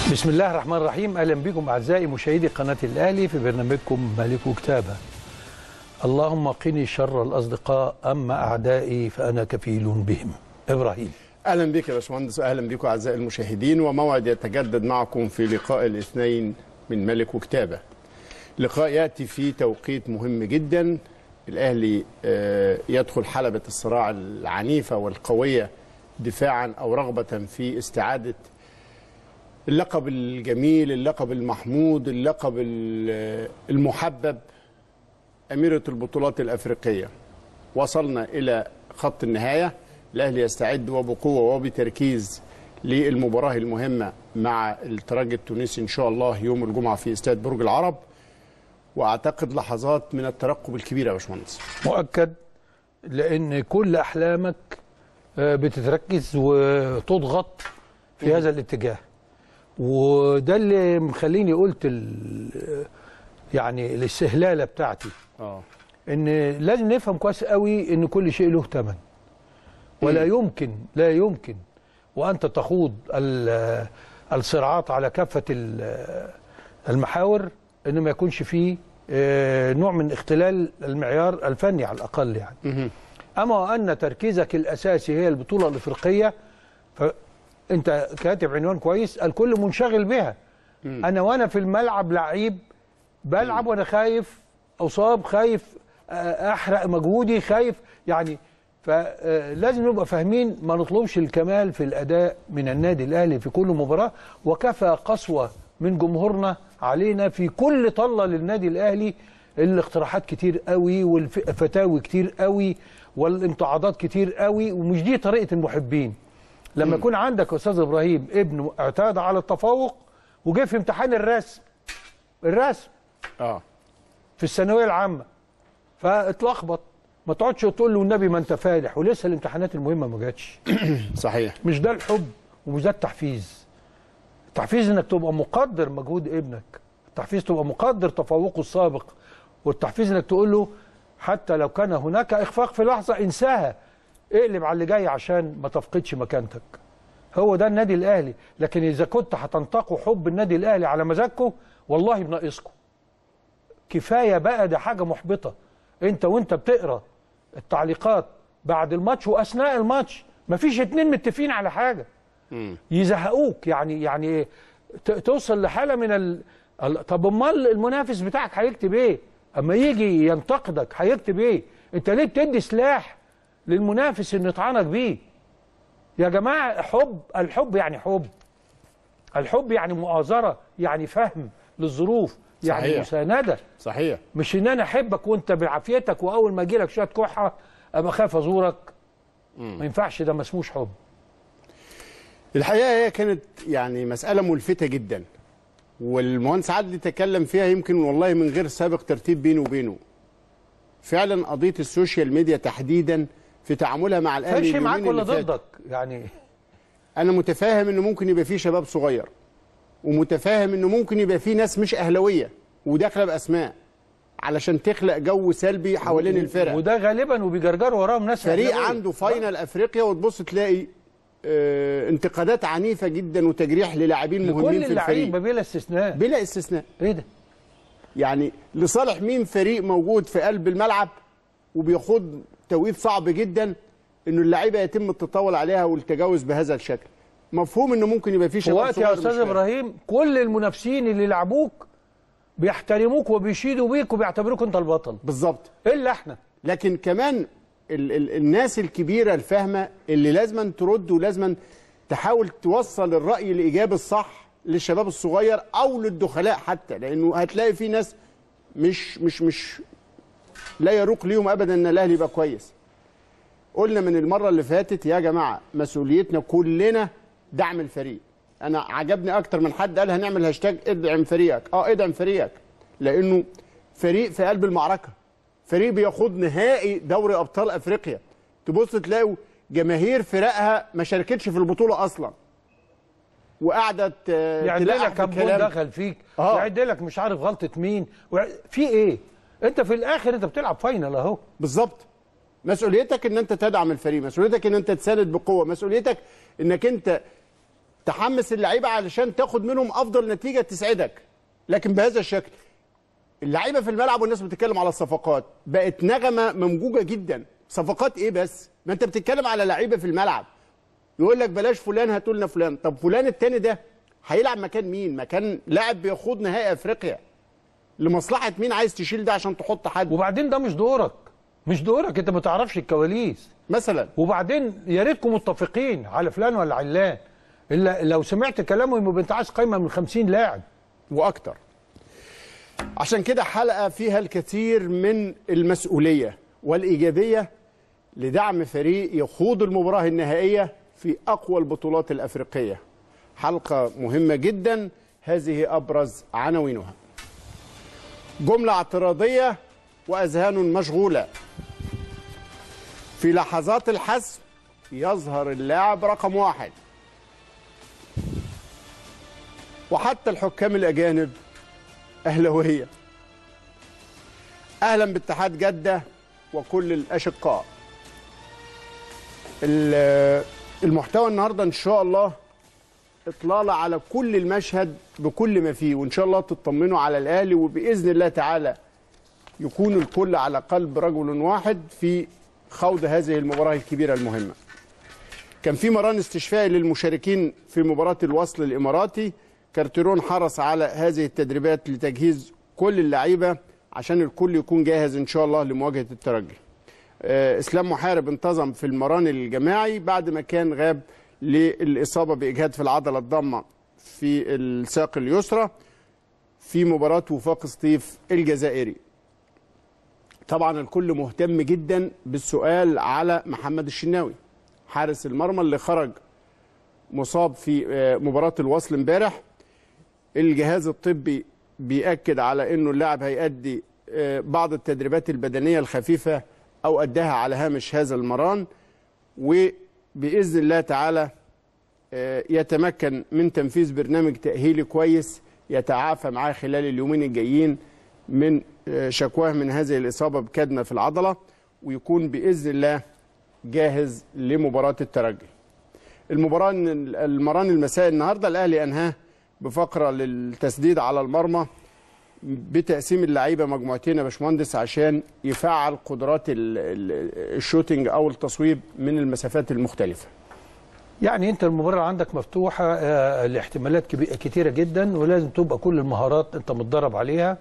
بسم الله الرحمن الرحيم اهلا بكم اعزائي مشاهدي قناه الاهلي في برنامجكم ملك كتابه اللهم قني شر الاصدقاء اما اعدائي فانا كفيل بهم ابراهيم اهلا بك يا باشمهندس واهلا بكم اعزائي المشاهدين وموعد يتجدد معكم في لقاء الاثنين من ملك وكتابه. لقاء ياتي في توقيت مهم جدا الاهلي آه، يدخل حلبه الصراع العنيفه والقويه دفاعا او رغبه في استعاده اللقب الجميل، اللقب المحمود، اللقب ال- المحبب اميره البطولات الافريقيه. وصلنا الى خط النهايه الاهلي يستعد وبقوه وبتركيز للمباراه المهمه مع الترجي التونسي ان شاء الله يوم الجمعه في استاد برج العرب واعتقد لحظات من الترقب الكبيره يا باشمهندس مؤكد لان كل احلامك آه، بتتركز وتضغط في هذا الاتجاه وده اللي مخليني قلت ال- يعني الاستهلاله بتاعتي اه ان لازم نفهم كويس قوي ان كل شيء له ثمن ولا يمكن لا يمكن وانت تخوض ال- الصراعات على كافه ال- المحاور ان ما يكونش فيه آه، نوع من اختلال المعيار الفني على الاقل يعني اما ان تركيزك الاساسي هي البطوله الافريقيه فانت كاتب عنوان كويس الكل منشغل بها انا وانا في الملعب لعيب بلعب وانا خايف اصاب خايف آه، احرق مجهودي خايف يعني فلازم نبقى فاهمين ما نطلبش الكمال في الاداء من النادي الاهلي في كل مباراه وكفى قسوه من جمهورنا علينا في كل طله للنادي الاهلي الاقتراحات كتير قوي والفتاوي كتير قوي والامتعاضات كتير قوي ومش دي طريقه المحبين لما يكون عندك يا استاذ ابراهيم ابن اعتاد على التفوق وجه في امتحان الرسم الرسم اه في الثانويه العامه فاتلخبط ما تقعدش تقول له النبي ما انت فالح ولسه الامتحانات المهمه ما جاتش صحيح مش ده الحب ومش ده التحفيز التحفيز انك تبقى مقدر مجهود ابنك التحفيز تبقى مقدر تفوقه السابق والتحفيز انك تقول له حتى لو كان هناك اخفاق في لحظه انساها اقلب على اللي جاي عشان ما تفقدش مكانتك هو ده النادي الاهلي لكن اذا كنت هتنتقوا حب النادي الاهلي على مزاجكم والله بناقصكم كفايه بقى ده حاجه محبطه انت وانت بتقرا التعليقات بعد الماتش واثناء الماتش مفيش اتنين متفقين على حاجه يزهقوك يعني يعني ت- توصل لحاله من ال... ال- طب امال المنافس بتاعك هيكتب ايه؟ اما يجي ينتقدك هيكتب ايه؟ انت ليه بتدي سلاح للمنافس انه يطعنك بيه؟ يا جماعه حب الحب يعني حب الحب يعني مؤازره يعني فهم للظروف يعني صحيح. مسانده صحيح مش ان انا احبك وانت بعافيتك واول ما اجي لك شويه كحه ابقى خايف ازورك ما ينفعش ده ما اسموش حب الحقيقه هي كانت يعني مساله ملفته جدا والمهندس عادل تكلم فيها يمكن والله من غير سابق ترتيب بينه وبينه فعلا قضيه السوشيال ميديا تحديدا في تعاملها مع الاهلي فايش معاك اليومين ولا اللي فاتوا. ضدك يعني انا متفاهم انه ممكن يبقى فيه شباب صغير ومتفاهم انه ممكن يبقى فيه ناس مش اهلاويه وداخله باسماء علشان تخلق جو سلبي حوالين الفرق وده غالبا وبيجرجروا وراهم ناس فريق أجنبية. عنده فاينل افريقيا وتبص تلاقي آه انتقادات عنيفه جدا وتجريح للاعبين مهمين لكل في اللعيبه الفريق بلا استثناء بلا استثناء ايه ده يعني لصالح مين فريق موجود في قلب الملعب وبيخوض توقيت صعب جدا انه اللعيبه يتم التطاول عليها والتجاوز بهذا الشكل مفهوم انه ممكن يبقى في في شباب وقت صغير يا مش استاذ فاهم. ابراهيم كل المنافسين اللي لعبوك بيحترموك وبيشيدوا بيك وبيعتبروك انت البطل بالظبط الا احنا لكن كمان ال ال الناس الكبيره الفاهمه اللي لازما ترد ولازما تحاول توصل الراي الايجابي الصح للشباب الصغير او للدخلاء حتى لانه هتلاقي في ناس مش مش مش لا يروق ليهم ابدا ان الاهلي يبقى كويس قلنا من المره اللي فاتت يا جماعه مسؤوليتنا كلنا دعم الفريق انا عجبني اكتر من حد قال هنعمل هاشتاج ادعم فريقك اه ادعم فريقك لانه فريق في قلب المعركه فريق بيخوض نهائي دوري ابطال افريقيا تبص تلاقوا جماهير فرقها ما شاركتش في البطوله اصلا وقعدت آه، يعد تلقح لك كام جول بكلام. دخل فيك آه. يعد لك مش عارف غلطه مين وع- في ايه انت في الاخر انت بتلعب فاينل اهو بالظبط مسؤوليتك ان انت تدعم الفريق مسؤوليتك ان انت تساند بقوه مسؤوليتك انك انت تحمس اللعيبه علشان تاخد منهم افضل نتيجه تسعدك لكن بهذا الشكل اللعيبه في الملعب والناس بتتكلم على الصفقات بقت نغمه ممجوجه جدا صفقات ايه بس ما انت بتتكلم على لعيبه في الملعب يقول لك بلاش فلان هاتوا لنا فلان طب فلان التاني ده هيلعب مكان مين مكان لاعب بيخوض نهائي افريقيا لمصلحه مين عايز تشيل ده عشان تحط حد وبعدين ده مش دورك مش دورك انت ما تعرفش الكواليس مثلا وبعدين يا ريتكم متفقين على فلان ولا علان الا لو سمعت كلامه يبقى انت عايز قايمه من 50 لاعب واكتر عشان كده حلقه فيها الكثير من المسؤوليه والايجابيه لدعم فريق يخوض المباراه النهائيه في اقوى البطولات الافريقيه حلقه مهمه جدا هذه ابرز عناوينها جمله اعتراضيه واذهان مشغوله في لحظات الحسم يظهر اللاعب رقم واحد وحتى الحكام الاجانب اهلاويه اهلا باتحاد جده وكل الاشقاء ال- المحتوى النهارده ان شاء الله اطلاله على كل المشهد بكل ما فيه وان شاء الله تطمنوا على الاهلي وباذن الله تعالى يكون الكل على قلب رجل واحد في خوض هذه المباراه الكبيره المهمه كان في مران استشفائي للمشاركين في مباراة الوصل الإماراتي كارتيرون حرص على هذه التدريبات لتجهيز كل اللعيبة عشان الكل يكون جاهز إن شاء الله لمواجهة الترجي آه، إسلام محارب انتظم في المران الجماعي بعد ما كان غاب للإصابة بإجهاد في العضلة الضامة في الساق اليسرى في مباراة وفاق سطيف الجزائري طبعا الكل مهتم جدا بالسؤال على محمد الشناوي حارس المرمى اللي خرج مصاب في آه، مباراة الوصل امبارح الجهاز الطبي بيأكد على انه اللاعب هيأدي آه، بعض التدريبات البدنية الخفيفة او اداها على هامش هذا المران وبإذن الله تعالى آه، يتمكن من تنفيذ برنامج تأهيلي كويس يتعافى معاه خلال اليومين الجايين من آه، شكواه من هذه الإصابة بكدمة في العضلة ويكون بإذن الله جاهز لمباراة الترجي المباراة المران المساء النهاردة الأهلي أنهاه بفقرة للتسديد على المرمى بتقسيم اللعيبة مجموعتين يا باشمهندس عشان يفعل قدرات ال- ال- الشوتينج أو التصويب من المسافات المختلفة يعني انت المباراه عندك مفتوحه آه، لاحتمالات كبي- كتيره جدا ولازم تبقى كل المهارات انت متدرب عليها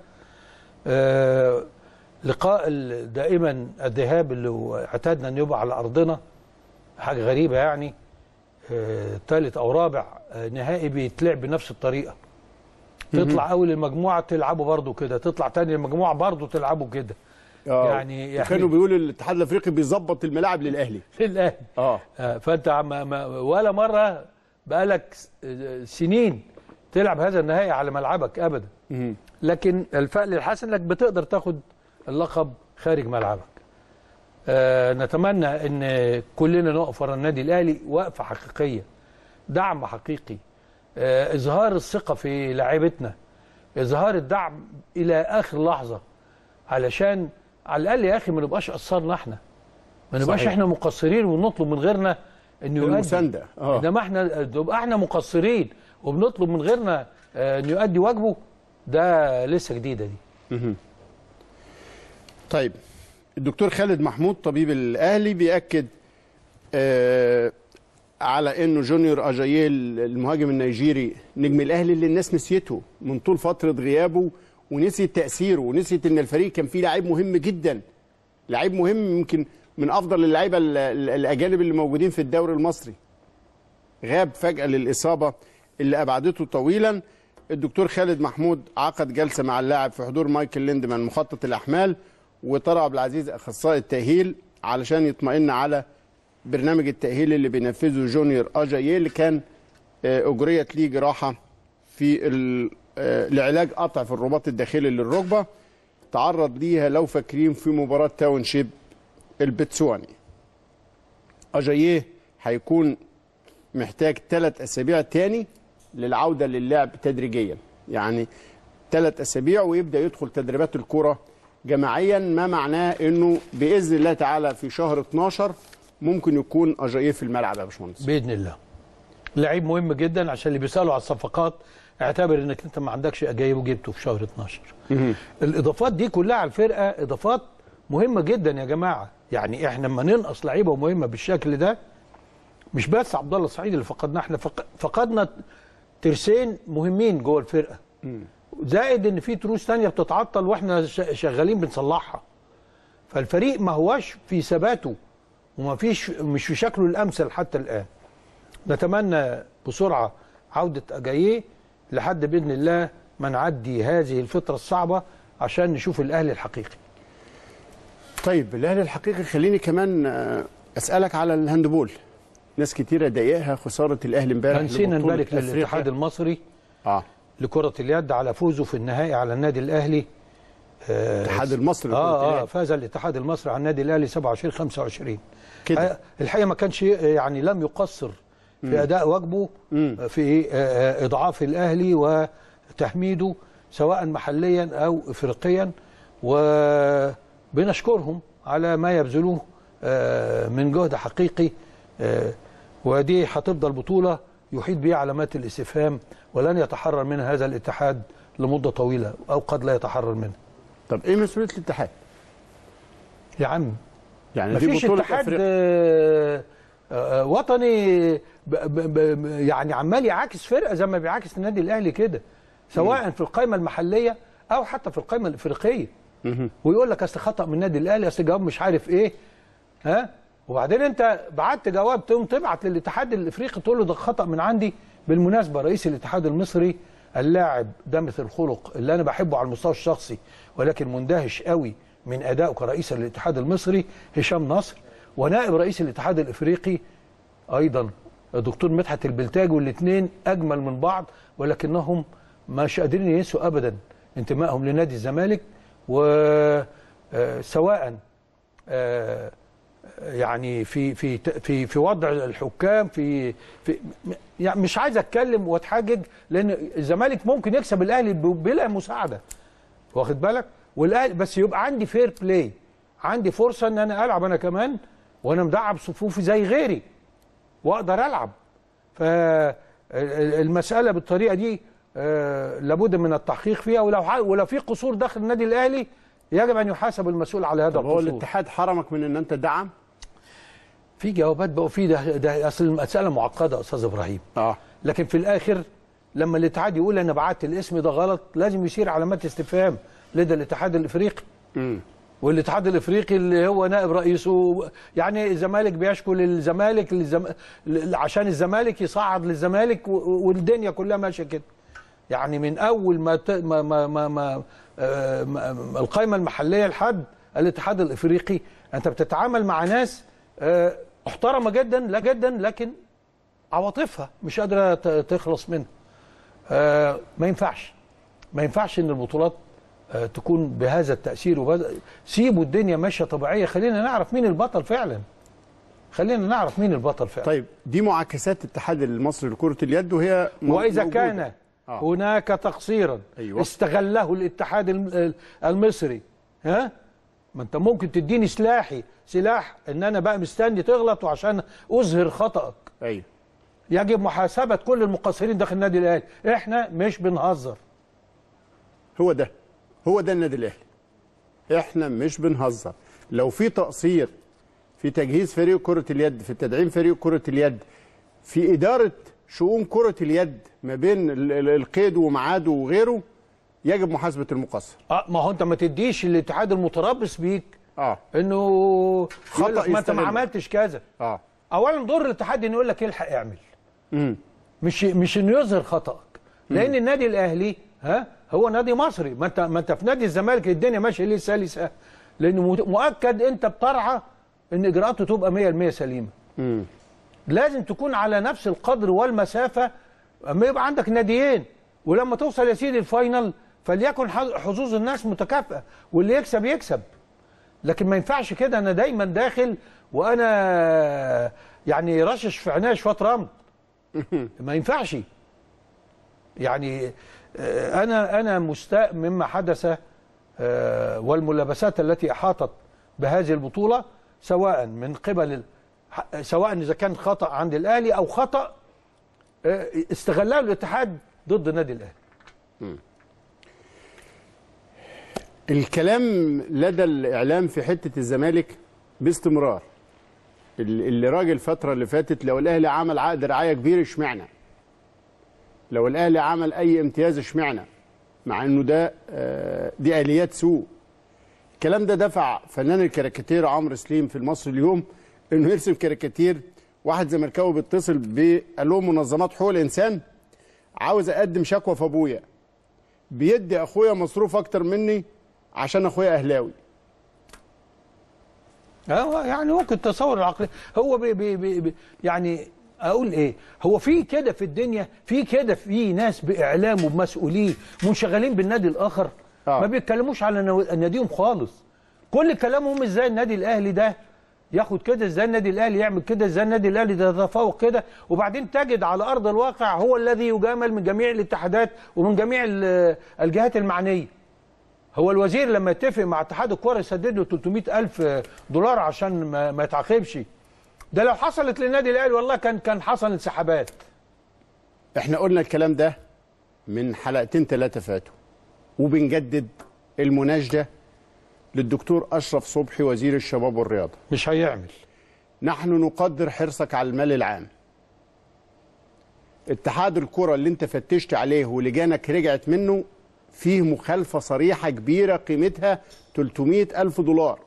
آه، لقاء ال- دائما الذهاب اللي اعتدنا ان يبقى على ارضنا حاجه غريبه يعني آه، ثالث او رابع آه، نهائي بيتلعب بنفس الطريقه تطلع اول المجموعه تلعبوا برضو كده تطلع تاني المجموعه برضو تلعبوا كده يعني- يعني- كانوا بيقولوا الاتحاد الافريقي بيظبط الملاعب للاهلي للاهلي اه آه، فانت عم ما ولا مره بقالك س- آه، سنين تلعب هذا النهائي على ملعبك ابدا مهم. لكن الفعل الحسن انك بتقدر تاخد اللقب خارج ملعبك آه، نتمنى ان كلنا نقف ورا النادي الاهلي وقفه حقيقيه دعم حقيقي آه، اظهار الثقه في لاعيبتنا اظهار الدعم الى اخر لحظه علشان على الاقل يا اخي ما نبقاش قصرنا احنا ما نبقاش صحيح. احنا مقصرين ونطلب من غيرنا انه يؤدي المساندة اه انما احنا نبقى احنا مقصرين وبنطلب من غيرنا آه، انه يؤدي واجبه ده لسه جديده دي طيب الدكتور خالد محمود طبيب الاهلي بياكد آه على انه جونيور اجاييه المهاجم النيجيري نجم الاهلي اللي الناس نسيته من طول فتره غيابه ونسيت تاثيره ونسيت ان الفريق كان فيه لعيب مهم جدا لعيب مهم يمكن من افضل اللعيبه ال- ال- الاجانب اللي موجودين في الدوري المصري غاب فجاه للاصابه اللي ابعدته طويلا الدكتور خالد محمود عقد جلسه مع اللاعب في حضور مايكل ليندمان مخطط الاحمال وطارق عبد العزيز اخصائي التاهيل علشان يطمئن على برنامج التاهيل اللي بينفذه جونيور اجاييه اللي كان آه، اجريت ليه جراحه في ال- آه، لعلاج قطع في الرباط الداخلي للركبه تعرض ليها لو فاكرين في مباراه تاونشيب البتسواني اجاييه هيكون محتاج ثلاث اسابيع تاني للعوده للعب تدريجيا يعني ثلاث اسابيع ويبدا يدخل تدريبات الكره جماعيا ما معناه انه باذن الله تعالى في شهر 12 ممكن يكون اجاييه في الملعب يا باشمهندس باذن الله لعيب مهم جدا عشان اللي بيسالوا على الصفقات اعتبر انك انت ما عندكش جايبه جبته في شهر 12 الاضافات دي كلها على الفرقه اضافات مهمه جدا يا جماعه يعني احنا لما ننقص لعيبه مهمه بالشكل ده مش بس عبد الله السعيد اللي فقدناه احنا فق- فقدنا ترسين مهمين جوه الفرقه زائد ان في تروس تانية بتتعطل واحنا ش- شغالين بنصلحها فالفريق ما هوش في ثباته وما فيش مش في شكله الامثل حتى الان نتمنى بسرعه عوده اجاييه لحد باذن الله ما نعدي هذه الفتره الصعبه عشان نشوف الاهلي الحقيقي طيب الاهلي الحقيقي خليني كمان آه، اسالك على الهاندبول ناس كتيره ضايقها خساره الاهلي امبارح نسينا لبطولة نبارك أفريقيا. للاتحاد المصري اه لكره اليد على فوزه في النهائي على النادي الاهلي الاتحاد المصري لكرة اه اه اليد. فاز الاتحاد المصري على النادي الاهلي 27 25 كده. آه، الحقيقه ما كانش يعني لم يقصر في اداء واجبه في آه، آه، اضعاف الاهلي وتحميده سواء محليا او افريقيا وبنشكرهم على ما يبذلوه آه، من جهد حقيقي آه، ودي هتفضل بطوله يحيط بها علامات الاستفهام ولن يتحرر منها هذا الاتحاد لمده طويله او قد لا يتحرر منها طب ايه مسؤوليه الاتحاد؟ يا عم يعني دي مفيش بطوله اتحاد افريقيا آه، آه، وطني ب- ب- ب- يعني عمال يعاكس فرقه زي ما بيعاكس النادي الاهلي كده سواء في القائمه المحليه او حتى في القائمه الافريقيه ويقول لك اصل خطا من النادي الاهلي اصل جواب مش عارف ايه ها وبعدين انت بعت جواب تقوم تبعت للاتحاد الافريقي تقول له ده خطا من عندي بالمناسبه رئيس الاتحاد المصري اللاعب دمث الخلق اللي انا بحبه على المستوى الشخصي ولكن مندهش قوي من ادائه كرئيس الاتحاد المصري هشام نصر ونائب رئيس الاتحاد الافريقي ايضا الدكتور مدحت البلتاج والاثنين اجمل من بعض ولكنهم مش قادرين ينسوا ابدا انتمائهم لنادي الزمالك وسواء يعني في في في في وضع الحكام في في يعني مش عايز اتكلم واتحجج لان الزمالك ممكن يكسب الاهلي ب- بلا مساعده واخد بالك والاهلي بس يبقى عندي فير بلاي عندي فرصه ان انا العب انا كمان وانا مدعب صفوفي زي غيري واقدر العب فالمساله بالطريقه دي آه، لابد من التحقيق فيها ولو ح- ولو في قصور داخل النادي الاهلي يجب ان يحاسب المسؤول على هذا طب هو القصور الاتحاد حرمك من ان انت تدعم؟ في جوابات بقى في ده, ده اصل المساله معقده يا استاذ ابراهيم اه لكن في الاخر لما الاتحاد يقول انا بعت الاسم ده غلط لازم يصير علامات استفهام لدى الاتحاد الافريقي امم والاتحاد الافريقي اللي هو نائب رئيسه يعني الزمالك بيشكو للزمالك للزم... ل- عشان الزمالك يصعد للزمالك و- والدنيا كلها ماشيه كده يعني من اول ما ت... ما ما ما, ما... آه، ما... ما- القائمه المحليه لحد الاتحاد الافريقي انت بتتعامل مع ناس آه، محترمه جدا لا جدا لكن عواطفها مش قادره ت- تخلص منها آه، ما ينفعش ما ينفعش ان البطولات آه، تكون بهذا التاثير وبهذا سيبوا الدنيا ماشيه طبيعيه خلينا نعرف مين البطل فعلا خلينا نعرف مين البطل فعلا طيب دي معاكسات الاتحاد المصري لكره اليد وهي مو- واذا موجودة. كان آه. هناك تقصيرا أيوة. استغله الاتحاد الم- المصري ها ما انت ممكن تديني سلاحي سلاح ان انا بقى مستني تغلط وعشان اظهر خطأك ايوه يجب محاسبه كل المقصرين داخل النادي الاهلي احنا مش بنهزر هو ده هو ده النادي الاهلي احنا مش بنهزر لو في تقصير في تجهيز فريق كرة اليد في تدعيم فريق كرة اليد في إدارة شؤون كرة اليد ما بين ال- ال- القيد وميعاده وغيره يجب محاسبة المقصر اه ما هو انت ما تديش الاتحاد المتربص بيك اه انه خطأ يقول لك ما انت ما يستغله. عملتش كذا اه اولا دور الاتحاد انه يقول لك الحق اعمل امم مش مش انه يظهر خطأك لان النادي الاهلي ها هو نادي مصري ما انت ما انت في نادي الزمالك الدنيا ماشيه ليه سلسه لانه مت- مؤكد انت بترعى ان اجراءاته تبقى 100% سليمه امم لازم تكون على نفس القدر والمسافه اما يبقى عندك ناديين ولما توصل يا سيدي الفاينل فليكن حظ- حظوظ الناس متكافئه واللي يكسب يكسب لكن ما ينفعش كده انا دايما داخل وانا يعني رشش في عينيا شويه رمل ما ينفعش يعني آه، انا انا مستاء مما حدث آه، والملابسات التي احاطت بهذه البطوله سواء من قبل ال- ح- سواء اذا كان خطا عند الاهلي او خطا آه، استغلها الاتحاد ضد النادي الاهلي الكلام لدى الاعلام في حته الزمالك باستمرار اللي اللي راجل الفتره اللي فاتت لو الاهلي عمل عقد رعايه كبير اشمعنى لو الاهلي عمل اي امتياز اشمعنى مع انه ده آه، دي اليات سوق الكلام ده دفع فنان الكاريكاتير عمرو سليم في المصري اليوم انه يرسم كاريكاتير واحد زملكاوي بيتصل ب قال لهم منظمات حقوق الانسان عاوز اقدم شكوى في ابويا بيدي اخويا مصروف اكتر مني عشان اخويا اهلاوي هو يعني ممكن تصور العقلي هو بي بي بي بي يعني اقول ايه هو في كده في الدنيا في كده في ناس باعلام وبمسؤولين منشغلين بالنادي الاخر آه. ما بيتكلموش على نو- ناديهم خالص كل كلامهم ازاي النادي الاهلي ده ياخد كده ازاي النادي الاهلي يعمل كده ازاي النادي الاهلي ده يتفوق كده وبعدين تجد على ارض الواقع هو الذي يجامل من جميع الاتحادات ومن جميع ال- الجهات المعنيه هو الوزير لما يتفق مع اتحاد الكوره يسدد له 300 الف دولار عشان ما, ما يتعاقبش ده لو حصلت للنادي الاهلي والله كان كان حصل انسحابات احنا قلنا الكلام ده من حلقتين ثلاثه فاتوا وبنجدد المناشده للدكتور اشرف صبحي وزير الشباب والرياضه مش هيعمل نحن نقدر حرصك على المال العام اتحاد الكرة اللي انت فتشت عليه ولجانك رجعت منه فيه مخالفة صريحة كبيرة قيمتها 300 ألف دولار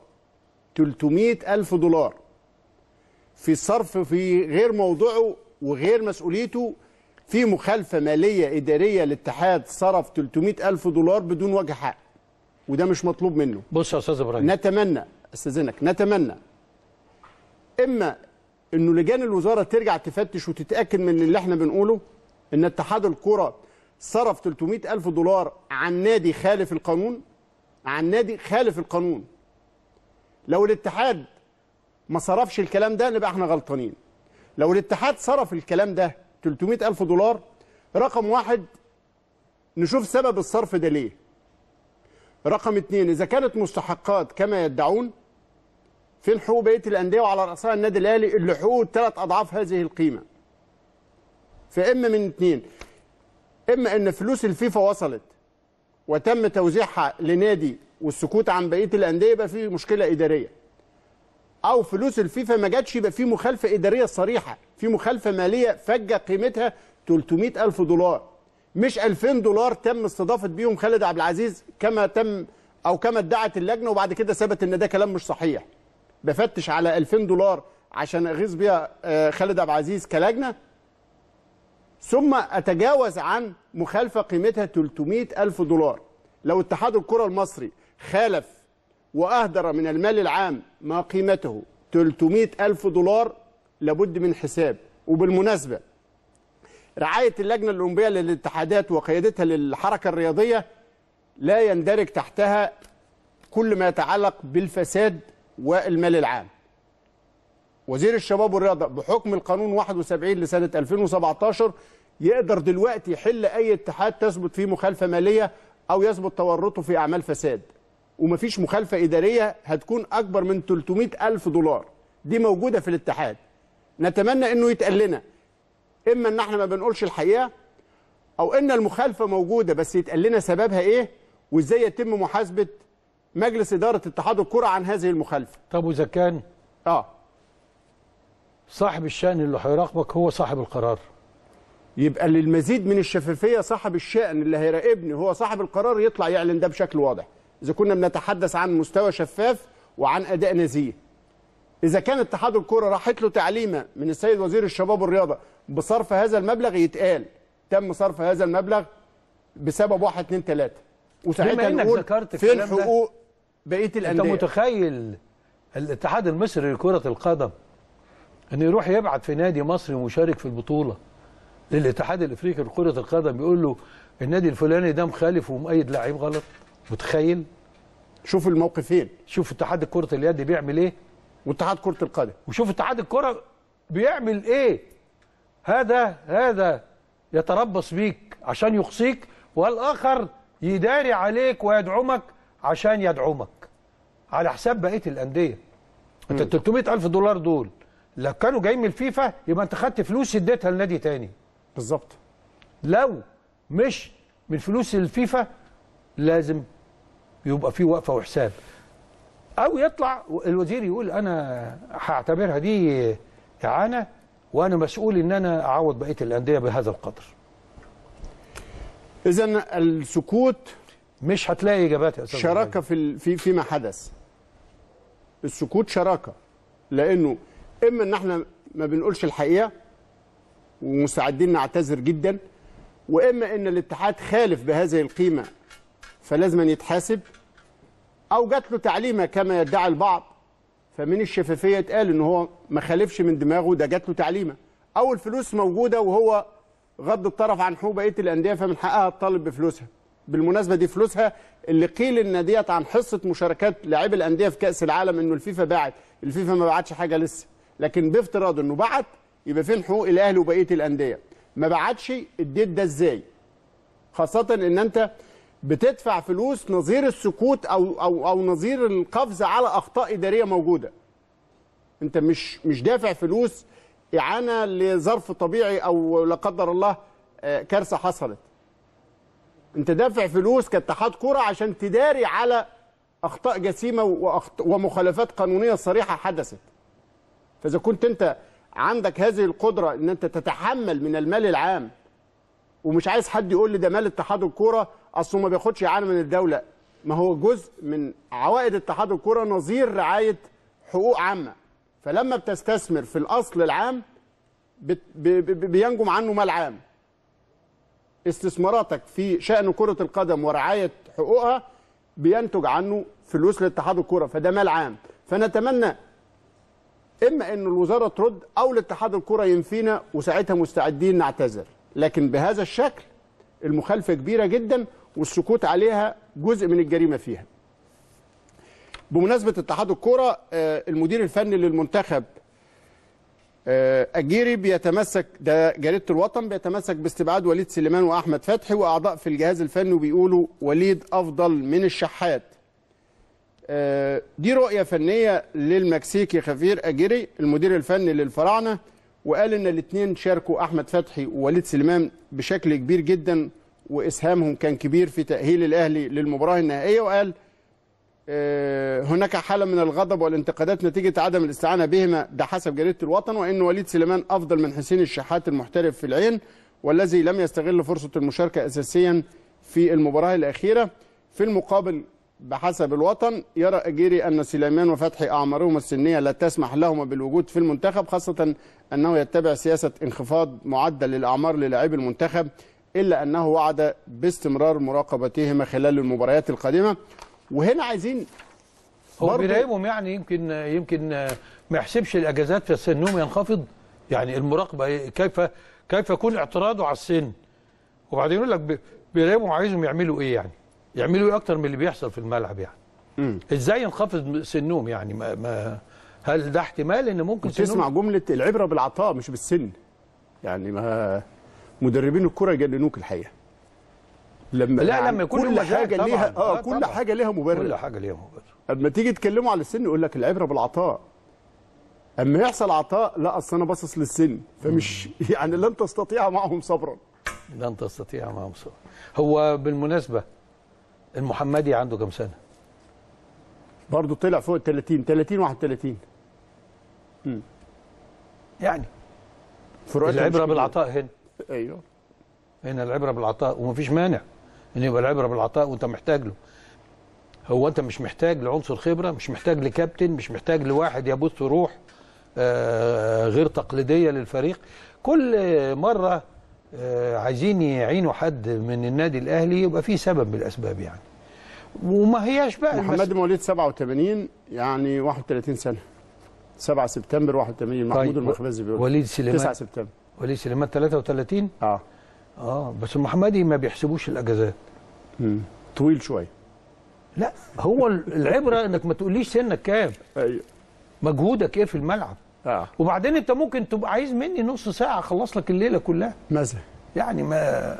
300 ألف دولار في صرف في غير موضوعه وغير مسؤوليته في مخالفة مالية إدارية الاتحاد صرف 300 ألف دولار بدون وجه حق وده مش مطلوب منه بص يا استاذ ابراهيم نتمنى استاذنك نتمنى اما انه لجان الوزاره ترجع تفتش وتتاكد من اللي احنا بنقوله ان اتحاد الكره صرف 300 الف دولار عن نادي خالف القانون عن نادي خالف القانون لو الاتحاد ما صرفش الكلام ده نبقى احنا غلطانين لو الاتحاد صرف الكلام ده 300 الف دولار رقم واحد نشوف سبب الصرف ده ليه رقم اثنين اذا كانت مستحقات كما يدعون فين حقوق بقيه الانديه وعلى راسها النادي الاهلي اللي حقوقه ثلاث اضعاف هذه القيمه فاما من اثنين اما ان فلوس الفيفا وصلت وتم توزيعها لنادي والسكوت عن بقيه الانديه يبقى في مشكله اداريه او فلوس الفيفا ما جاتش يبقى في مخالفه اداريه صريحه في مخالفه ماليه فجه قيمتها 300 الف دولار مش 2000 دولار تم استضافه بيهم خالد عبد العزيز كما تم او كما ادعت اللجنه وبعد كده ثبت ان ده كلام مش صحيح بفتش على 2000 دولار عشان اغيظ بيها آه، خالد عبد العزيز كلجنه ثم اتجاوز عن مخالفه قيمتها 300 الف دولار لو اتحاد الكره المصري خالف واهدر من المال العام ما قيمته 300 الف دولار لابد من حساب وبالمناسبه رعايه اللجنه الاولمبيه للاتحادات وقيادتها للحركه الرياضيه لا يندرج تحتها كل ما يتعلق بالفساد والمال العام وزير الشباب والرياضه بحكم القانون 71 لسنه 2017 يقدر دلوقتي يحل اي اتحاد تثبت فيه مخالفه ماليه او يثبت تورطه في اعمال فساد ومفيش مخالفه اداريه هتكون اكبر من 300 الف دولار دي موجوده في الاتحاد نتمنى انه يتقال لنا اما ان احنا ما بنقولش الحقيقه او ان المخالفه موجوده بس يتقال لنا سببها ايه وازاي يتم محاسبه مجلس اداره اتحاد الكره عن هذه المخالفه طب واذا كان اه صاحب الشأن اللي هيراقبك هو صاحب القرار يبقى للمزيد من الشفافيه صاحب الشأن اللي هيراقبني هو صاحب القرار يطلع يعلن ده بشكل واضح اذا كنا بنتحدث عن مستوى شفاف وعن اداء نزيه اذا كان اتحاد الكره راحت له تعليمه من السيد وزير الشباب والرياضه بصرف هذا المبلغ يتقال تم صرف هذا المبلغ بسبب واحد اتنين تلاته بما وساعتها إنك نقول ذكرت فين الكلام ده، حقوق بقيه انت الانديه متخيل الاتحاد المصري لكرة القدم انه يروح يبعت في نادي مصري مشارك في البطولة للاتحاد الافريقي لكرة القدم بيقول له النادي الفلاني ده مخالف ومؤيد لعيب غلط متخيل شوف الموقفين شوف اتحاد كرة اليد بيعمل ايه واتحاد كره القدم وشوف اتحاد الكرة بيعمل ايه هذا هذا يتربص بيك عشان يقصيك والاخر يداري عليك ويدعمك عشان يدعمك على حساب بقيه الانديه انت ال 300 الف دولار دول لو كانوا جايين من الفيفا يبقى انت خدت فلوس اديتها لنادي تاني بالظبط لو مش من فلوس الفيفا لازم يبقى في وقفه وحساب او يطلع الوزير يقول انا هعتبرها دي اعانه وانا مسؤول ان انا اعوض بقيه الانديه بهذا القدر اذا السكوت مش هتلاقي اجابات يا استاذ شراكه في ال- في فيما حدث السكوت شراكه لانه اما ان احنا ما بنقولش الحقيقه ومستعدين نعتذر جدا واما ان الاتحاد خالف بهذه القيمه فلازم أن يتحاسب او جات له تعليمه كما يدعي البعض فمن الشفافيه اتقال ان هو ما خالفش من دماغه ده جات له تعليمه او الفلوس موجوده وهو غض الطرف عن حقوق بقيه الانديه فمن حقها تطالب بفلوسها بالمناسبه دي فلوسها اللي قيل ان ديت عن حصه مشاركات لاعبي الانديه في كاس العالم انه الفيفا باعت الفيفا ما بعتش حاجه لسه لكن بافتراض انه بعت يبقى فين حقوق الاهلي وبقيه الانديه ما بعتش اديت ده ازاي خاصه ان انت بتدفع فلوس نظير السكوت او او او نظير القفز على اخطاء اداريه موجوده انت مش مش دافع فلوس اعانه لظرف طبيعي او لا قدر الله آه، كارثه حصلت انت دافع فلوس كاتحاد كره عشان تداري على اخطاء جسيمه وأخط... ومخالفات قانونيه صريحه حدثت فاذا كنت انت عندك هذه القدره ان انت تتحمل من المال العام ومش عايز حد يقول لي ده مال اتحاد الكوره اصله ما بياخدش اعانه من الدوله ما هو جزء من عوائد اتحاد الكوره نظير رعايه حقوق عامه فلما بتستثمر في الاصل العام بت- ب- ب- بينجم عنه مال عام استثماراتك في شأن كرة القدم ورعاية حقوقها بينتج عنه فلوس لاتحاد الكرة فده مال عام فنتمنى إما أن الوزارة ترد أو لاتحاد الكرة ينفينا وساعتها مستعدين نعتذر لكن بهذا الشكل المخالفة كبيرة جدا والسكوت عليها جزء من الجريمة فيها بمناسبة اتحاد الكرة آه، المدير الفني للمنتخب آه، أجيري بيتمسك ده جريدة الوطن بيتمسك باستبعاد وليد سليمان وأحمد فتحي وأعضاء في الجهاز الفني وبيقولوا وليد أفضل من الشحات آه، دي رؤية فنية للمكسيكي خفير أجيري المدير الفني للفراعنة وقال إن الاثنين شاركوا أحمد فتحي ووليد سليمان بشكل كبير جدا وإسهامهم كان كبير في تأهيل الأهلي للمباراة النهائية وقال آه، هناك حالة من الغضب والانتقادات نتيجة عدم الاستعانة بهما ده حسب جريدة الوطن وأن وليد سليمان أفضل من حسين الشحات المحترف في العين والذي لم يستغل فرصة المشاركة أساسيا في المباراة الأخيرة في المقابل بحسب الوطن يرى أجيري أن سليمان وفتحي أعمارهما السنية لا تسمح لهما بالوجود في المنتخب خاصة أنه يتبع سياسة انخفاض معدل الأعمار للاعبي المنتخب إلا أنه وعد باستمرار مراقبتهما خلال المباريات القادمة وهنا عايزين هو برضو- بيراقبهم يعني يمكن يمكن ما يحسبش الاجازات في سنهم ينخفض يعني المراقبه كيف كيف يكون اعتراضه على السن وبعدين يقول لك بي- بيراقبهم عايزهم يعملوا ايه يعني يعملوا ايه اكتر من اللي بيحصل في الملعب يعني مم. ازاي ينخفض سنهم يعني ما, ما هل ده احتمال ان ممكن تسمع سنهم جملة العبرة بالعطاء مش بالسن يعني ما مدربين الكرة يجننوك الحقيقة لما لا، يعني لما يكون كل له مزاج حاجة طبعاً. ليها اه آه، كل طبعاً. حاجة ليها مبرر كل حاجه ليها مبرر اما تيجي تكلموا على السن يقول لك العبره بالعطاء اما يحصل عطاء لا اصل انا باصص للسن فمش يعني لن تستطيع معهم صبرا لن تستطيع معهم صبر هو بالمناسبه المحمدي عنده كام سنه برضه طلع فوق ال 30 30 31 يعني فروقات مش العبره كبيرة. بالعطاء هنا ايوه هنا العبره بالعطاء ومفيش مانع ان يبقى العبره بالعطاء وانت محتاج له هو انت مش محتاج لعنصر خبره مش محتاج لكابتن مش محتاج لواحد يبث روح آه، غير تقليديه للفريق كل مره آه، عايزين يعينوا حد من النادي الاهلي يبقى في سبب من الاسباب يعني وما هياش بقى محمد مواليد 87 يعني 31 سنه 7 سبتمبر 81 محمود طيب، المخبزي بيقول وليد 9 سليمان سبتمبر وليد سليمان 33 اه اه بس المحمدي ما بيحسبوش الاجازات مم. طويل شويه لا هو العبره انك ما تقوليش سنك كام ايوه مجهودك ايه في الملعب اه وبعدين انت ممكن تبقى عايز مني نص ساعه اخلص لك الليله كلها مثلا يعني ما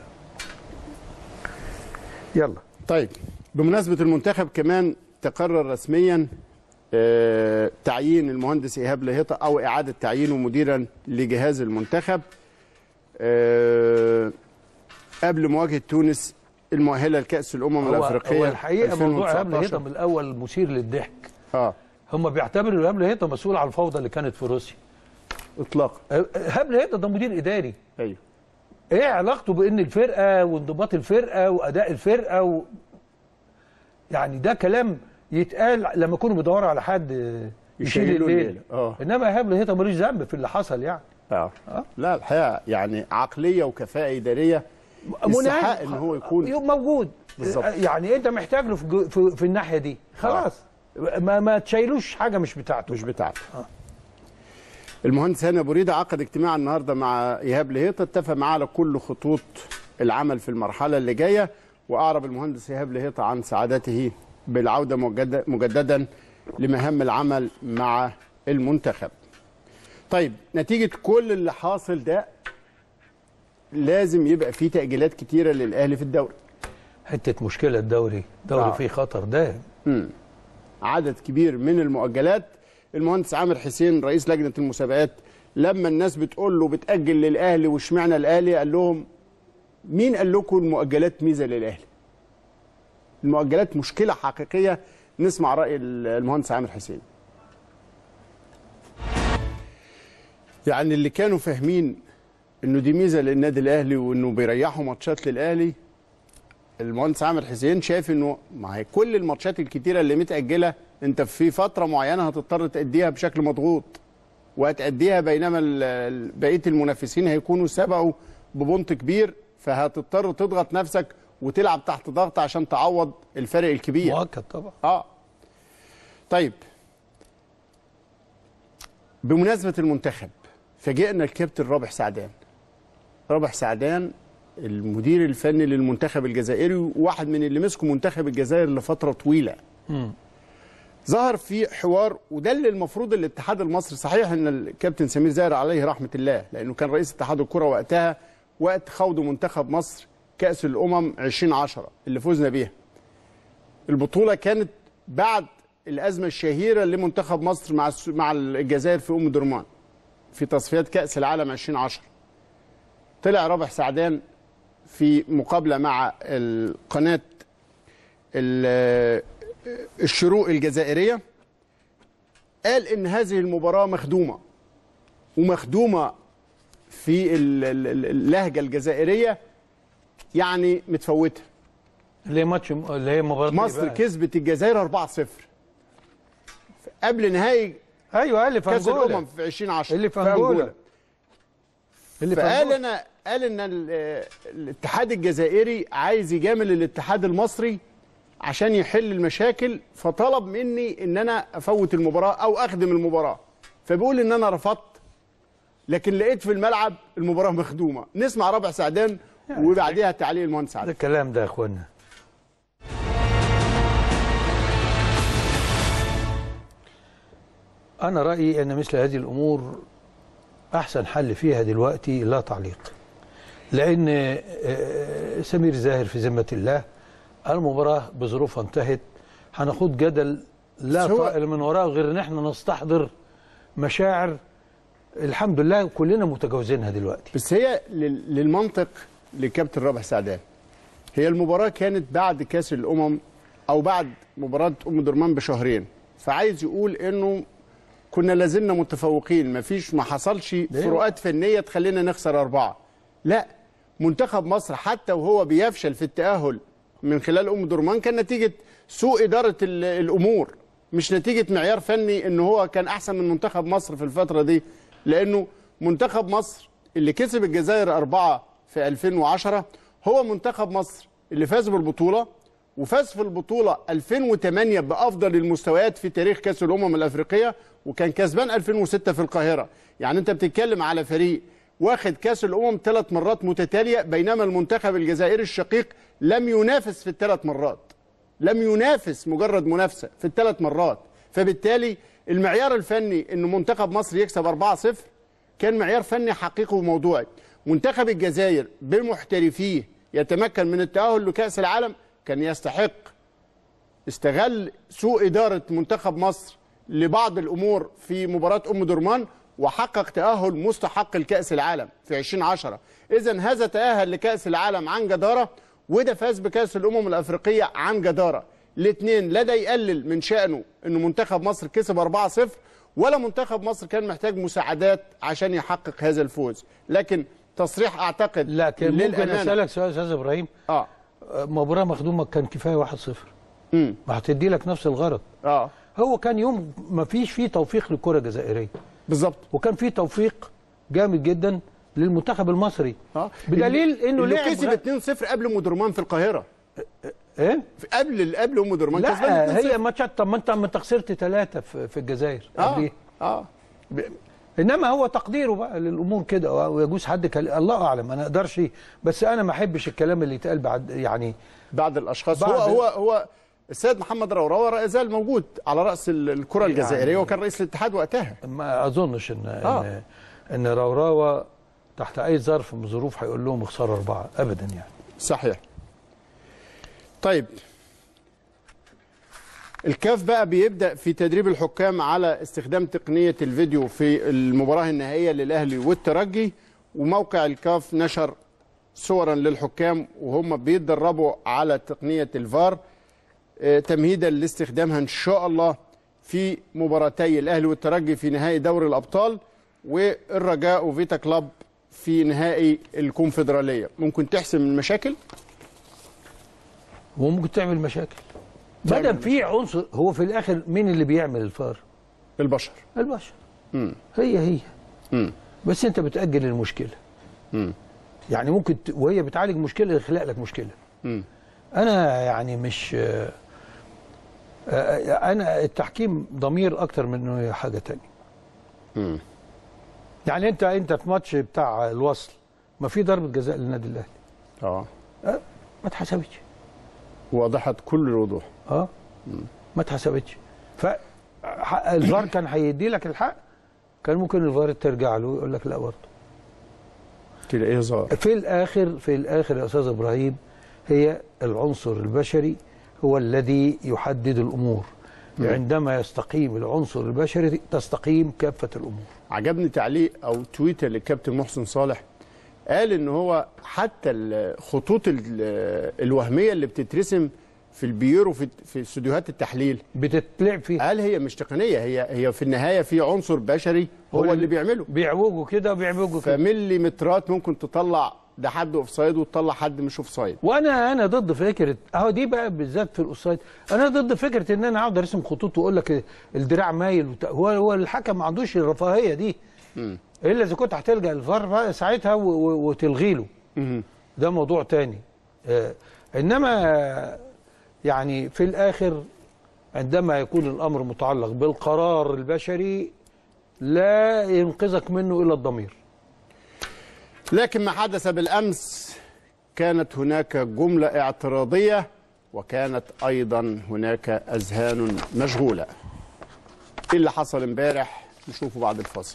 يلا طيب بمناسبة المنتخب كمان تقرر رسميا آه، تعيين المهندس إيهاب لهيطة أو إعادة تعيينه مديرا لجهاز المنتخب آه، قبل مواجهه تونس المؤهله لكاس الامم هو, الافريقيه هو الحقيقه موضوع ايهاب 2019. الهيثم الاول مثير للضحك اه هم بيعتبروا ايهاب الهيثم مسؤول عن الفوضى اللي كانت في روسيا اطلاقا ايهاب الهيثم ده مدير اداري ايوه ايه علاقته بان الفرقه وانضباط الفرقه واداء الفرقه و... يعني ده كلام يتقال لما يكونوا بيدوروا على حد يشيل يشيلوا الليل الليل. آه. انما ايهاب الهيثم ملوش ذنب في اللي حصل يعني اه لا الحقيقه يعني عقليه وكفاءه اداريه يستحق ان هو يكون موجود بالظبط. يعني انت محتاج له في, جو- في, في الناحيه دي خلاص ما ما تشيلوش حاجه مش بتاعته مش بتاعته المهندس هاني ابو ريده عقد اجتماع النهارده مع ايهاب لهيطه اتفق معاه على كل خطوط العمل في المرحله اللي جايه واعرب المهندس ايهاب لهيطه عن سعادته بالعوده مجدد- مجددا لمهام العمل مع المنتخب. طيب نتيجه كل اللي حاصل ده لازم يبقى في تاجيلات كتيره للاهلي في الدوري. حته مشكله الدوري الدوري آه. فيه خطر دائم عدد كبير من المؤجلات المهندس عامر حسين رئيس لجنه المسابقات لما الناس بتقول له بتاجل للاهلي واشمعنى الاهلي قال لهم مين قال لكم المؤجلات ميزه للاهلي المؤجلات مشكله حقيقيه نسمع راي المهندس عامر حسين يعني اللي كانوا فاهمين انه دي ميزه للنادي الاهلي وانه بيريحوا ماتشات للاهلي المهندس عامر حسين شايف انه ما هي كل الماتشات الكتيره اللي متاجله انت في فتره معينه هتضطر تاديها بشكل مضغوط وهتاديها بينما ال- ال- بقيه المنافسين هيكونوا سبقوا ببونت كبير فهتضطر تضغط نفسك وتلعب تحت ضغط عشان تعوض الفرق الكبير مؤكد طبعا اه طيب بمناسبة المنتخب فاجئنا الكابتن رابح سعدان رابح سعدان المدير الفني للمنتخب الجزائري وواحد من اللي مسكوا منتخب الجزائر لفترة طويلة ظهر في حوار وده اللي المفروض الاتحاد المصري صحيح ان الكابتن سمير زاهر عليه رحمة الله لانه كان رئيس اتحاد الكرة وقتها وقت خوض منتخب مصر كأس الأمم 2010 اللي فزنا بيها البطوله كانت بعد الازمه الشهيره لمنتخب مصر مع الس- مع الجزائر في ام درمان في تصفيات كاس العالم 2010 طلع رابح سعدان في مقابله مع القناه ال- الشروق الجزائريه قال ان هذه المباراه مخدومه ومخدومه في ال- ال- ال- اللهجه الجزائريه يعني متفوته اللي هي ماتش اللي هي مباراه إيه مصر بقى؟ كسبت الجزائر 4-0 قبل نهائي ايوه اللي في كاس انجولا الامم في 2010 اللي في انجولا اللي في فقال انجولا انا قال ان ال- الاتحاد الجزائري عايز يجامل الاتحاد المصري عشان يحل المشاكل فطلب مني ان انا افوت المباراه او اخدم المباراه فبيقول ان انا رفضت لكن لقيت في الملعب المباراه مخدومه نسمع رابع سعدان وبعديها تعليق المهندس ده عادل الكلام ده يا اخوانا انا رايي ان مثل هذه الامور احسن حل فيها دلوقتي لا تعليق لان آه، سمير زاهر في ذمه الله المباراه بظروفها انتهت هناخد جدل لا بس هو- طائل من وراه غير ان احنا نستحضر مشاعر الحمد لله كلنا متجاوزينها دلوقتي بس هي لل- للمنطق لكابتن رابح سعدان هي المباراة كانت بعد كأس الأمم أو بعد مباراة أم درمان بشهرين فعايز يقول إنه كنا لازلنا متفوقين مفيش ما حصلش فروقات فنية تخلينا نخسر أربعة لا منتخب مصر حتى وهو بيفشل في التأهل من خلال أم درمان كان نتيجة سوء إدارة ال- الأمور مش نتيجة معيار فني إن هو كان أحسن من منتخب مصر في الفترة دي لأنه منتخب مصر اللي كسب الجزائر أربعة في 2010 هو منتخب مصر اللي فاز بالبطولة وفاز في البطولة 2008 بأفضل المستويات في تاريخ كأس الأمم الأفريقية وكان كسبان 2006 في القاهرة يعني أنت بتتكلم على فريق واخد كأس الأمم ثلاث مرات متتالية بينما المنتخب الجزائري الشقيق لم ينافس في الثلاث مرات لم ينافس مجرد منافسة في الثلاث مرات فبالتالي المعيار الفني أن منتخب مصر يكسب 4-0 كان معيار فني حقيقي وموضوعي منتخب الجزائر بمحترفيه يتمكن من التأهل لكأس العالم كان يستحق استغل سوء إدارة منتخب مصر لبعض الأمور في مباراة أم درمان وحقق تأهل مستحق لكأس العالم في 2010 إذا هذا تأهل لكأس العالم عن جدارة وده فاز بكأس الأمم الأفريقية عن جدارة الاثنين لا ده يقلل من شأنه أنه منتخب مصر كسب 4-0 ولا منتخب مصر كان محتاج مساعدات عشان يحقق هذا الفوز لكن تصريح أعتقد لكن ممكن للأمانة- اسالك سؤال يا استاذ ابراهيم آه آه، مباراه مخدومه كان كفايه 1-0 امم ما هتدي لك نفس الغرض آه هو كان يوم ما فيش فيه توفيق للكره الجزائريه بالظبط وكان فيه توفيق جامد جدا للمنتخب المصري اه بدليل انه اللي لعب كسب 2-0 قبل مدرمان في القاهره ايه في- قبل قبل ام درمان لا كسبان 2-0. هي ماتشات طب ما انت ما انت خسرت ثلاثه في, في الجزائر اه قبليه. اه انما هو تقديره بقى للامور كده ويجوز حد كل... الله اعلم انا اقدرش بس انا ما احبش الكلام اللي يتقال بعد يعني بعض الاشخاص بعد- هو هو هو السيد محمد روراوه لا يزال موجود على راس ال- الكره يعني- الجزائريه وكان رئيس الاتحاد وقتها ما اظنش ان آه. ان ان راوراوا تحت اي ظرف من الظروف هيقول لهم اخسروا اربعه ابدا يعني صحيح طيب الكاف بقى بيبدا في تدريب الحكام على استخدام تقنيه الفيديو في المباراه النهائيه للاهلي والترجي وموقع الكاف نشر صورا للحكام وهم بيتدربوا على تقنيه الفار آه، تمهيدا لاستخدامها ان شاء الله في مباراتي الاهلي والترجي في نهائي دوري الابطال والرجاء وفيتا كلاب في نهائي الكونفدراليه ممكن تحسم المشاكل وممكن تعمل مشاكل ما تعمل دام في عنصر هو في الاخر مين اللي بيعمل الفار؟ البشر البشر مم. هي هي مم. بس انت بتاجل المشكله مم. يعني ممكن ت... وهي بتعالج مشكله يخلق لك مشكله مم. انا يعني مش آه، آه، انا التحكيم ضمير اكتر من انه حاجه تانية مم. يعني انت انت في ماتش بتاع الوصل ما في ضربه جزاء للنادي الاهلي اه أه ما اتحسبتش وضحت كل الوضوح اه ما اتحسبتش فالفار كان هيدي لك الحق كان ممكن الفار ترجع له ويقول لك لا برضه تلاقيه ظاهر في الاخر في الاخر يا استاذ ابراهيم هي العنصر البشري هو الذي يحدد الامور عندما يستقيم العنصر البشري تستقيم كافه الامور عجبني تعليق او تويتر للكابتن محسن صالح قال ان هو حتى الخطوط ال- الوهميه اللي بتترسم في البيورو في في استوديوهات التحليل بتتلعب فيها قال هي مش تقنيه هي هي في النهايه في عنصر بشري هو اللي بيعمله بيعوجوا كده وبيعوجوا كده فمليمترات ممكن تطلع ده حد اوف سايد وتطلع حد مش اوف سايد وانا انا ضد فكره اهو دي بقى بالذات في الاوفسايد انا ضد فكره ان انا اقعد ارسم خطوط واقول لك الدراع مايل وت... هو هو الحكم ما عندوش الرفاهيه دي الا اذا كنت هتلجا الفار بقى ساعتها و... و... وتلغي له ده موضوع تاني آه انما يعني في الاخر عندما يكون الامر متعلق بالقرار البشري لا ينقذك منه الا الضمير لكن ما حدث بالامس كانت هناك جمله اعتراضيه وكانت ايضا هناك اذهان مشغوله ايه اللي حصل امبارح نشوفه بعد الفاصل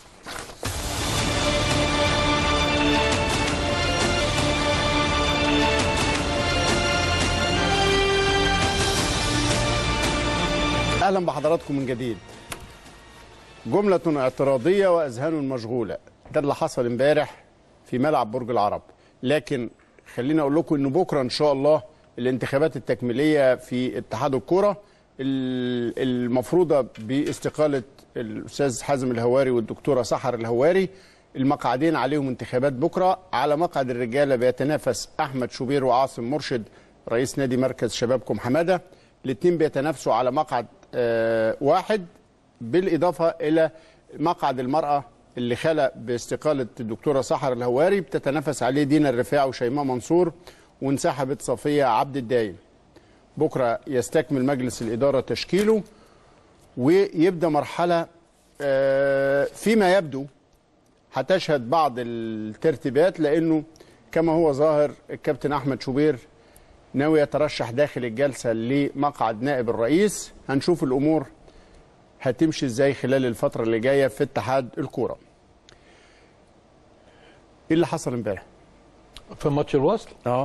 اهلا بحضراتكم من جديد جملة اعتراضية وأذهان مشغولة ده اللي حصل امبارح في ملعب برج العرب لكن خليني أقول لكم إن بكرة إن شاء الله الانتخابات التكميلية في اتحاد الكرة ال- المفروضة باستقالة الأستاذ حازم الهواري والدكتورة سحر الهواري المقعدين عليهم انتخابات بكرة على مقعد الرجالة بيتنافس أحمد شوبير وعاصم مرشد رئيس نادي مركز شبابكم حمادة الاثنين بيتنافسوا على مقعد آه واحد بالإضافة إلى مقعد المرأة اللي خلق باستقالة الدكتورة سحر الهواري بتتنافس عليه دينا الرفاع وشيماء منصور وانسحبت صفية عبد الدايم بكرة يستكمل مجلس الإدارة تشكيله ويبدأ مرحلة آه، فيما يبدو هتشهد بعض الترتيبات لأنه كما هو ظاهر الكابتن أحمد شوبير ناوي يترشح داخل الجلسة لمقعد نائب الرئيس هنشوف الأمور هتمشي ازاي خلال الفترة اللي جاية في اتحاد الكورة ايه اللي حصل امبارح في ماتش الوصل اه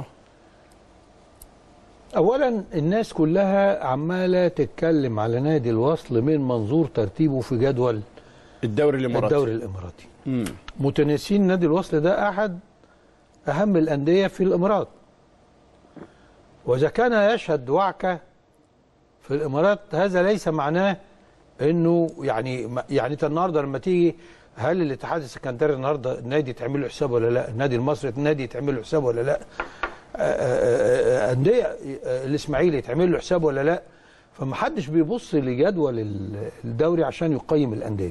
اولا الناس كلها عماله تتكلم على نادي الوصل من منظور ترتيبه في جدول الدوري الاماراتي الدوري الاماراتي مم. متناسين نادي الوصل ده احد اهم الانديه في الامارات واذا كان يشهد وعكه في الامارات هذا ليس معناه انه يعني يعني انت النهارده لما تيجي هل الاتحاد السكندري النهارده النادي يتعمل له حساب ولا لا؟ النادي المصري النادي يتعمل له حساب ولا لا؟ آه، آه، آه، انديه آه، الاسماعيلي يتعمل له حساب ولا لا؟ فمحدش بيبص لجدول ال- الدوري عشان يقيم الانديه.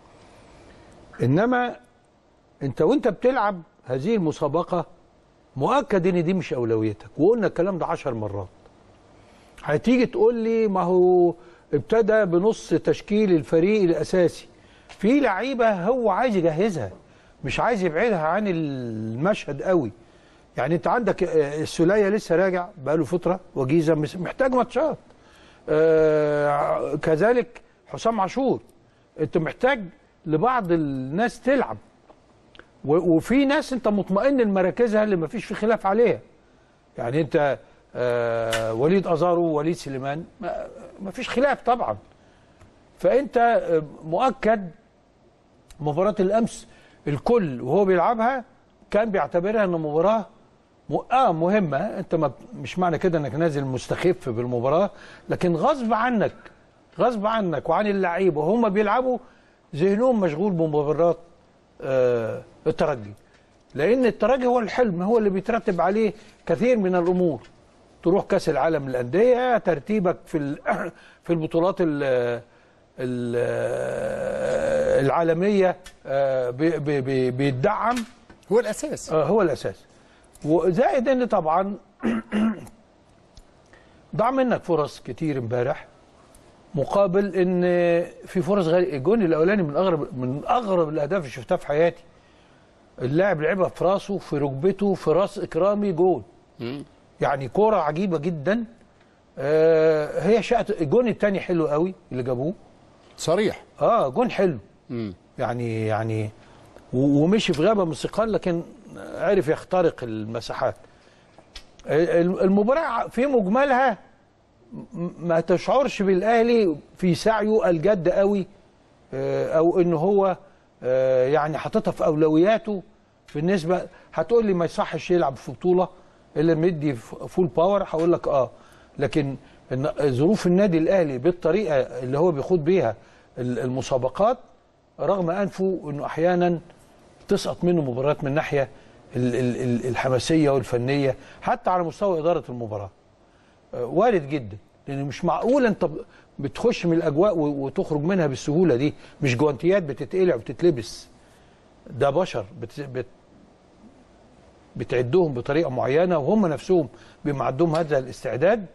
انما انت وانت بتلعب هذه المسابقه مؤكد ان دي مش اولويتك وقلنا الكلام ده عشر مرات هتيجي تقول لي ما هو ابتدى بنص تشكيل الفريق الاساسي في لعيبه هو عايز يجهزها مش عايز يبعدها عن المشهد قوي يعني انت عندك آه، السوليه لسه راجع بقاله فتره وجيزه مس- محتاج ماتشات آه، كذلك حسام عاشور انت محتاج لبعض الناس تلعب و- وفي ناس انت مطمئن لمراكزها اللي ما فيش في خلاف عليها يعني انت آه وليد ازارو وليد سليمان ما, ما فيش خلاف طبعا فانت آه، مؤكد مباراه الامس الكل وهو بيلعبها كان بيعتبرها ان مباراه م... اه مهمه انت ما مش معنى كده انك نازل مستخف بالمباراه لكن غصب عنك غصب عنك وعن اللعيبه وهم بيلعبوا ذهنهم مشغول بمباراه آه الترجي لان الترجي هو الحلم هو اللي بيترتب عليه كثير من الامور تروح كاس العالم للانديه ترتيبك في ال- في البطولات ال ال العالميه آه، بي- بي- بي- بيدعم هو الاساس آه، هو الاساس وزائد ان طبعا ضاع منك فرص كتير امبارح مقابل ان في فرص غير الجون الاولاني من اغرب من اغرب الاهداف اللي شفتها في حياتي اللاعب لعبها في راسه في ركبته في راس اكرامي جول يعني كوره عجيبه جدا آه هي شقت الجون الثاني حلو قوي اللي جابوه صريح اه جون حلو مم. يعني يعني و- ومشي في غابه موسيقال لكن عرف يخترق المساحات ال- المباراه في مجملها م- ما تشعرش بالاهلي في سعيه الجد قوي آه، او ان هو آه، يعني حاططها في اولوياته بالنسبه هتقول لي ما يصحش يلعب في بطوله الا مدي ف- فول باور هقول لك اه لكن إن- ظروف النادي الاهلي بالطريقه اللي هو بيخوض بيها ال- المسابقات رغم انفه انه احيانا تسقط منه مباريات من الناحيه ال- ال- ال- الحماسيه والفنيه حتى على مستوى اداره المباراه آه، وارد جدا لان مش معقول انت ب- بتخش من الاجواء و- وتخرج منها بالسهوله دي مش جوانتيات بتتقلع وتتلبس ده بشر بت بت بتعدهم بطريقه معينه وهم نفسهم بيبقى عندهم هذا الاستعداد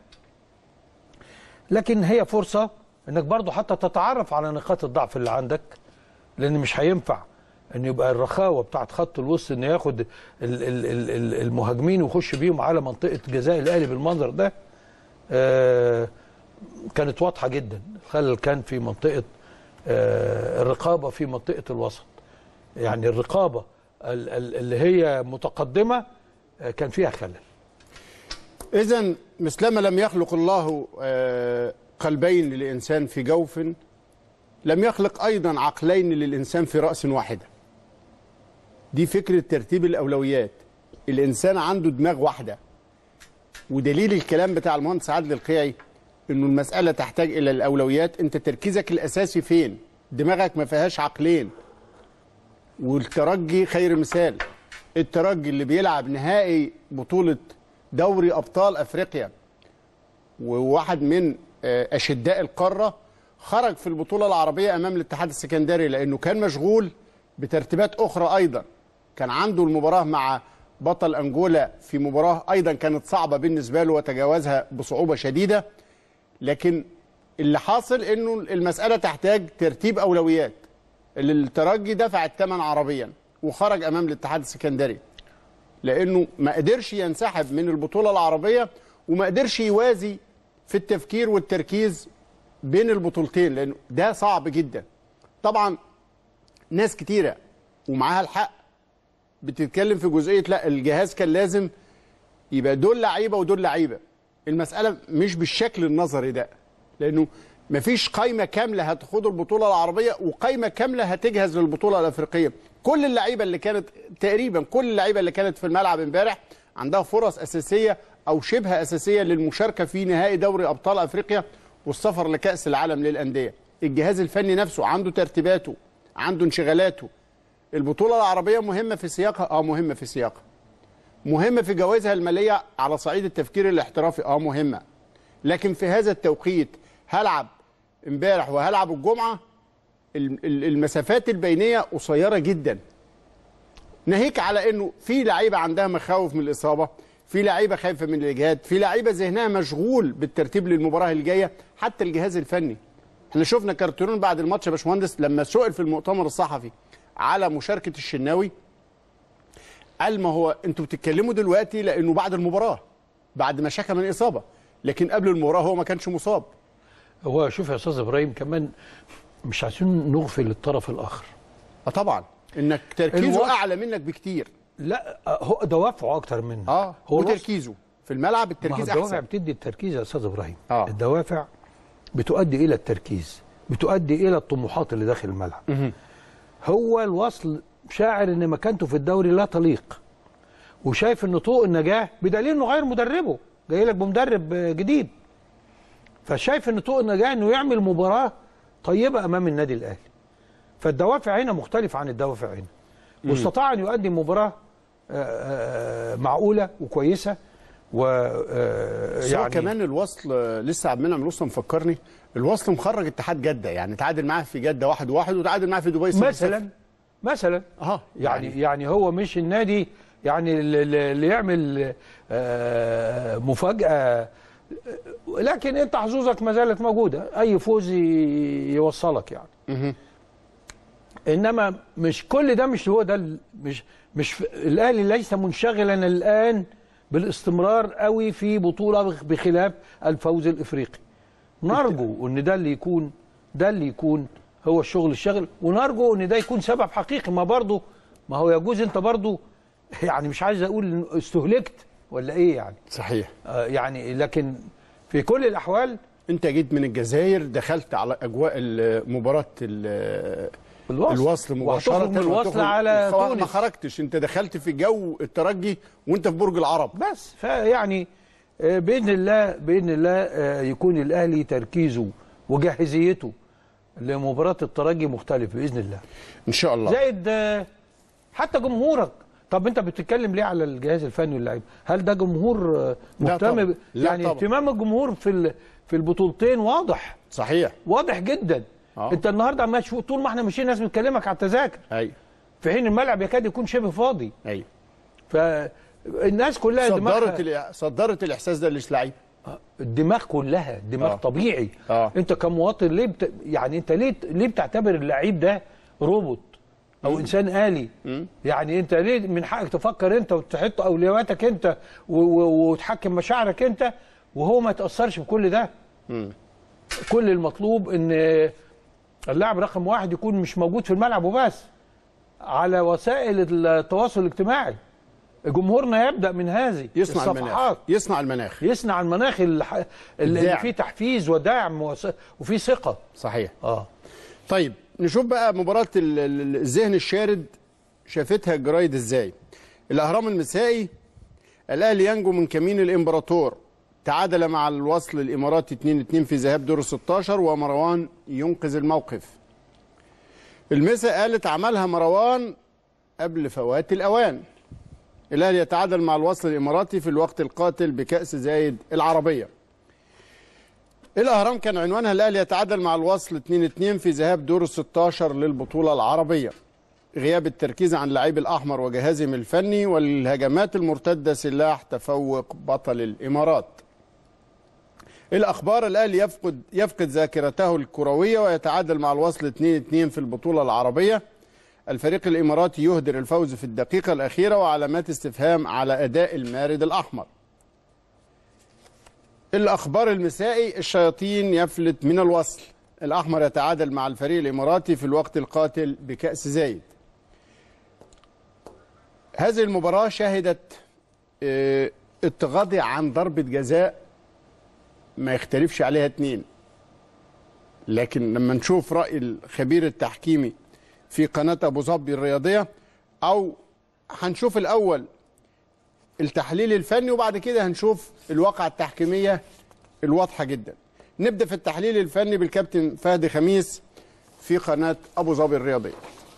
لكن هي فرصه انك برضو حتى تتعرف على نقاط الضعف اللي عندك لان مش هينفع ان يبقى الرخاوه بتاعت خط الوسط ان ياخد ال- ال- ال- ال- المهاجمين ويخش بيهم على منطقه جزاء الاهلي بالمنظر ده آه، كانت واضحه جدا الخلل كان في منطقه آه، الرقابه في منطقه الوسط يعني الرقابه ال- ال- اللي هي متقدمه آه، كان فيها خلل إذا مثلما لم يخلق الله آه، قلبين للإنسان في جوف لم يخلق أيضا عقلين للإنسان في رأس واحدة دي فكرة ترتيب الأولويات الإنسان عنده دماغ واحدة ودليل الكلام بتاع المهندس عادل القيعي إنه المسألة تحتاج إلى الأولويات أنت تركيزك الأساسي فين دماغك ما فيهاش عقلين والترجي خير مثال الترجي اللي بيلعب نهائي بطولة دوري أبطال أفريقيا وواحد من آه، أشداء القارة خرج في البطولة العربية أمام الاتحاد السكندري لأنه كان مشغول بترتيبات أخرى أيضا كان عنده المباراة مع بطل أنجولا في مباراة أيضا كانت صعبة بالنسبة له وتجاوزها بصعوبة شديدة لكن اللي حاصل انه المساله تحتاج ترتيب اولويات اللي الترجي دفع الثمن عربيا وخرج امام الاتحاد السكندري لانه ما قدرش ينسحب من البطوله العربيه وما قدرش يوازي في التفكير والتركيز بين البطولتين لانه ده صعب جدا طبعا ناس كتيره ومعاها الحق بتتكلم في جزئيه لا الجهاز كان لازم يبقى دول لعيبه ودول لعيبه المساله مش بالشكل النظري ده لانه مفيش قايمه كامله هتخوض البطوله العربيه وقايمه كامله هتجهز للبطوله الافريقيه كل اللعيبه اللي كانت تقريبا كل اللعيبه اللي كانت في الملعب امبارح عندها فرص اساسيه او شبه اساسيه للمشاركه في نهائي دوري ابطال افريقيا والسفر لكاس العالم للانديه الجهاز الفني نفسه عنده ترتيباته عنده انشغالاته البطوله العربيه مهمه في سياقها اه مهمه في سياقها مهمه في جوائزها الماليه على صعيد التفكير الاحترافي اه مهمه لكن في هذا التوقيت هلعب امبارح وهلعب الجمعه ال- ال- المسافات البينيه قصيره جدا ناهيك على انه في لعيبه عندها مخاوف من الاصابه في لعيبه خايفه من الاجهاد في لعيبه ذهنها مشغول بالترتيب للمباراه الجايه حتى الجهاز الفني احنا شفنا كارتيرون بعد الماتش يا باشمهندس لما سئل في المؤتمر الصحفي على مشاركه الشناوي قال ما هو انتوا بتتكلموا دلوقتي لانه بعد المباراه بعد ما شكى من اصابه لكن قبل المباراه هو ما كانش مصاب هو شوف يا استاذ ابراهيم كمان مش عايزين نغفل الطرف الاخر اه طبعا انك تركيزه الوقت- اعلى منك بكتير لا هو دوافعه اكتر منه اه هو الوصف- وتركيزه في الملعب ما هو التركيز الدوافع احسن بتدي التركيز يا استاذ ابراهيم آه. الدوافع بتؤدي الى التركيز بتؤدي الى الطموحات اللي داخل الملعب هو الوصل شاعر ان مكانته في الدوري لا تليق وشايف ان طوق النجاه بدليل انه غير مدربه جاي لك بمدرب آه، جديد فشايف ان طوق النجاه انه يعمل مباراه طيبه امام النادي الاهلي فالدوافع هنا مختلفه عن الدوافع هنا واستطاع ان يقدم مباراه آه، آه، معقوله وكويسه و آه، بس هو يعني كمان الوصل آه، لسه عبد المنعم لسه مفكرني الوصل مخرج اتحاد جده يعني تعادل معاه في جده واحد واحد وتعادل معاه في دبي صفر مثلا مثلا اه يعني يعني هو مش النادي يعني اللي اللي يعمل آه، مفاجاه لكن انت حظوظك ما زالت موجوده اي فوز ي- يوصلك يعني انما مش كل ده مش هو ده ال- مش مش ف- الاهلي ليس منشغلا الان بالاستمرار قوي في بطوله بخ- بخلاف الفوز الافريقي نرجو ان ده اللي يكون ده اللي يكون هو الشغل الشاغل ونرجو ان ده يكون سبب حقيقي ما برضه ما هو يجوز انت برضه يعني مش عايز اقول إن استهلكت ولا ايه يعني صحيح آه يعني لكن في كل الاحوال انت جيت من الجزائر دخلت على اجواء ال- مباراه ال- الوصل الوصل مباشره وهتخرج من الوصل وتخرج- على خلاص ما تونس خرجتش انت دخلت في جو الترجي وانت في برج العرب بس فيعني آه، باذن الله باذن الله آه، يكون الاهلي تركيزه وجاهزيته لمباراه الترجي مختلف باذن الله ان شاء الله زائد آه، حتى جمهورك طب انت بتتكلم ليه على الجهاز الفني واللعيبه هل ده جمهور آه، لا مهتم طبعا. ب- لا يعني طبعا. اهتمام الجمهور في ال- في البطولتين واضح صحيح واضح جدا آه. انت النهارده عمال تشوف طول ما احنا ماشيين ناس بتكلمك على التذاكر ايوه في حين الملعب يكاد يكون شبه فاضي ايوه فالناس كلها دماغها صدرت الإع- صدرت الاحساس ده للعيب الدماغ كلها دماغ آه. آه. طبيعي آه. آه. انت كمواطن ليه بت... يعني انت ليه ليه بتعتبر اللعيب ده روبوت او انسان آلي يعني انت ليه من حقك تفكر انت وتحط اولوياتك انت و... و... وتحكم مشاعرك انت وهو ما يتاثرش بكل ده كل المطلوب ان اللاعب رقم واحد يكون مش موجود في الملعب وبس على وسائل التواصل الاجتماعي جمهورنا يبدا من هذه يصنع المناخ الصفحات يصنع المناخ يصنع المناخ الح- اللي الداعم. فيه تحفيز ودعم وس- وفيه ثقه صحيح اه طيب نشوف بقى مباراة ال- ال- الذهن الشارد شافتها الجرايد ازاي الأهرام المسائي الأهلي ينجو من كمين الإمبراطور تعادل مع الوصل الإماراتي 2-2 في ذهاب دور 16 ومروان ينقذ الموقف المسا قالت عملها مروان قبل فوات الأوان الأهلي يتعادل مع الوصل الإماراتي في الوقت القاتل بكأس زايد العربية الأهرام كان عنوانها الأهلي يتعادل مع الوصل 2-2 في ذهاب دور ال 16 للبطولة العربية. غياب التركيز عن اللعيب الأحمر وجهازهم الفني والهجمات المرتدة سلاح تفوق بطل الإمارات. الأخبار الأهلي يفقد يفقد ذاكرته الكروية ويتعادل مع الوصل 2-2 في البطولة العربية. الفريق الإماراتي يهدر الفوز في الدقيقة الأخيرة وعلامات استفهام على أداء المارد الأحمر. الأخبار المسائي الشياطين يفلت من الوصل الأحمر يتعادل مع الفريق الإماراتي في الوقت القاتل بكأس زايد هذه المباراة شهدت آه، التغاضي عن ضربة جزاء ما يختلفش عليها اتنين لكن لما نشوف راي الخبير التحكيمي في قناه ابو ظبي الرياضيه او هنشوف الاول التحليل الفني وبعد كده هنشوف الواقعه التحكيميه الواضحه جدا نبدا في التحليل الفني بالكابتن فهد خميس في قناه ابو ظبي الرياضيه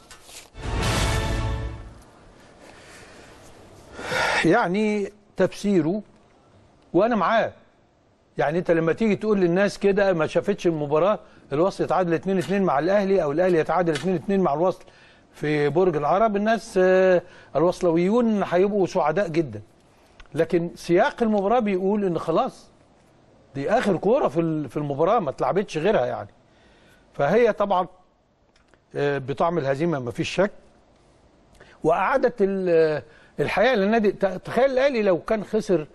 يعني تفسيره وانا معاه يعني انت لما تيجي تقول للناس كده ما شافتش المباراه الوصل يتعادل 2 2 مع الاهلي او الاهلي يتعادل 2 2 مع الوصل في برج العرب الناس آه، الوصلويون هيبقوا سعداء جدا لكن سياق المباراه بيقول ان خلاص دي اخر كوره في ال- في المباراه ما اتلعبتش غيرها يعني فهي طبعا آه، بطعم الهزيمه ما فيش شك واعادت ال- الحياه للنادي ت- تخيل الاهلي لو كان خسر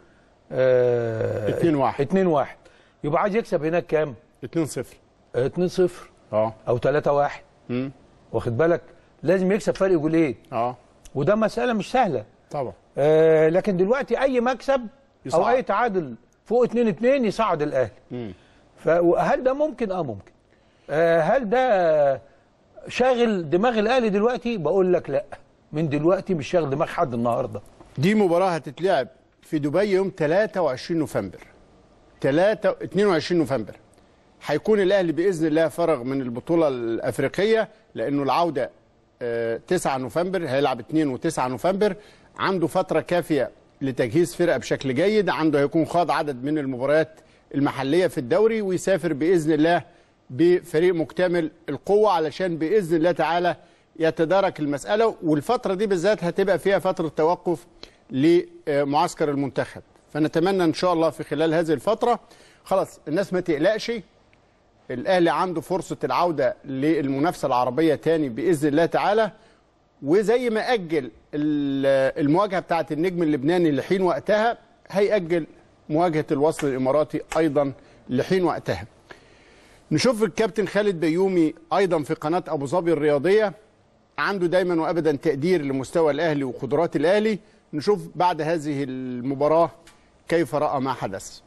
2-1. 2 1 يبقى عايز يكسب هناك كام 2-0 2 0 اه او 3 1 مم. واخد بالك لازم يكسب فرق جولين اه وده مساله مش سهله طبعا آه لكن دلوقتي اي مكسب يصعد. او اي تعادل فوق 2 2 يصعد الاهلي مم. فهل ده ممكن اه ممكن آه هل ده شاغل دماغ الاهلي دلوقتي بقول لك لا من دلوقتي مش شاغل دماغ حد النهارده دي مباراة هتتلعب في دبي يوم 23 نوفمبر 3 22 نوفمبر هيكون الاهلي باذن الله فرغ من البطولة الافريقية لانه العودة آه، 9 نوفمبر هيلعب 2 و9 نوفمبر عنده فترة كافية لتجهيز فرقة بشكل جيد عنده هيكون خاض عدد من المباريات المحلية في الدوري ويسافر باذن الله بفريق مكتمل القوة علشان باذن الله تعالى يتدارك المسألة والفترة دي بالذات هتبقى فيها فترة توقف لمعسكر المنتخب فنتمنى ان شاء الله في خلال هذه الفترة خلاص الناس ما تقلقش الاهلي عنده فرصة العودة للمنافسة العربية تاني بإذن الله تعالى وزي ما أجل ال- المواجهة بتاعة النجم اللبناني لحين وقتها هيأجل مواجهة الوصل الإماراتي أيضا لحين وقتها نشوف الكابتن خالد بيومي أيضا في قناة أبو ظبي الرياضية عنده دايما وأبدا تقدير لمستوى الأهلي وقدرات الأهلي نشوف بعد هذه المباراة كيف رأى ما حدث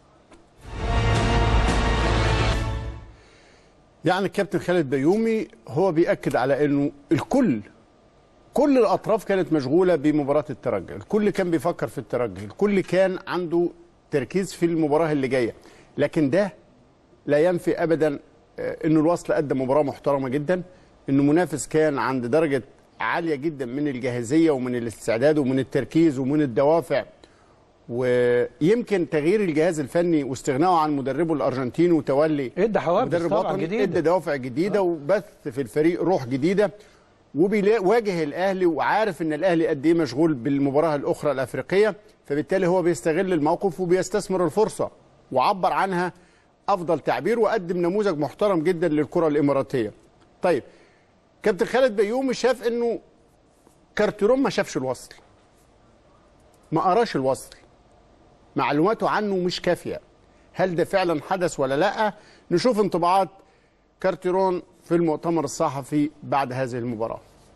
يعني الكابتن خالد بيومي هو بيأكد على انه الكل كل الاطراف كانت مشغوله بمباراه الترجي، الكل كان بيفكر في الترجي، الكل كان عنده تركيز في المباراه اللي جايه، لكن ده لا ينفي ابدا آه، انه الوصل قدم مباراه محترمه جدا، انه منافس كان عند درجه عاليه جدا من الجاهزيه ومن الاستعداد ومن التركيز ومن الدوافع ويمكن تغيير الجهاز الفني واستغنائه عن مدربه الارجنتيني وتولي ادى حوافز مدرب طبعا وطني جديده ادى دوافع جديده وبث في الفريق روح جديده وبيواجه الاهلي وعارف ان الاهلي قد ايه مشغول بالمباراه الاخرى الافريقيه فبالتالي هو بيستغل الموقف وبيستثمر الفرصه وعبر عنها افضل تعبير وقدم نموذج محترم جدا للكره الاماراتيه. طيب كابتن خالد بيومي شاف انه كارتيرون ما شافش الوصل. ما قراش الوصل. معلوماته عنه مش كافيه. هل ده فعلا حدث ولا لا؟ نشوف انطباعات كارتيرون في المؤتمر الصحفي بعد هذه المباراه.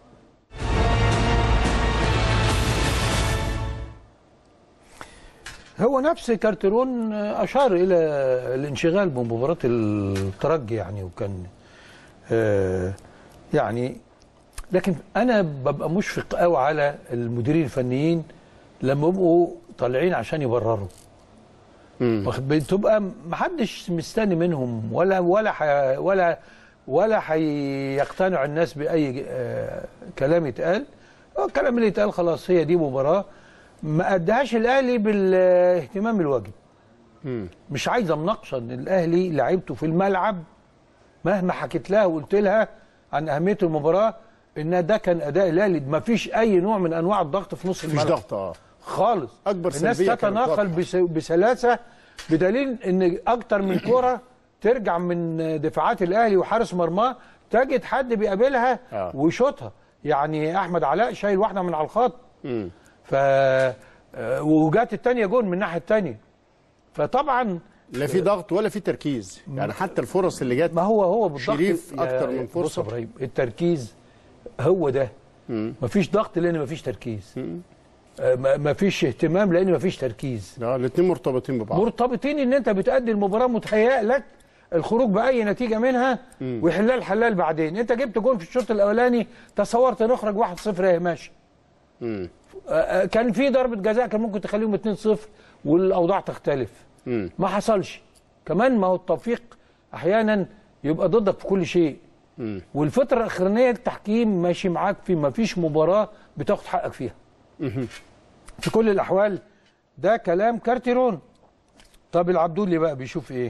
هو نفس كارترون اشار الى الانشغال بمباراه الترجي يعني وكان آه، يعني لكن انا ببقى مشفق قوي على المديرين الفنيين لما يبقوا طالعين عشان يبرروا واخد بالك؟ تبقى محدش مستني منهم ولا ولا حي ولا ولا هيقتنع الناس باي آه، كلام يتقال هو الكلام اللي يتقال خلاص هي دي مباراه ما اداهاش الاهلي بالاهتمام الواجب مش عايزه مناقشه ان الاهلي لعيبته في الملعب مهما حكيت لها وقلت لها عن اهميه المباراه ان ده كان اداء الاهلي ما فيش اي نوع من انواع الضغط في نص مفيش الملعب ضغط اه خالص أكبر الناس سلبية كانت تتناقل واضحة. بس- بسلاسه بدليل ان اكتر من كره ترجع من دفاعات الاهلي وحارس مرماه تجد حد بيقابلها آه. ويشوطها يعني احمد علاء شايل واحده من على الخط مم. ف آه، وجات الثانيه جون من الناحيه الثانيه فطبعا لا في ضغط ولا في تركيز يعني حتى الفرص اللي جت ما هو هو بالضغط شريف يا- أكتر من بص فرصة. يا ابراهيم التركيز هو ده مفيش ضغط لان مفيش تركيز آه، ما- مفيش اهتمام لان مفيش تركيز اه الاثنين مرتبطين ببعض مرتبطين ان انت بتأدي المباراه متهيأ لك الخروج باي نتيجه منها ويحلها الحلال بعدين انت جبت جون في الشوط الاولاني تصورت نخرج 1-0 يا ماشي مم. آه، آه، كان في ضربه جزاء كان ممكن تخليهم 2-0 والاوضاع تختلف مم. ما حصلش كمان ما هو التوفيق احيانا يبقى ضدك في كل شيء مم. والفتره الاخرانيه التحكيم ماشي معاك في ما فيش مباراه بتاخد حقك فيها في كل الاحوال ده كلام كارتيرون طب العبدولي بقى بيشوف ايه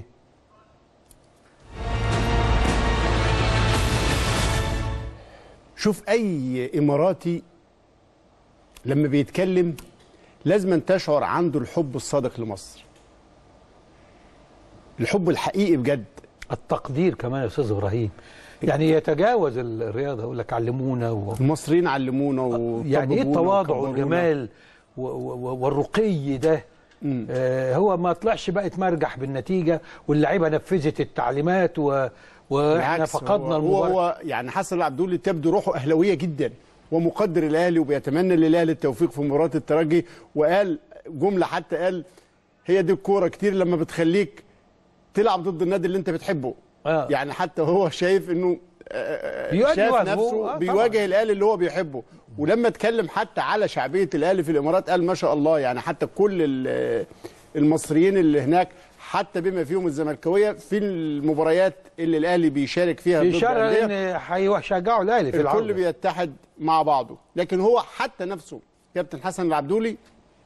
شوف اي اماراتي لما بيتكلم لازم أن تشعر عنده الحب الصادق لمصر الحب الحقيقي بجد التقدير كمان يا استاذ ابراهيم يعني يتجاوز الرياضه يقول لك علمونا و... المصريين علمونا و يعني ايه التواضع والجمال و... و... والرقي ده آه هو ما طلعش بقى يتمرجح بالنتيجه واللعيبه نفذت التعليمات و... واحنا بالعكس، فقدنا هو, هو, المباراه هو يعني حسن العبدولي تبدو روحه اهلاويه جدا ومقدر الاهلي وبيتمنى للاهلي التوفيق في مباراه الترجي وقال جمله حتى قال هي دي الكوره كتير لما بتخليك تلعب ضد النادي اللي انت بتحبه آه. يعني حتى هو شايف انه آه، بيواجه شايف واجبه. نفسه آه، بيواجه الاهلي اللي هو بيحبه ولما اتكلم حتى على شعبيه الاهلي في الامارات قال ما شاء الله يعني حتى كل ال- المصريين اللي هناك حتى بما فيهم الزملكاويه في المباريات اللي الاهلي بيشارك فيها ضد اشاره الأندية، ان هيشجعوا الاهلي في الكل العوده بيتحد مع بعضه لكن هو حتى نفسه كابتن حسن العبدولي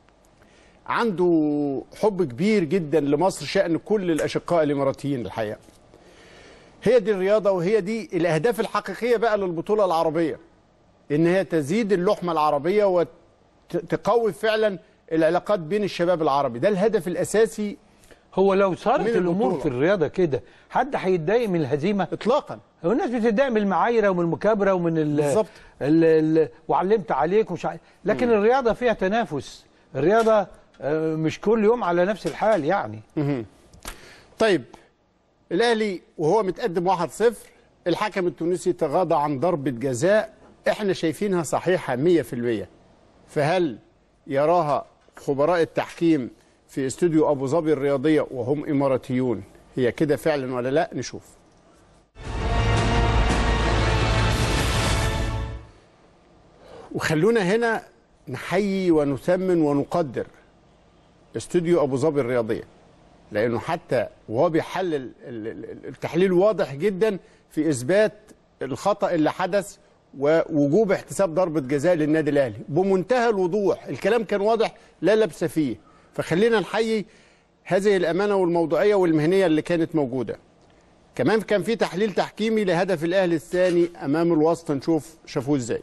عنده حب كبير جدا لمصر شأن كل الأشقاء الإماراتيين الحقيقة هي دي الرياضة وهي دي الأهداف الحقيقية بقى للبطولة العربية إن هي تزيد اللحمة العربية وتقوي فعلا العلاقات بين الشباب العربي ده الهدف الأساسي هو لو صارت من الامور البطولة. في الرياضه كده حد هيتضايق من الهزيمه إطلاقا هو الناس بتتضايق من المعايره ومن المكابره ومن ال بالظبط. ال ال وعلمت عليك ومش عارف لكن الرياضه فيها تنافس الرياضه آه، مش كل يوم على نفس الحال يعني طيب الاهلي وهو متقدم 1-0 الحكم التونسي تغاضى عن ضربة جزاء احنا شايفينها صحيحة 100% فهل يراها خبراء التحكيم في استوديو ابو ظبي الرياضية وهم اماراتيون هي كده فعلا ولا لا نشوف وخلونا هنا نحيي ونثمن ونقدر استوديو ابو ظبي الرياضيه لانه حتى وهو بيحلل ال- ال- التحليل واضح جدا في اثبات الخطا اللي حدث ووجوب احتساب ضربه جزاء للنادي الاهلي بمنتهى الوضوح الكلام كان واضح لا لبس فيه فخلينا نحيي هذه الامانه والموضوعيه والمهنيه اللي كانت موجوده كمان كان في تحليل تحكيمي لهدف الاهلي الثاني امام الوسط نشوف شافوه ازاي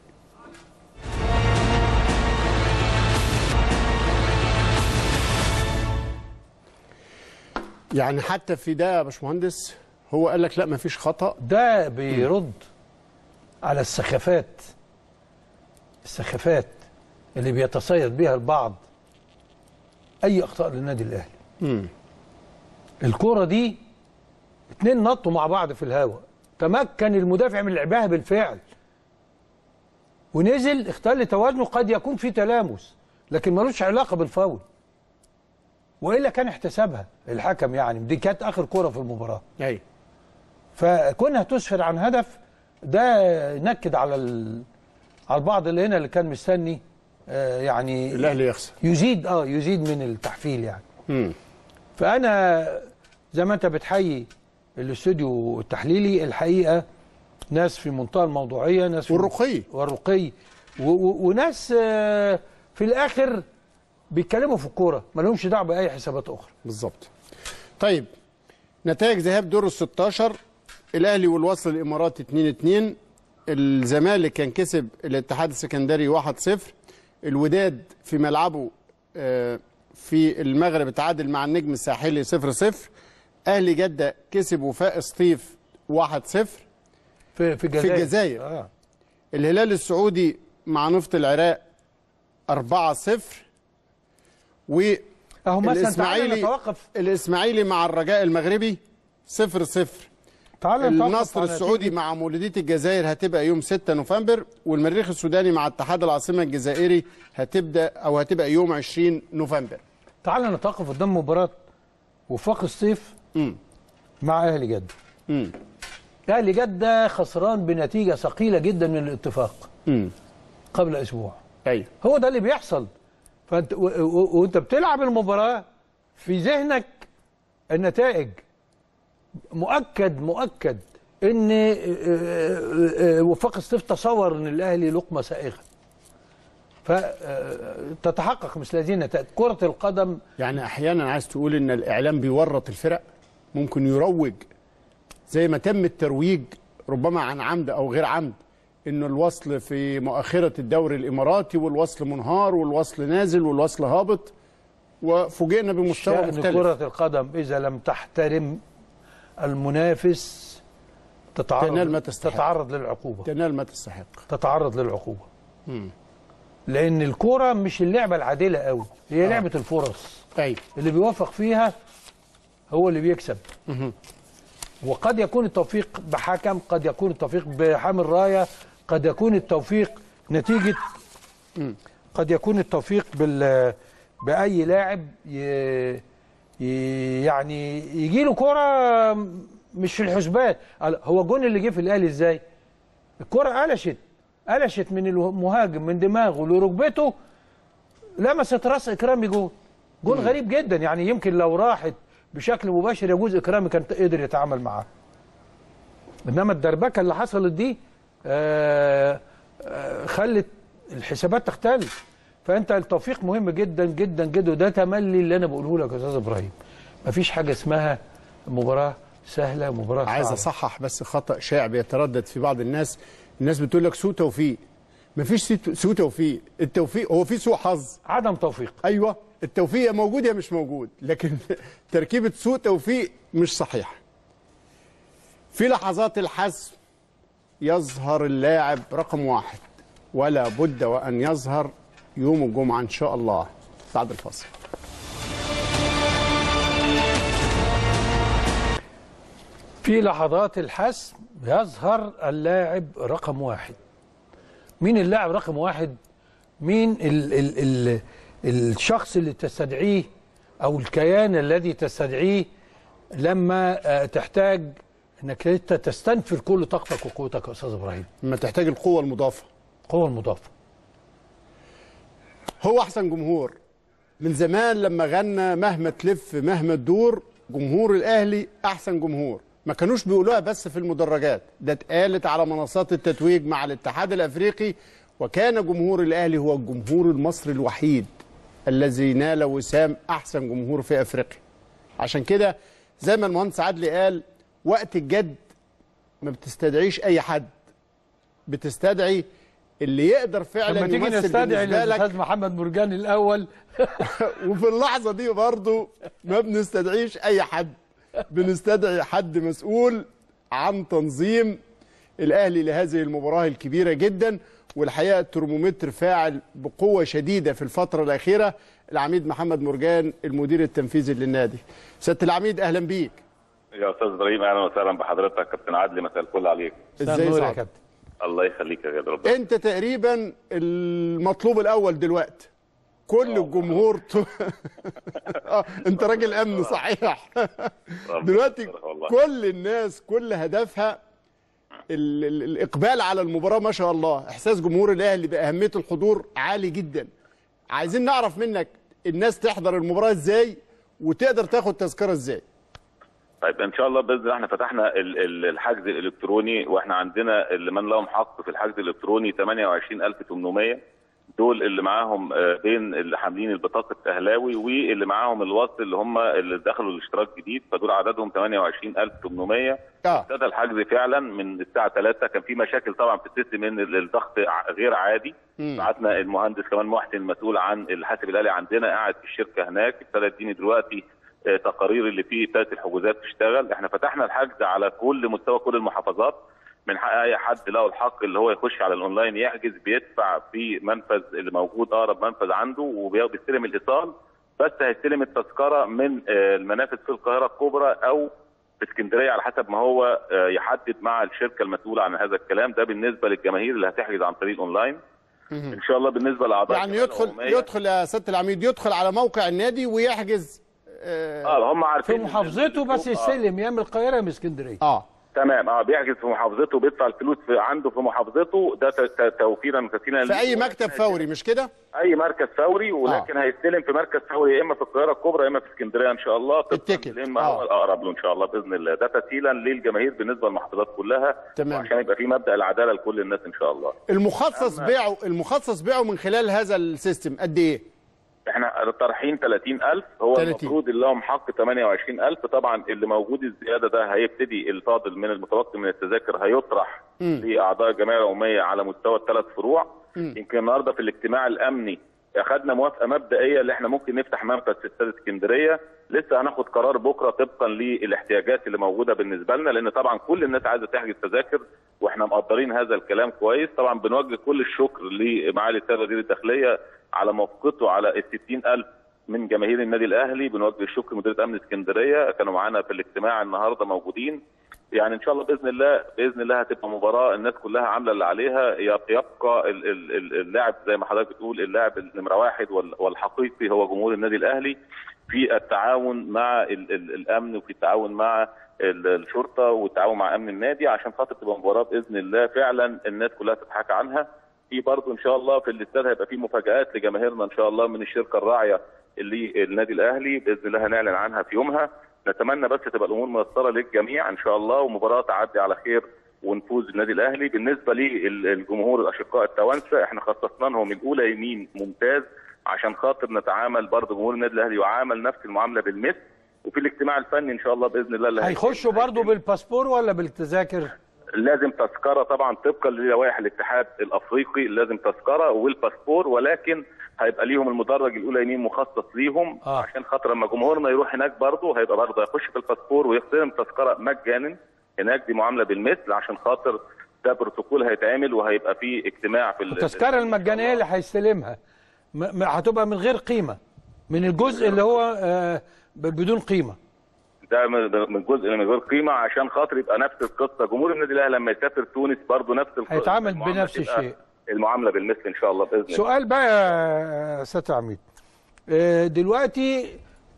يعني حتى في ده يا باشمهندس هو قال لك لا مفيش خطا ده بيرد على السخافات السخافات اللي بيتصيد بيها البعض اي اخطاء للنادي الاهلي الكوره دي اتنين نطوا مع بعض في الهواء تمكن المدافع من لعبها بالفعل ونزل اختل توازنه قد يكون في تلامس لكن ملوش علاقه بالفاول والا كان احتسبها الحكم يعني دي كانت اخر كوره في المباراه ايوه فكونها تسفر عن هدف ده نكد على ال... على البعض اللي هنا اللي كان مستني آه يعني الاهلي يخسر يزيد اه يزيد من التحفيل يعني مم. فانا زي ما انت بتحيي الاستوديو التحليلي الحقيقه ناس في منتهى الموضوعيه ناس في والرقي والرقي و... و... وناس آه في الاخر بيتكلموا في الكوره ما لهمش دعوه باي حسابات اخرى بالظبط طيب نتائج ذهاب دور ال 16 الاهلي والوصل الاماراتي 2 2 الزمالك كان كسب الاتحاد السكندري 1-0 الوداد في ملعبه آه، في المغرب تعادل مع النجم الساحلي 0-0 اهلي جده كسب وفاء سطيف 1-0 في في الجزائر الجزائر. آه. الهلال السعودي مع نفط العراق 4-0 و اهو مثلا تعالى الاسماعيلي نتوقف الاسماعيلي مع الرجاء المغربي 0 0 تعالى نتوقف النصر على السعودي مع مولودية الجزائر هتبقى يوم 6 نوفمبر والمريخ السوداني مع اتحاد العاصمة الجزائري هتبدأ أو هتبقى يوم 20 نوفمبر تعال نتوقف قدام مباراة وفاق الصيف مم. مع اهلي جده امم اهلي جده خسران بنتيجه ثقيله جدا من الاتفاق امم قبل اسبوع ايوه هو ده اللي بيحصل فانت و- و- وانت بتلعب المباراه في ذهنك النتائج مؤكد مؤكد ان آه، آه، آه، وفاق الصيف تصور ان الاهلي لقمه سائغه فتتحقق مثل هذه النتائج كره القدم يعني احيانا عايز تقول ان الاعلام بيورط الفرق ممكن يروج زي ما تم الترويج ربما عن عمد او غير عمد ان الوصل في مؤخره الدوري الاماراتي والوصل منهار والوصل نازل والوصل هابط وفوجئنا بمستوى شأن مختلف كرة القدم إذا لم تحترم المنافس تتعرض تنال ما تستحق. تتعرض للعقوبة تنال ما تستحق تتعرض للعقوبة لأن الكرة مش اللعبة العادلة قوي هي لعبة الفرص ايوه اللي بيوفق فيها هو اللي بيكسب وقد يكون التوفيق بحكم قد يكون التوفيق بحامل راية قد يكون التوفيق نتيجة قد يكون التوفيق بال بأي لاعب ي... ي... يعني يجي له كرة مش في الحسبان هو الجون اللي جه في الأهلي ازاي الكرة قلشت قلشت من المهاجم من دماغه لركبته لمست راس اكرامي جون جون غريب جدا يعني يمكن لو راحت بشكل مباشر يجوز اكرامي كان قدر يتعامل معاها انما الدربكه اللي حصلت دي آه آه خلت الحسابات تختلف فانت التوفيق مهم جدا جدا جدا وده تملي اللي انا بقوله لك يا استاذ ابراهيم مفيش حاجه اسمها مباراه سهله مباراه عايز صعبة. اصحح بس خطا شائع بيتردد في بعض الناس الناس بتقول لك سوء توفيق مفيش سوء- سوء توفيق التوفيق هو في سوء حظ عدم توفيق ايوه التوفيق يا موجود يا مش موجود لكن تركيبه سوء توفيق مش صحيحه في لحظات الحسم يظهر اللاعب رقم واحد ولا بد وان يظهر يوم الجمعه ان شاء الله بعد الفصل في لحظات الحسم يظهر اللاعب رقم واحد مين اللاعب رقم واحد مين ال ال ال الشخص اللي تستدعيه او الكيان الذي تستدعيه لما آه، تحتاج انك انت تستنفر كل طاقتك وقوتك يا استاذ ابراهيم لما تحتاج القوه المضافه قوة المضافة هو احسن جمهور من زمان لما غنى مهما تلف مهما تدور جمهور الاهلي احسن جمهور ما كانوش بيقولوها بس في المدرجات ده اتقالت على منصات التتويج مع الاتحاد الافريقي وكان جمهور الاهلي هو الجمهور المصري الوحيد الذي نال وسام احسن جمهور في افريقيا عشان كده زي ما المهندس عدلي قال وقت الجد ما بتستدعيش اي حد بتستدعي اللي يقدر فعلا لما تيجي يمثل نستدعي بالنسبة لك الاستاذ محمد مرجان الاول وفي اللحظه دي برضو ما بنستدعيش اي حد بنستدعي حد مسؤول عن تنظيم الاهلي لهذه المباراه الكبيره جدا والحقيقه الترمومتر فاعل بقوه شديده في الفتره الاخيره العميد محمد مرجان المدير التنفيذي للنادي سياده العميد اهلا بيك يا استاذ ابراهيم اهلا وسهلا بحضرتك كابتن عدلي مساء الفل عليك ازاي نور يا سعد كابتن الله يخليك يا جدع ربنا انت تقريبا المطلوب الاول دلوقتي كل الجمهور ت... آه، انت راجل امن صحيح دلوقتي يسترها والله. كل الناس كل هدفها ال... ال... الاقبال على المباراه ما شاء الله احساس جمهور الاهلي باهميه الحضور عالي جدا عايزين نعرف منك الناس تحضر المباراه ازاي وتقدر تاخد تذكره ازاي طيب ان شاء الله باذن الله احنا فتحنا ال- ال- الحجز الالكتروني واحنا عندنا اللي من لهم حق في الحجز الالكتروني 28800 دول اللي معاهم آه، بين اللي حاملين البطاقه اهلاوي واللي معاهم الوصل اللي هم اللي دخلوا الاشتراك جديد فدول عددهم 28800 اه ابتدى الحجز فعلا من الساعه 3 كان في مشاكل طبعا في السيستم ان الضغط ع- غير عادي بعتنا المهندس كمان محسن المسؤول عن الحاسب الالي عندنا قاعد في الشركه هناك ابتدى يديني دلوقتي آه، تقارير اللي فيه ابتدت الحجوزات تشتغل احنا فتحنا الحجز على كل مستوى كل المحافظات من حق اي حد له الحق اللي هو يخش على الاونلاين يحجز بيدفع في منفذ اللي موجود اقرب منفذ عنده وبيستلم الايصال بس هيستلم التذكره من آه، المنافذ في القاهره الكبرى او في اسكندريه على حسب ما هو آه، يحدد مع الشركه المسؤوله عن هذا الكلام ده بالنسبه للجماهير اللي هتحجز عن طريق الاونلاين ان شاء الله بالنسبه لاعضاء يعني الجمعية يدخل العمومية. يدخل يا سياده العميد يدخل على موقع النادي ويحجز اه, اه هم في عارفين محافظته بس آه. يستلم يا من القاهره يا من اسكندريه آه. تمام اه بيحجز في محافظته بيدفع الفلوس في عنده في محافظته ده ت- ت- توفيرا وتسهيلا في اي ليه. مكتب فوري مش كده اي مركز فوري ولكن هيستلم في مركز فوري يا اما في القاهره الكبرى يا اما في اسكندريه ان شاء الله طبقاً التيكت. لما آه. هو الاقرب له ان شاء الله باذن الله ده تسهيلا للجماهير بالنسبه للمحافظات كلها تمام. عشان يبقى في مبدا العداله لكل الناس ان شاء الله المخصص بيعه المخصص بيعه من خلال هذا السيستم قد ايه احنا طرحين 30000 هو 30. المفروض اللي لهم حق 28000 طبعا اللي موجود الزياده ده هيبتدي الفاضل من المتبقي من التذاكر هيطرح لاعضاء الجمعيه العموميه على مستوى الثلاث فروع يمكن النهارده في الاجتماع الامني اخذنا موافقه مبدئيه اللي احنا ممكن نفتح منفذ في استاد اسكندريه لسه هناخد قرار بكره طبقا للاحتياجات اللي موجوده بالنسبه لنا لان طبعا كل الناس عايزه تحجز تذاكر واحنا مقدرين هذا الكلام كويس طبعا بنوجه كل الشكر لمعالي السيد وزير الداخليه على موافقته على ال 60000 من جماهير النادي الاهلي بنوجه الشكر لمديريه امن اسكندريه كانوا معانا في الاجتماع النهارده موجودين يعني ان شاء الله باذن الله باذن الله هتبقى مباراه الناس كلها عامله اللي عليها يب- يبقى ال- ال- ال- اللاعب زي ما حضرتك بتقول اللاعب النمره واحد وال- والحقيقي هو جمهور النادي الاهلي في التعاون مع ال ال الامن وفي التعاون مع ال- الشرطه والتعاون مع امن النادي عشان خاطر تبقى مباراه باذن الله فعلا الناس كلها تضحك عنها في برضه ان شاء الله في الاستاد هيبقى في مفاجات لجماهيرنا ان شاء الله من الشركه الراعيه اللي النادي الاهلي باذن الله هنعلن عنها في يومها نتمنى بس تبقى الامور ميسره للجميع ان شاء الله ومباراه تعدي على خير ونفوز النادي الاهلي بالنسبه للجمهور الاشقاء التوانسه احنا خصصنا لهم الاولى يمين ممتاز عشان خاطر نتعامل برضه جمهور النادي الاهلي يعامل نفس المعامله بالمثل وفي الاجتماع الفني ان شاء الله باذن الله اللي هيخشوا برضو بالباسبور ولا بالتذاكر لازم تذكره طبعا طبقا للوائح الاتحاد الافريقي لازم تذكره والباسبور ولكن هيبقى ليهم المدرج الاولى يمين مخصص ليهم آه. عشان خاطر لما جمهورنا يروح هناك برضه هيبقى برضه يخش في الباسبور ويستلم تذكره مجانا هناك دي معامله بالمثل عشان خاطر ده بروتوكول هيتعمل وهيبقى فيه اجتماع في ال- التذكره المجانيه اللي هيستلمها م- م- هتبقى من غير قيمه من الجزء اللي هو آه، ب- بدون قيمه ده من من جزء من غير قيمه عشان خاطر يبقى نفس القصه جمهور النادي الاهلي لما يسافر تونس برضه نفس القصه هيتعامل المعاملة بنفس تبقى الشيء. المعامله بالمثل ان شاء الله باذن الله سؤال بقى يا استاذ عميد آه، دلوقتي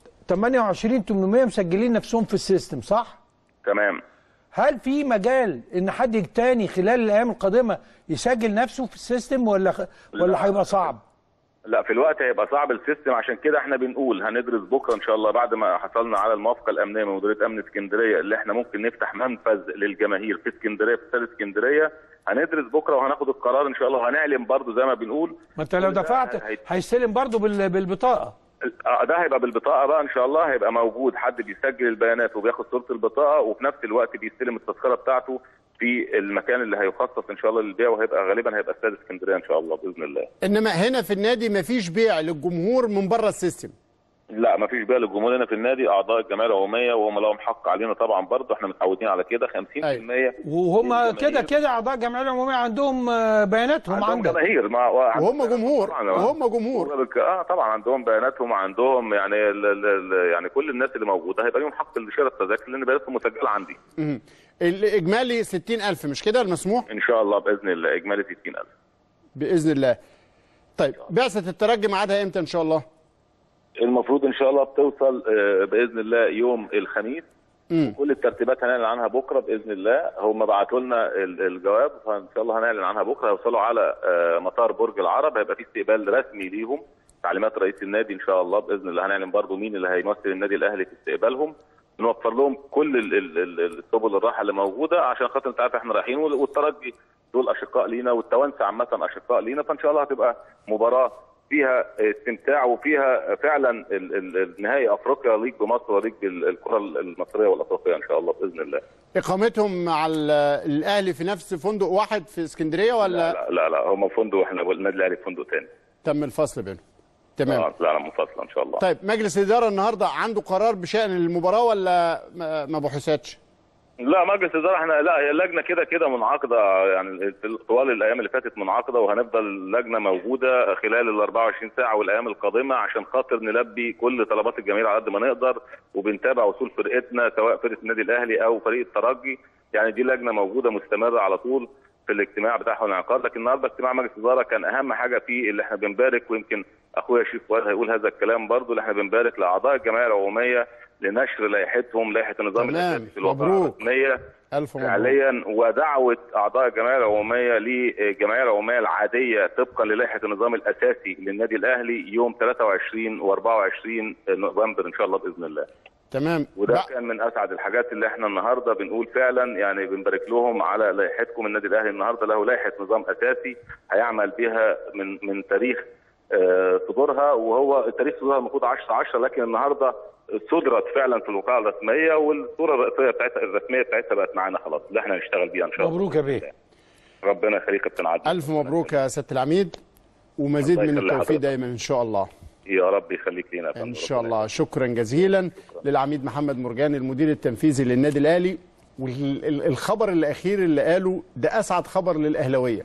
28 800 مسجلين نفسهم في السيستم صح؟ تمام هل في مجال ان حد تاني خلال الايام القادمه يسجل نفسه في السيستم ولا خ... ولا هيبقى صعب؟ لا في الوقت هيبقى صعب السيستم عشان كده احنا بنقول هندرس بكره ان شاء الله بعد ما حصلنا على الموافقه الامنيه من مديريه امن اسكندريه اللي احنا ممكن نفتح منفذ للجماهير في اسكندريه في استاد اسكندريه هندرس بكره وهناخد القرار ان شاء الله وهنعلن برضو زي ما بنقول ما انت لو كل ده دفعت هي- هيستلم برضه بال... بالبطاقه آه، ده هيبقى بالبطاقه بقى ان شاء الله هيبقى موجود حد بيسجل البيانات وبياخد صوره البطاقه وفي نفس الوقت بيستلم التذكره بتاعته في المكان اللي هيخصص ان شاء الله للبيع وهيبقى غالبا هيبقى استاد اسكندريه ان شاء الله باذن الله انما هنا في النادي مفيش بيع للجمهور من بره السيستم لا ما فيش بقى للجمهور هنا في النادي اعضاء الجمعيه العموميه وهم لهم حق علينا طبعا برضه احنا متعودين على كده 50% وهم للجماهير. كده كده اعضاء الجمعيه العموميه عندهم آه، بياناتهم عندهم عندك جماهير مع وهم جمهور طبعاً. وهم جمهور اه طبعا عندهم بياناتهم وعندهم يعني ال ال ال يعني كل الناس اللي موجوده هيبقى لهم حق لشراء التذاكر لان بياناتهم مسجله عندي مم. الاجمالي 60000 مش كده المسموح ان شاء الله باذن الله اجمالي 60000 باذن الله طيب بعثه الترجي ميعادها امتى ان شاء الله المفروض ان شاء الله بتوصل آه، باذن الله يوم الخميس مم. كل الترتيبات هنعلن عنها بكره باذن الله هم بعتوا لنا ال- الجواب فان شاء الله هنعلن عنها بكره هيوصلوا على آه، مطار برج العرب هيبقى في استقبال رسمي ليهم تعليمات رئيس النادي ان شاء الله باذن الله هنعلن برضو مين اللي هيمثل النادي الاهلي في استقبالهم نوفر لهم كل ال- ال- ال- السبل الراحه اللي موجوده عشان خاطر انت عارف احنا رايحين وال- والترجي دول اشقاء لينا والتوانسه عامه اشقاء لينا فان شاء الله هتبقى مباراه فيها استمتاع وفيها فعلا ال- ال- النهائي افريقيا ليك بمصر وليك بالكره المصريه والافريقيه ان شاء الله باذن الله اقامتهم مع ال- الاهلي في نفس فندق واحد في اسكندريه ولا لا لا لا هم فندق احنا النادي الاهلي في فندق ثاني تم الفصل بينهم تمام اه لا لا منفصله ان شاء الله طيب مجلس الاداره النهارده عنده قرار بشان المباراه ولا ما ما بحثتش لا مجلس الاداره احنا لا هي اللجنه كده كده منعقده يعني طوال الايام اللي فاتت منعقده وهنفضل اللجنه موجوده خلال ال 24 ساعه والايام القادمه عشان خاطر نلبي كل طلبات الجماهير على قد ما نقدر وبنتابع وصول فرقتنا سواء فرقه النادي الاهلي او فريق الترجي يعني دي لجنه موجوده مستمره على طول في الاجتماع بتاعها والانعقاد لكن النهارده اجتماع مجلس الاداره كان اهم حاجه فيه اللي احنا بنبارك ويمكن اخويا شيخ فؤاد هيقول هذا الكلام برضو اللي احنا بنبارك لاعضاء الجمعيه العموميه لنشر لائحتهم لائحه النظام تمام. الاساسي في الوقائع مبروك. الرسميه الف مبروك فعليا ودعوه اعضاء الجمعيه العموميه للجمعيه العموميه العاديه طبقا للائحه النظام الاساسي للنادي الاهلي يوم 23 و24 نوفمبر ان شاء الله باذن الله. تمام وده بع- كان من اسعد الحاجات اللي احنا النهارده بنقول فعلا يعني بنبارك لهم على لائحتكم النادي الاهلي النهارده له لائحه نظام اساسي هيعمل بها من من تاريخ آه، صدورها وهو تاريخ صدورها المفروض 10 10 لكن النهارده صدرت فعلا في الوقائع الرسميه والصوره الرئيسيه بتاعتها الرسميه بتاعتها بقت معانا خلاص اللي احنا هنشتغل بيها ان شاء الله مبروك يا بيه ربنا يخليك يا كابتن عادل الف مبروك يا سياده العميد ومزيد الله من يخلي التوفيق حضرتك. دايما ان شاء الله يا رب يخليك لينا يا فندم. ان شاء ربنا الله شكرا جزيلا للعميد محمد مرجان المدير التنفيذي للنادي الاهلي والخبر الاخير اللي قاله ده اسعد خبر للاهلاويه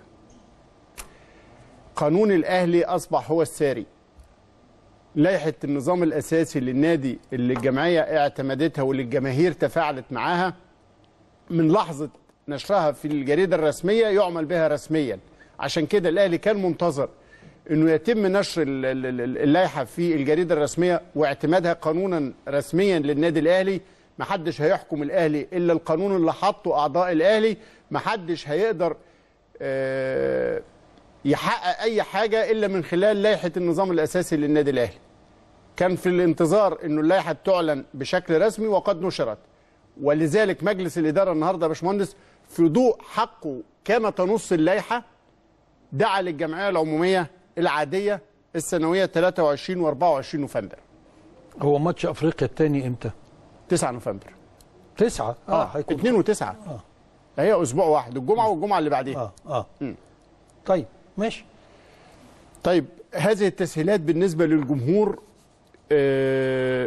قانون الاهلي اصبح هو الساري لائحه النظام الاساسي للنادي اللي الجمعيه اعتمدتها واللي الجماهير تفاعلت معاها من لحظه نشرها في الجريده الرسميه يعمل بها رسميا عشان كده الاهلي كان منتظر انه يتم نشر ال- ال- ال- اللائحه في الجريده الرسميه واعتمادها قانونا رسميا للنادي الاهلي محدش هيحكم الاهلي الا القانون اللي حطه اعضاء الاهلي محدش هيقدر آه، يحقق اي حاجه الا من خلال لائحه النظام الاساسي للنادي الاهلي كان في الانتظار انه اللائحه تعلن بشكل رسمي وقد نشرت ولذلك مجلس الاداره النهارده يا باشمهندس في ضوء حقه كما تنص اللائحه دعا للجمعيه العموميه العاديه السنويه 23 و24 نوفمبر هو ماتش افريقيا الثاني امتى 9 نوفمبر تسعة اه اه هيكون 2 و9 اه هي اسبوع واحد الجمعه والجمعه اللي بعديها اه اه طيب ماشي طيب هذه التسهيلات بالنسبة للجمهور آه،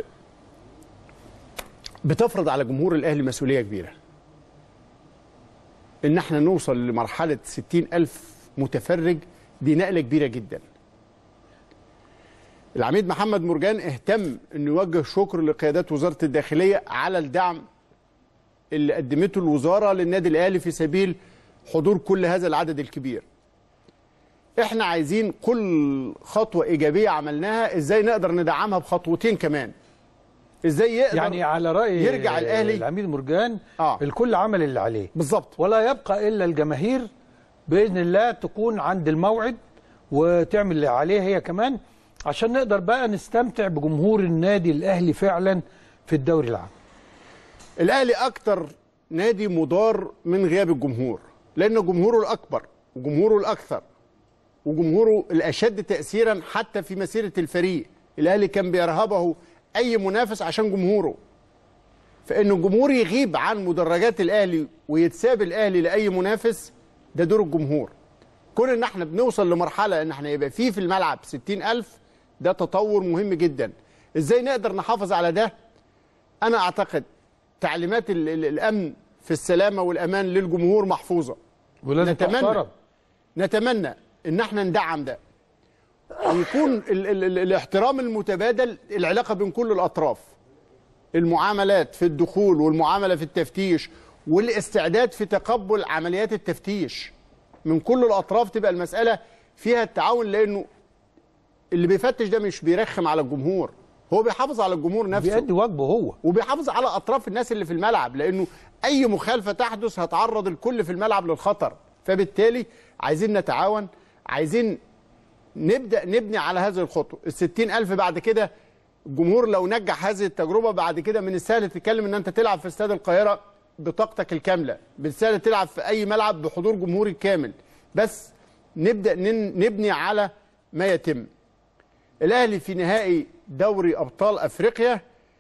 بتفرض على جمهور الأهلي مسؤولية كبيرة إن احنا نوصل لمرحلة 60 ألف متفرج دي نقلة كبيرة جدا العميد محمد مرجان اهتم انه يوجه شكر لقيادات وزارة الداخلية على الدعم اللي قدمته الوزارة للنادي الأهلي في سبيل حضور كل هذا العدد الكبير احنا عايزين كل خطوه ايجابيه عملناها ازاي نقدر ندعمها بخطوتين كمان ازاي يقدر يعني على راي يرجع الأهلي. العميد مرجان آه. الكل عمل اللي عليه بالظبط ولا يبقى الا الجماهير باذن الله تكون عند الموعد وتعمل اللي عليها هي كمان عشان نقدر بقى نستمتع بجمهور النادي الاهلي فعلا في الدوري العام الاهلي اكتر نادي مضار من غياب الجمهور لان جمهوره الاكبر وجمهوره الاكثر وجمهوره الاشد تاثيرا حتى في مسيره الفريق الاهلي كان بيرهبه اي منافس عشان جمهوره فان الجمهور يغيب عن مدرجات الاهلي ويتساب الاهلي لاي منافس ده دور الجمهور كون ان احنا بنوصل لمرحله ان احنا يبقى فيه في الملعب 60000 ده تطور مهم جدا ازاي نقدر نحافظ على ده انا اعتقد تعليمات ال- ال- الامن في السلامه والامان للجمهور محفوظه ولازم نتمنى تحترم نتمنى ان احنا ندعم ده ويكون ال ال ال الاحترام المتبادل العلاقه بين كل الاطراف المعاملات في الدخول والمعامله في التفتيش والاستعداد في تقبل عمليات التفتيش من كل الاطراف تبقى المساله فيها التعاون لانه اللي بيفتش ده مش بيرخم على الجمهور هو بيحافظ على الجمهور نفسه بيأدي واجبه هو وبيحافظ على اطراف الناس اللي في الملعب لانه اي مخالفه تحدث هتعرض الكل في الملعب للخطر فبالتالي عايزين نتعاون عايزين نبدا نبني على هذه الخطوه ال ألف بعد كده الجمهور لو نجح هذه التجربه بعد كده من السهل تتكلم ان انت تلعب في استاد القاهره بطاقتك الكامله بالسهل تلعب في اي ملعب بحضور جمهوري كامل بس نبدا نن- نبني على ما يتم الاهلي في نهائي دوري ابطال افريقيا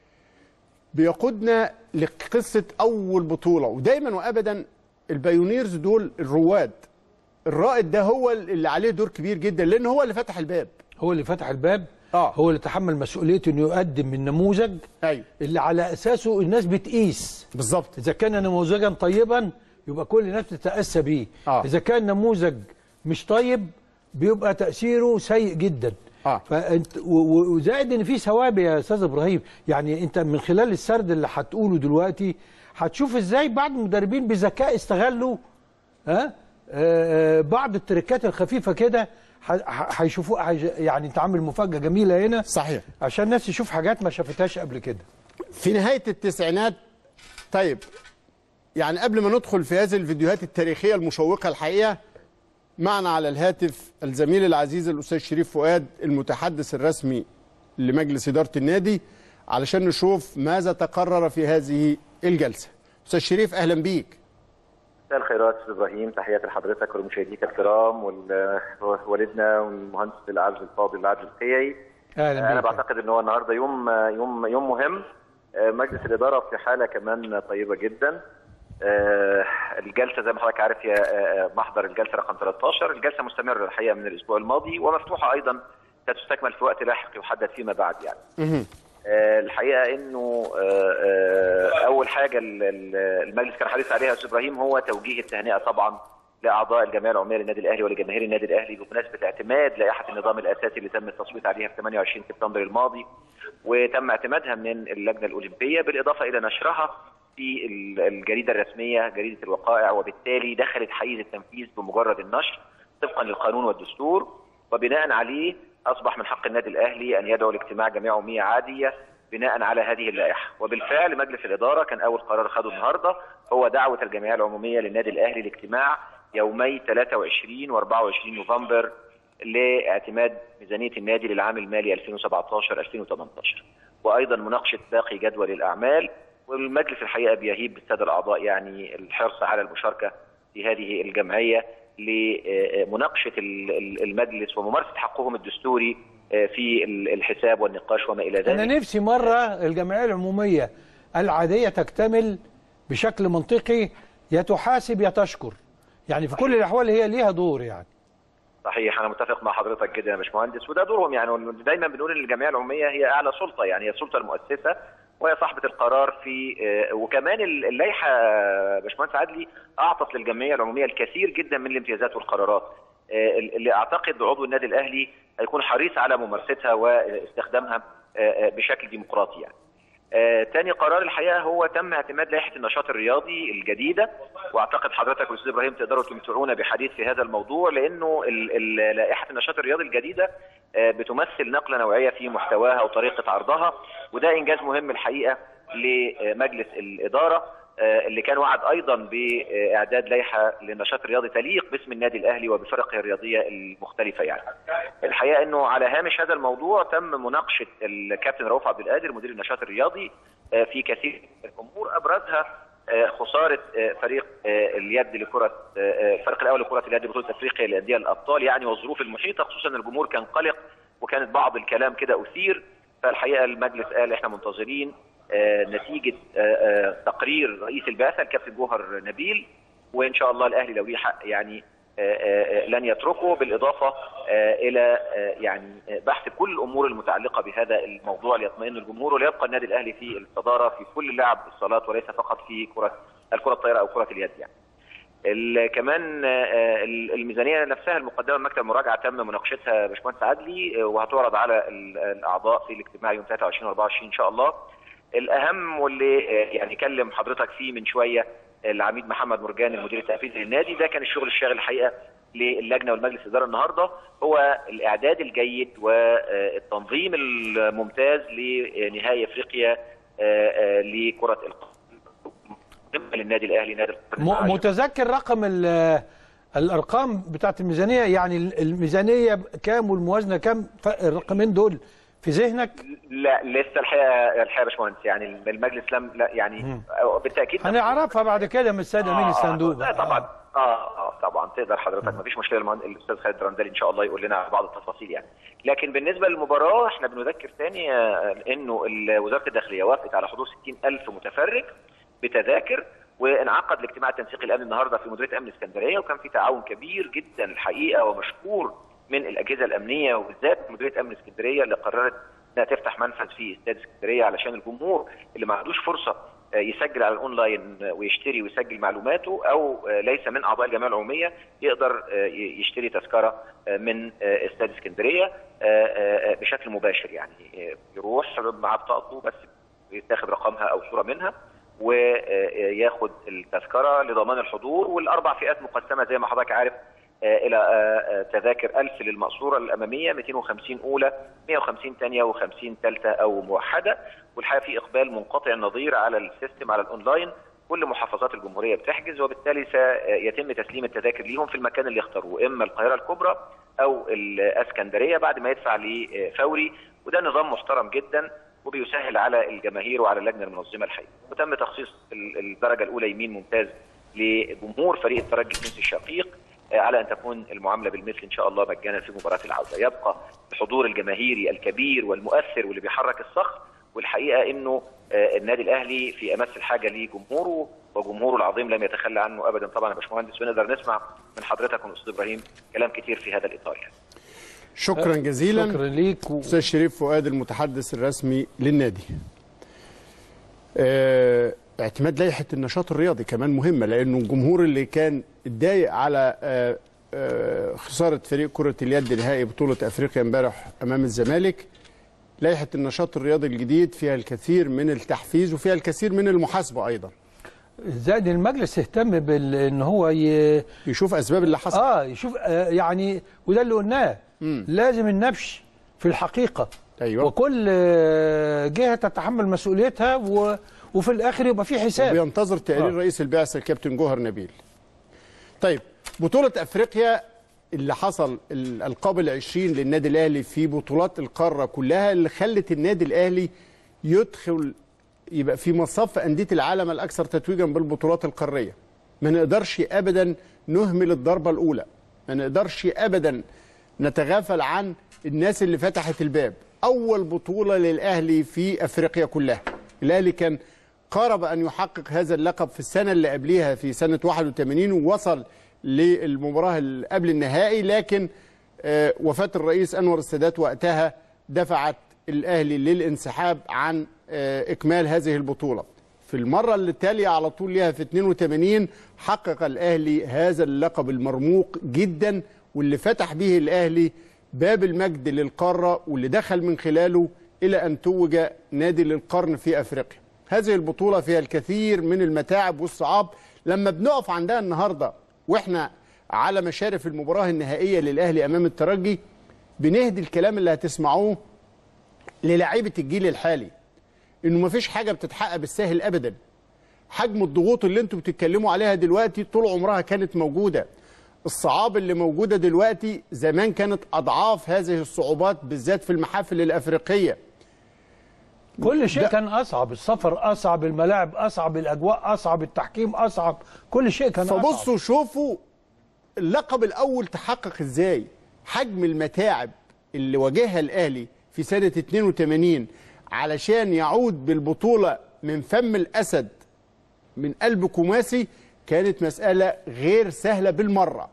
بيقودنا لقصه اول بطوله ودايما وابدا البايونيرز دول الرواد الرائد ده هو اللي عليه دور كبير جدا لان هو اللي فتح الباب هو اللي فتح الباب آه. هو اللي تحمل مسؤوليته انه يقدم من نموذج ايوه اللي على اساسه الناس بتقيس بالظبط اذا كان نموذجا طيبا يبقى كل الناس تتاسى بيه آه. اذا كان نموذج مش طيب بيبقى تاثيره سيء جدا آه. فانت و- و- وزائد ان في ثواب يا استاذ ابراهيم يعني انت من خلال السرد اللي هتقوله دلوقتي هتشوف ازاي بعض المدربين بذكاء استغلوا ها آه، آه، بعض التركات الخفيفه كده ح- ح- هيشوفوه هيج- يعني انت عامل مفاجاه جميله هنا صحيح عشان الناس تشوف حاجات ما شافتهاش قبل كده في نهاية التسعينات طيب يعني قبل ما ندخل في هذه الفيديوهات التاريخية المشوقة الحقيقة معنا على الهاتف الزميل العزيز الأستاذ شريف فؤاد المتحدث الرسمي لمجلس إدارة النادي علشان نشوف ماذا تقرر في هذه الجلسة أستاذ شريف أهلا بيك مساء الخيرات استاذ ابراهيم تحياتي لحضرتك ولمشاهديك الكرام ووالدنا والمهندس العبد الفاضل العبد القيعي اهلا انا بيك بعتقد ان هو النهارده يوم يوم يوم مهم آه، مجلس الاداره في حاله كمان طيبه جدا آه، الجلسه زي ما حضرتك عارف هي آه، محضر الجلسه رقم 13 الجلسه مستمره الحقيقه من الاسبوع الماضي ومفتوحه ايضا ستستكمل في وقت لاحق يحدد فيما بعد يعني آه، الحقيقه انه آه، آه، اول حاجه ال- ال- المجلس كان حريص عليها يا استاذ ابراهيم هو توجيه التهنئه طبعا لاعضاء الجمعيه العموميه للنادي الاهلي ولجماهير النادي الاهلي بمناسبه اعتماد لائحه النظام الاساسي اللي تم التصويت عليها في 28 سبتمبر الماضي وتم اعتمادها من اللجنه الاولمبيه بالاضافه الى نشرها في ال- الجريده الرسميه جريده الوقائع وبالتالي دخلت حيز التنفيذ بمجرد النشر طبقا للقانون والدستور وبناء عليه اصبح من حق النادي الاهلي ان يدعو لاجتماع جمعيه عموميه عاديه بناء على هذه اللائحه وبالفعل مجلس الاداره كان اول قرار خده النهارده هو دعوه الجمعيه العموميه للنادي الاهلي لاجتماع يومي 23 و24 نوفمبر لاعتماد ميزانيه النادي للعام المالي 2017 2018 وايضا مناقشه باقي جدول الاعمال والمجلس الحقيقه بيهيب بالساده الاعضاء يعني الحرص على المشاركه في هذه الجمعيه لمناقشه ال- ال- المجلس وممارسه حقهم الدستوري في ال- الحساب والنقاش وما الى ذلك انا نفسي مره الجمعيه العموميه العاديه تكتمل بشكل منطقي يا تحاسب يا تشكر يعني في كل الاحوال هي ليها دور يعني صحيح انا متفق مع حضرتك جدا يا باشمهندس وده دورهم يعني دايما بنقول ان الجمعيه العموميه هي اعلى سلطه يعني هي السلطه المؤسسه وهي صاحبه القرار في آه، وكمان ال- اللائحه آه، باشمهندس عدلي اعطت للجمعيه العموميه الكثير جدا من الامتيازات والقرارات آه، اللي اعتقد عضو النادي الاهلي هيكون حريص على ممارستها واستخدامها آه، آه، بشكل ديمقراطي يعني. آه، تاني قرار الحقيقه هو تم اعتماد لائحه النشاط الرياضي الجديده واعتقد حضرتك والاستاذ ابراهيم تقدروا تمتعونا بحديث في هذا الموضوع لانه ال- ال- لائحه النشاط الرياضي الجديده آه، بتمثل نقله نوعيه في محتواها وطريقه عرضها وده انجاز مهم الحقيقه لمجلس الاداره آه، اللي كان وعد ايضا باعداد لائحه للنشاط الرياضي تليق باسم النادي الاهلي وبفرقه الرياضيه المختلفه يعني. الحقيقه انه على هامش هذا الموضوع تم مناقشه الكابتن رؤوف عبد القادر مدير النشاط الرياضي آه، في كثير من الامور ابرزها آه، خساره آه، فريق آه، اليد لكره آه، آه، الفريق الاول لكره اليد بطوله افريقيا للانديه الابطال يعني والظروف المحيطه خصوصا الجمهور كان قلق وكانت بعض الكلام كده اثير فالحقيقه المجلس قال احنا منتظرين آه، نتيجه آه، آه، تقرير رئيس البعثه الكابتن جوهر نبيل وان شاء الله الاهلي لو ليه حق يعني آه، آه، لن يتركه بالاضافه آه، الى آه، يعني آه، بحث كل الامور المتعلقه بهذا الموضوع ليطمئن الجمهور وليبقى النادي الاهلي في الصداره في كل لعب الصالات وليس فقط في كره الكره الطايره او كره اليد يعني. ال- كمان آه، ال- الميزانيه نفسها المقدمه من مكتب المراجعه تم مناقشتها باشمهندس عدلي آه، وهتعرض على ال- الاعضاء في الاجتماع يوم 23 و24 ان شاء الله. الاهم واللي آه، يعني كلم حضرتك فيه من شويه العميد محمد مرجان المدير التنفيذي للنادي ده كان الشغل الشاغل الحقيقه للجنه والمجلس الاداره النهارده هو الاعداد الجيد والتنظيم الممتاز لنهائي افريقيا آه، آه، لكره القدم للنادي الاهلي نادي القرن م- العاشر. متذكر رقم ال- الارقام بتاعت الميزانيه يعني ال- الميزانيه كام والموازنه كام ف- الرقمين دول في ذهنك لا لسه الحقيقه الحقيقه يا باشمهندس يعني المجلس لم لا يعني بالتاكيد هنعرفها بعد كده من السيد امين آه، الصندوق لا طبعا اه اه طبعا تقدر حضرتك ما فيش مشكله المهن- الاستاذ خالد رندلي ان شاء الله يقول لنا على بعض التفاصيل يعني لكن بالنسبه للمباراه احنا بنذكر ثاني آه، انه ال- وزاره الداخليه وافقت على حضور 60000 متفرج بتذاكر وانعقد الاجتماع التنسيقي الامني النهارده في مديريه امن اسكندريه وكان في تعاون كبير جدا الحقيقه ومشكور من الاجهزه الامنيه وبالذات مديريه امن اسكندريه اللي قررت انها تفتح منفذ في استاد اسكندريه علشان الجمهور اللي ما عندوش فرصه آه، يسجل على الاونلاين آه، ويشتري ويسجل معلوماته او آه، ليس من اعضاء الجمعيه العموميه يقدر آه، ي- يشتري تذكره آه، من آه، استاد اسكندريه آه، آه، آه، بشكل مباشر يعني آه، يروح معاه بطاقته بس يتاخد رقمها او صوره منها وياخد التذكره لضمان الحضور والاربع فئات مقسمه زي ما حضرتك عارف آه، الى آه، آه، تذاكر 1000 للمقصوره الاماميه 250 اولى 150 ثانيه و50 ثالثه او موحده والحقيقه في اقبال منقطع النظير على السيستم على الاونلاين كل محافظات الجمهوريه بتحجز وبالتالي سيتم تسليم التذاكر ليهم في المكان اللي يختاروه اما القاهره الكبرى او الاسكندريه بعد ما يدفع لي فوري وده نظام محترم جدا وبيسهل على الجماهير وعلى اللجنه المنظمه الحقيقه وتم تخصيص ال- الدرجه الاولى يمين ممتاز لجمهور فريق الترجي التونسي الشقيق آه، على ان تكون المعامله بالمثل ان شاء الله مجانا في مباراه العوده يبقى الحضور الجماهيري الكبير والمؤثر واللي بيحرك الصخر والحقيقه انه آه، النادي الاهلي في امس الحاجه لجمهوره وجمهوره العظيم لم يتخلى عنه ابدا طبعا يا باشمهندس ونقدر نسمع من حضرتك والاستاذ ابراهيم كلام كتير في هذا الاطار يعني. شكرا جزيلا شكرا ليك و... استاذ شريف فؤاد المتحدث الرسمي للنادي آه، اعتماد لائحه النشاط الرياضي كمان مهمه لانه الجمهور اللي كان اتضايق على آه، آه، خساره فريق كره اليد نهائي بطوله افريقيا امبارح امام الزمالك لائحه النشاط الرياضي الجديد فيها الكثير من التحفيز وفيها الكثير من المحاسبه ايضا زائد المجلس اهتم بال ان هو ي... يشوف اسباب اللي حصل اه يشوف آه يعني وده اللي قلناه لازم النبش في الحقيقه أيوة. وكل آه، جهه تتحمل مسؤوليتها و... وفي الاخر يبقى في حساب وبينتظر تقرير آه. رئيس البعثه الكابتن جوهر نبيل. طيب بطوله افريقيا اللي حصل الالقاب العشرين للنادي الاهلي في بطولات القاره كلها اللي خلت النادي الاهلي يدخل يبقى في مصاف انديه العالم الاكثر تتويجا بالبطولات القاريه. ما نقدرش ابدا نهمل الضربه الاولى. ما نقدرش ابدا نتغافل عن الناس اللي فتحت الباب. اول بطوله للاهلي في افريقيا كلها. الاهلي كان قارب ان يحقق هذا اللقب في السنه اللي قبلها في سنه 81 ووصل للمباراه اللي قبل النهائي لكن آه، وفاه الرئيس انور السادات وقتها دفعت الاهلي للانسحاب عن آه، اكمال هذه البطوله. في المره اللي التاليه على طول ليها في 82 حقق الاهلي هذا اللقب المرموق جدا واللي فتح به الاهلي باب المجد للقاره واللي دخل من خلاله الى ان توج نادي للقرن في افريقيا. هذه البطوله فيها الكثير من المتاعب والصعاب لما بنقف عندها النهارده واحنا على مشارف المباراه النهائيه للاهلي امام الترجي بنهدي الكلام اللي هتسمعوه للاعيبه الجيل الحالي انه مفيش حاجه بتتحقق بالسهل ابدا حجم الضغوط اللي انتم بتتكلموا عليها دلوقتي طول عمرها كانت موجوده الصعاب اللي موجوده دلوقتي زمان كانت اضعاف هذه الصعوبات بالذات في المحافل الافريقيه كل شيء ده- كان اصعب السفر اصعب الملاعب اصعب الاجواء اصعب التحكيم اصعب كل شيء كان اصعب فبصوا شوفوا اللقب الاول تحقق ازاي حجم المتاعب اللي واجهها الاهلي في سنه 82 علشان يعود بالبطوله من فم الاسد من قلب كوماسي كانت مساله غير سهله بالمره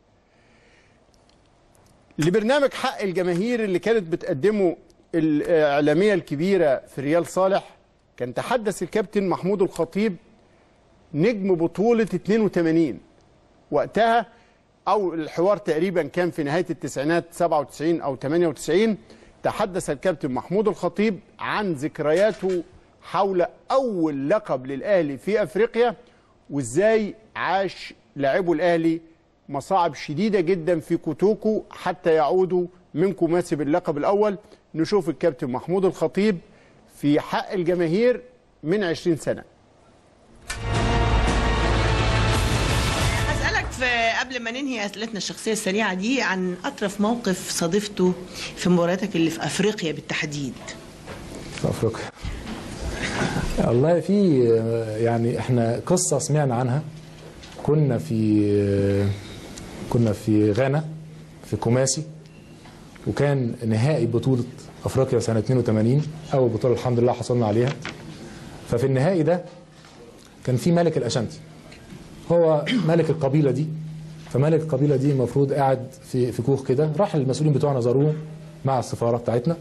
لبرنامج حق الجماهير اللي كانت بتقدمه الاعلاميه الكبيره في ريال صالح كان تحدث الكابتن محمود الخطيب نجم بطولة 82 وقتها أو الحوار تقريبا كان في نهاية التسعينات 97 أو 98 تحدث الكابتن محمود الخطيب عن ذكرياته حول أول لقب للأهلي في أفريقيا وإزاي عاش لاعبو الأهلي مصاعب شديدة جدا في كوتوكو حتى يعودوا من كوماسي باللقب الأول نشوف الكابتن محمود الخطيب في حق الجماهير من 20 سنة هسألك في قبل ما ننهي أسئلتنا الشخصية السريعة دي عن أطرف موقف صادفته في مبارياتك اللي في أفريقيا بالتحديد في افريقيا والله في يعني احنا قصه سمعنا عنها كنا في كنا في غانا في كوماسي وكان نهائي بطوله افريقيا سنه 82 اول بطوله الحمد لله حصلنا عليها ففي النهائي ده كان في ملك الاشانتي هو ملك القبيله دي فملك القبيله دي المفروض قاعد في في كوخ كده راح المسؤولين بتوعنا زاروه مع السفاره بتاعتنا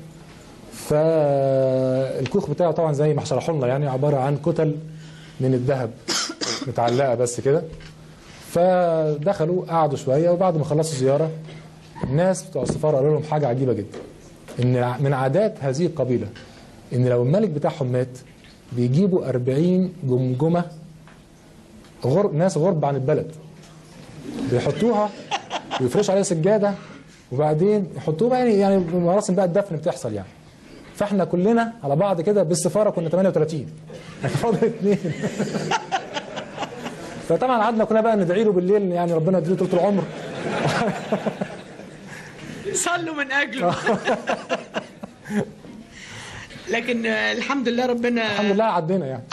فالكوخ بتاعه طبعا زي ما شرحوا لنا يعني عباره عن كتل من الذهب متعلقه بس كده فدخلوا قعدوا شويه وبعد ما خلصوا زياره الناس بتوع السفاره قالوا لهم حاجه عجيبه جدا ان من عادات هذه القبيله ان لو الملك بتاعهم مات بيجيبوا 40 جمجمه غر... ناس غرب عن البلد بيحطوها ويفرشوا عليه سجاده وبعدين يحطوه بقى يعني يعني مراسم بقى الدفن بتحصل يعني فاحنا كلنا على بعض كده بالسفاره كنا 38 يعني فاضل اثنين فطبعا قعدنا كلنا بقى ندعي له بالليل يعني ربنا يديله طول العمر صلوا من اجله لكن آه، الحمد لله ربنا الحمد لله عدينا يعني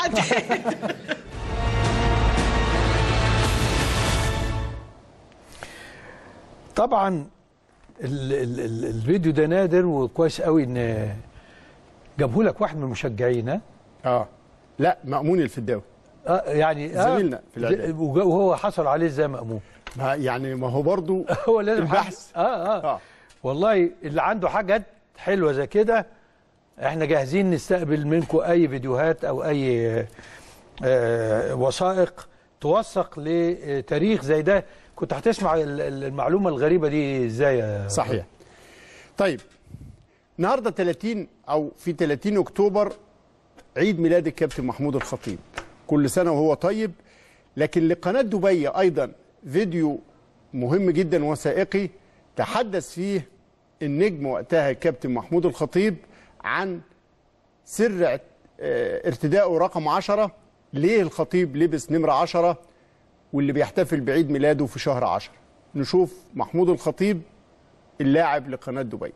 طبعا ال ال ال الفيديو ده نادر وكويس قوي ان جابه لك واحد من المشجعين ها؟ اه لا مأمون الفداوي اه يعني آه زميلنا في الإعداد. وج- وهو حصل عليه ازاي مأمون ما يعني ما هو برضو هو لازم البحث. حد- اه اه, آه. والله اللي عنده حاجات حلوه زي كده احنا جاهزين نستقبل منكم اي فيديوهات او اي آه وثائق توثق لتاريخ زي ده كنت هتسمع ال- ال- المعلومه الغريبه دي ازاي يا صحيح طيب النهارده 30 او في 30 اكتوبر عيد ميلاد الكابتن محمود الخطيب كل سنه وهو طيب لكن لقناه دبي ايضا فيديو مهم جدا وثائقي تحدث فيه النجم وقتها الكابتن محمود الخطيب عن سر اعت- اه، ارتدائه رقم 10 ليه الخطيب لبس نمره 10 واللي بيحتفل بعيد ميلاده في شهر 10 نشوف محمود الخطيب اللاعب لقناه دبي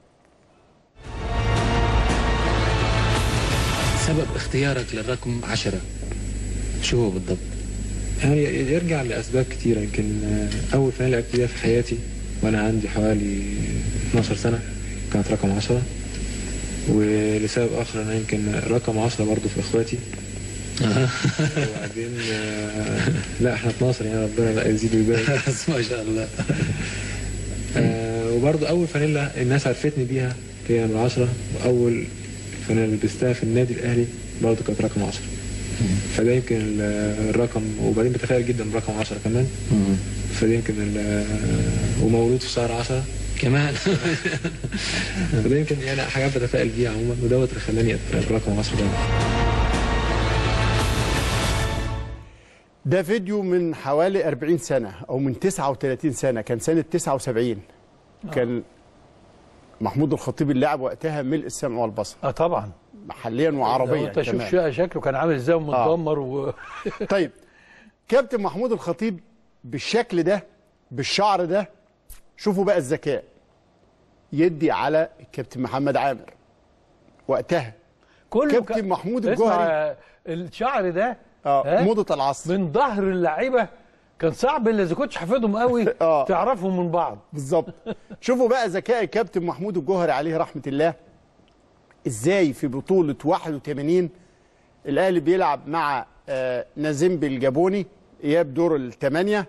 سبب اختيارك للرقم عشرة شو هو بالضبط؟ يعني يرجع لاسباب كتيره يمكن آه، اول فنان لعبت بيها في حياتي وانا عندي حوالي 12 سنه كانت رقم 10 ولسبب اخر انا يمكن رقم 10 برضه في اخواتي وبعدين آه، لا احنا 12 يعني ربنا بقى يزيد ويبارك ما شاء الله آه، وبرضه اول فانيلا الناس عرفتني بيها هي نمرة 10 واول فانيلا اللي لبستها في النادي الاهلي برضه كانت رقم 10 فده يمكن ال- الرقم وبعدين بتخيل جدا برقم 10 كمان فده يمكن ال- ومولود في شهر 10 كمان فده يمكن يعني حاجات بتفائل بيها عموما ودوت اللي خلاني أت- برقم 10 ده ده فيديو من حوالي 40 سنة أو من 39 سنة كان سنة 79 كان محمود الخطيب اللاعب وقتها ملء السمع والبصر اه طبعا محليا لو وعربيا انت شوف كمان شا- شكله كان عامل ازاي ومتدمر و... طيب كابتن محمود الخطيب بالشكل ده بالشعر ده شوفوا بقى الذكاء يدي على الكابتن محمد عامر وقتها كله كابتن كان- محمود اسمع، الجوهري. الشعر ده اه ها؟ موضة العصر من ظهر اللعيبه كان صعب اللي اذا كنتش حافظهم قوي آه. تعرفهم من بعض بالظبط شوفوا بقى ذكاء الكابتن محمود الجوهري عليه رحمه الله ازاي في بطوله 81 الاهلي بيلعب مع آه، نازيمبي الجابوني اياب دور الثمانيه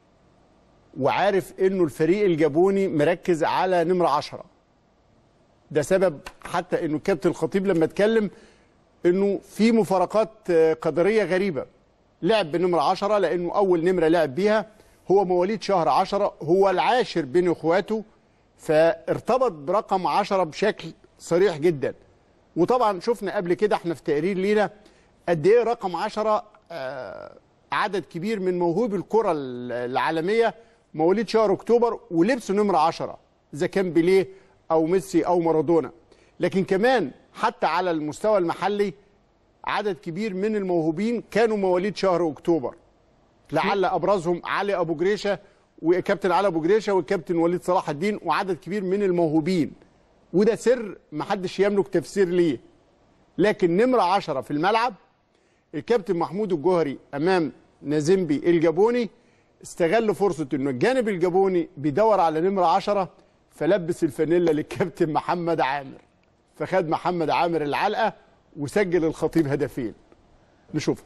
وعارف انه الفريق الجابوني مركز على نمره 10 ده سبب حتى انه الكابتن الخطيب لما اتكلم انه في مفارقات آه، قدريه غريبه لعب بنمره 10 لانه اول نمره لعب بيها هو مواليد شهر 10 هو العاشر بين اخواته فارتبط برقم 10 بشكل صريح جدا وطبعا شفنا قبل كده احنا في تقرير لينا قد ايه رقم 10 آه، عدد كبير من موهوبي الكره العالميه مواليد شهر اكتوبر ولبسوا نمره 10 اذا كان بيليه او ميسي او مارادونا لكن كمان حتى على المستوى المحلي عدد كبير من الموهوبين كانوا مواليد شهر اكتوبر لعل ابرزهم علي ابو جريشه وكابتن علي ابو جريشه والكابتن وليد صلاح الدين وعدد كبير من الموهوبين وده سر محدش يملك تفسير ليه لكن نمره 10 في الملعب الكابتن محمود الجوهري امام نازيمبي الجابوني استغل فرصه انه الجانب الجابوني بيدور على نمره 10 فلبس الفانيلا للكابتن محمد عامر فخد محمد عامر العلقه وسجل الخطيب هدفين نشوف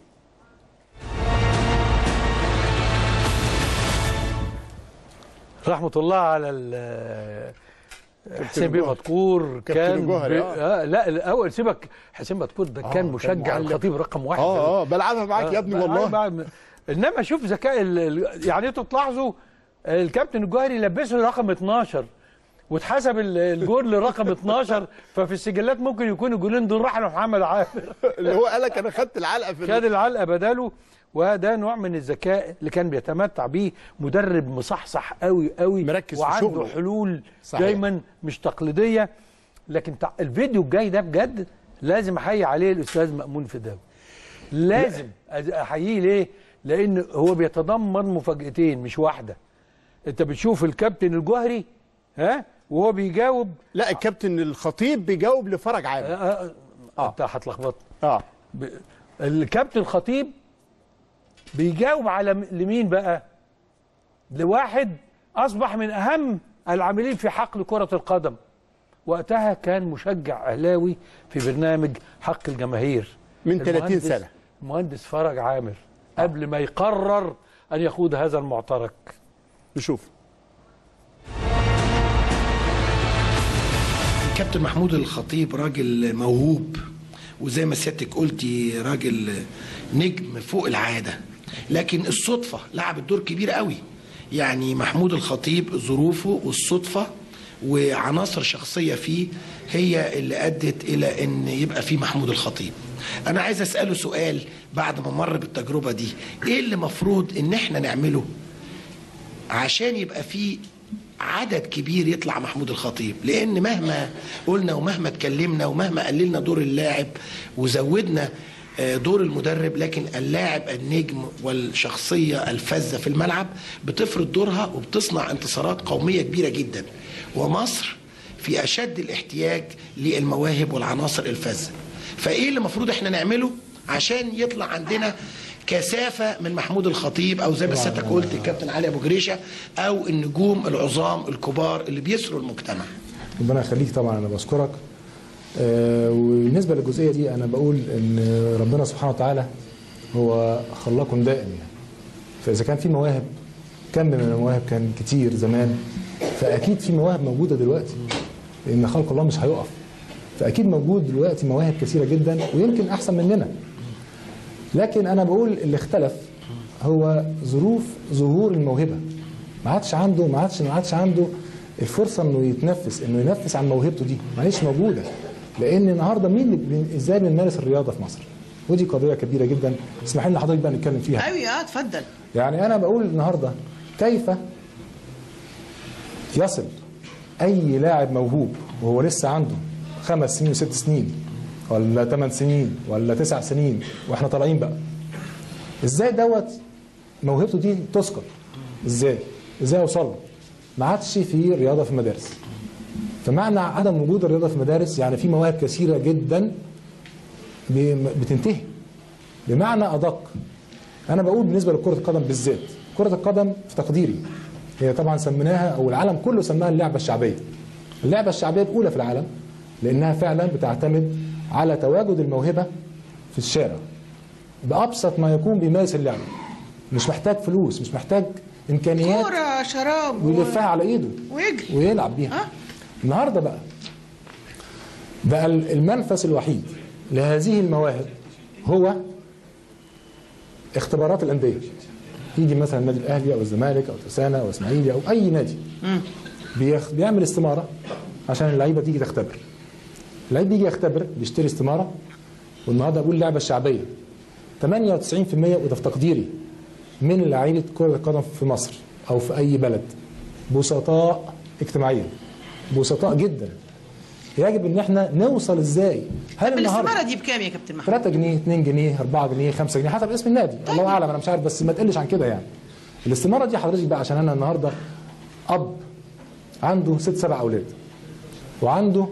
رحمه الله على ال- حسين بيه الجوهري. مدكور كابتن كان الجوهري، بي- آه. آه لا الاول سيبك حسين مدكور ده كان كان مشجع معلق. الخطيب رقم واحد اه اه بلعبها معاك يا ابني آه، والله بعد- انما شوف ذكاء ال- ال- يعني انتوا تلاحظوا الكابتن الجوهري لبسه رقم 12 واتحسب ال- الجول لرقم 12 ففي السجلات ممكن يكون الجولين دول راحوا لمحمد عامر اللي هو قالك انا خدت العلقه في خد العلقه بداله وده نوع من الذكاء اللي كان بيتمتع بيه مدرب مصحصح قوي قوي مركز في وعنده شغله. حلول صحيح. دايما مش تقليديه لكن تع- الفيديو الجاي ده بجد لازم احيي عليه الاستاذ مامون فداوي لازم أز- احييه ليه لان هو بيتضمن مفاجاتين مش واحده انت بتشوف الكابتن الجوهري ها وهو بيجاوب لا الكابتن الخطيب بيجاوب لفرج عامر آه آه. انت هتلخبط اه ب... الكابتن الخطيب بيجاوب على م- لمين بقى لواحد اصبح من اهم العاملين في حقل كرة القدم وقتها كان مشجع اهلاوي في برنامج حق الجماهير من 30 المهندس- سنة. المهندس فرج عامر قبل ما يقرر ان يخوض هذا المعترك نشوف كابتن محمود الخطيب راجل موهوب وزي ما سيادتك قلتي راجل نجم فوق العاده لكن الصدفه لعبت دور كبير قوي يعني محمود الخطيب ظروفه والصدفه وعناصر شخصيه فيه هي اللي ادت الى ان يبقى فيه محمود الخطيب انا عايز اساله سؤال بعد ما مر بالتجربه دي ايه اللي مفروض ان احنا نعمله عشان يبقى في عدد كبير يطلع محمود الخطيب لان مهما قلنا ومهما اتكلمنا ومهما قللنا دور اللاعب وزودنا آه، دور المدرب لكن اللاعب النجم والشخصية الفذة في الملعب بتفرض دورها وبتصنع انتصارات قومية كبيرة جدا ومصر في أشد الاحتياج للمواهب والعناصر الفذة فإيه اللي المفروض احنا نعمله عشان يطلع عندنا كثافة من محمود الخطيب أو زي ما سيادتك قلت الكابتن علي أبو جريشة أو النجوم العظام الكبار اللي بيسروا المجتمع ربنا يخليك طبعا انا بشكرك آه، وبالنسبه للجزئيه دي انا بقول ان ربنا سبحانه وتعالى هو خلاق دائم يعني فاذا كان في مواهب كم من المواهب كان كتير زمان فاكيد في مواهب موجوده دلوقتي لان خلق الله مش هيقف فاكيد موجود دلوقتي مواهب كثيره جدا ويمكن احسن مننا لكن انا بقول اللي اختلف هو ظروف ظهور الموهبه ما عادش عنده ما عادش ما عادش عنده الفرصه انه يتنفس انه ينفس عن موهبته دي ما عادش موجوده لان النهارده مين اللي بي- ازاي بنمارس الرياضه في مصر ودي قضيه كبيره جدا اسمح لنا حضرتك بقى نتكلم فيها قوي اه اتفضل يعني انا بقول النهارده كيف يصل اي لاعب موهوب وهو لسه عنده خمس سنين وست سنين ولا ثمان سنين ولا تسع سنين واحنا طالعين بقى ازاي دوت موهبته دي تسقط ازاي ازاي اوصل له ما عادش في رياضه في المدارس فمعنى عدم وجود الرياضه في المدارس يعني في مواهب كثيره جدا ب- بتنتهي بمعنى ادق انا بقول بالنسبه لكره القدم بالذات كره القدم في تقديري هي طبعا سميناها او العالم كله سماها اللعبه الشعبيه اللعبه الشعبيه الاولى في العالم لانها فعلا بتعتمد على تواجد الموهبه في الشارع بابسط ما يكون بيمارس اللعبه مش محتاج فلوس مش محتاج امكانيات كوره شراب و- ويلفها على ايده ويجري ويلعب بيها النهارده بقى بقى المنفذ الوحيد لهذه المواهب هو اختبارات الانديه يجي مثلا النادي الاهلي او الزمالك او ترسانه او اسماعيلي او اي نادي بيخ... بيعمل استماره عشان اللعيبه تيجي تختبر اللعيب بيجي يختبر بيشتري استماره والنهارده بقول اللعبه الشعبيه 98% وده في تقديري من لعيبه كره القدم في مصر او في اي بلد بسطاء اجتماعيا بسطاء جدا يجب ان احنا نوصل ازاي هل النهارده الاستماره دي بكام يا كابتن محمود 3 جنيه 2 جنيه 4 جنيه 5 جنيه حسب اسم النادي الله اعلم انا مش عارف بس ما تقلش عن كده يعني الاستماره دي حضرتك بقى عشان انا النهارده اب عنده ست سبع اولاد وعنده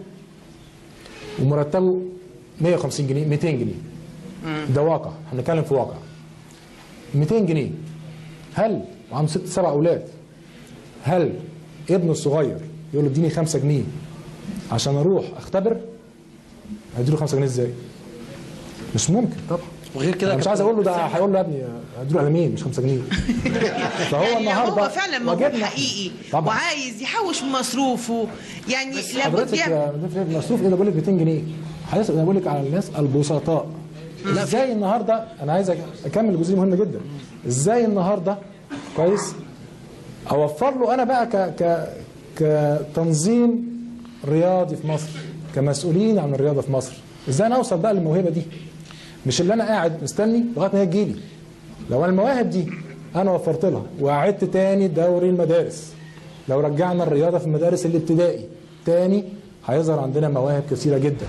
ومرتبه 150 جنيه 200 جنيه ده واقع احنا بنتكلم في واقع 200 جنيه هل وعنده ست سبع اولاد هل ابنه الصغير يقول له اديني 5 جنيه عشان اروح اختبر هيديله 5 جنيه ازاي؟ مش ممكن طبعا وغير كده انا مش عايز اقول له ده هيقول له يا ابني هديله على مين مش 5 جنيه فهو يعني النهارده هو فعلا موهوب واجبنا- حقيقي طبعا وعايز يحوش من مصروفه يعني لابد حضرتك يعمل يا مدير مصروف ايه ده بقول لك 200 جنيه حضرتك انا بقول لك على الناس البسطاء ازاي النهارده انا عايز اكمل جزئيه مهمه جدا ازاي النهارده كويس اوفر له انا بقى ك ك كتنظيم رياضي في مصر كمسؤولين عن الرياضه في مصر ازاي انا اوصل بقى للموهبه دي مش اللي انا قاعد مستني لغايه ما هي تجيلي لو أنا المواهب دي انا وفرت لها وعدت تاني دوري المدارس لو رجعنا الرياضه في المدارس الابتدائي تاني هيظهر عندنا مواهب كثيره جدا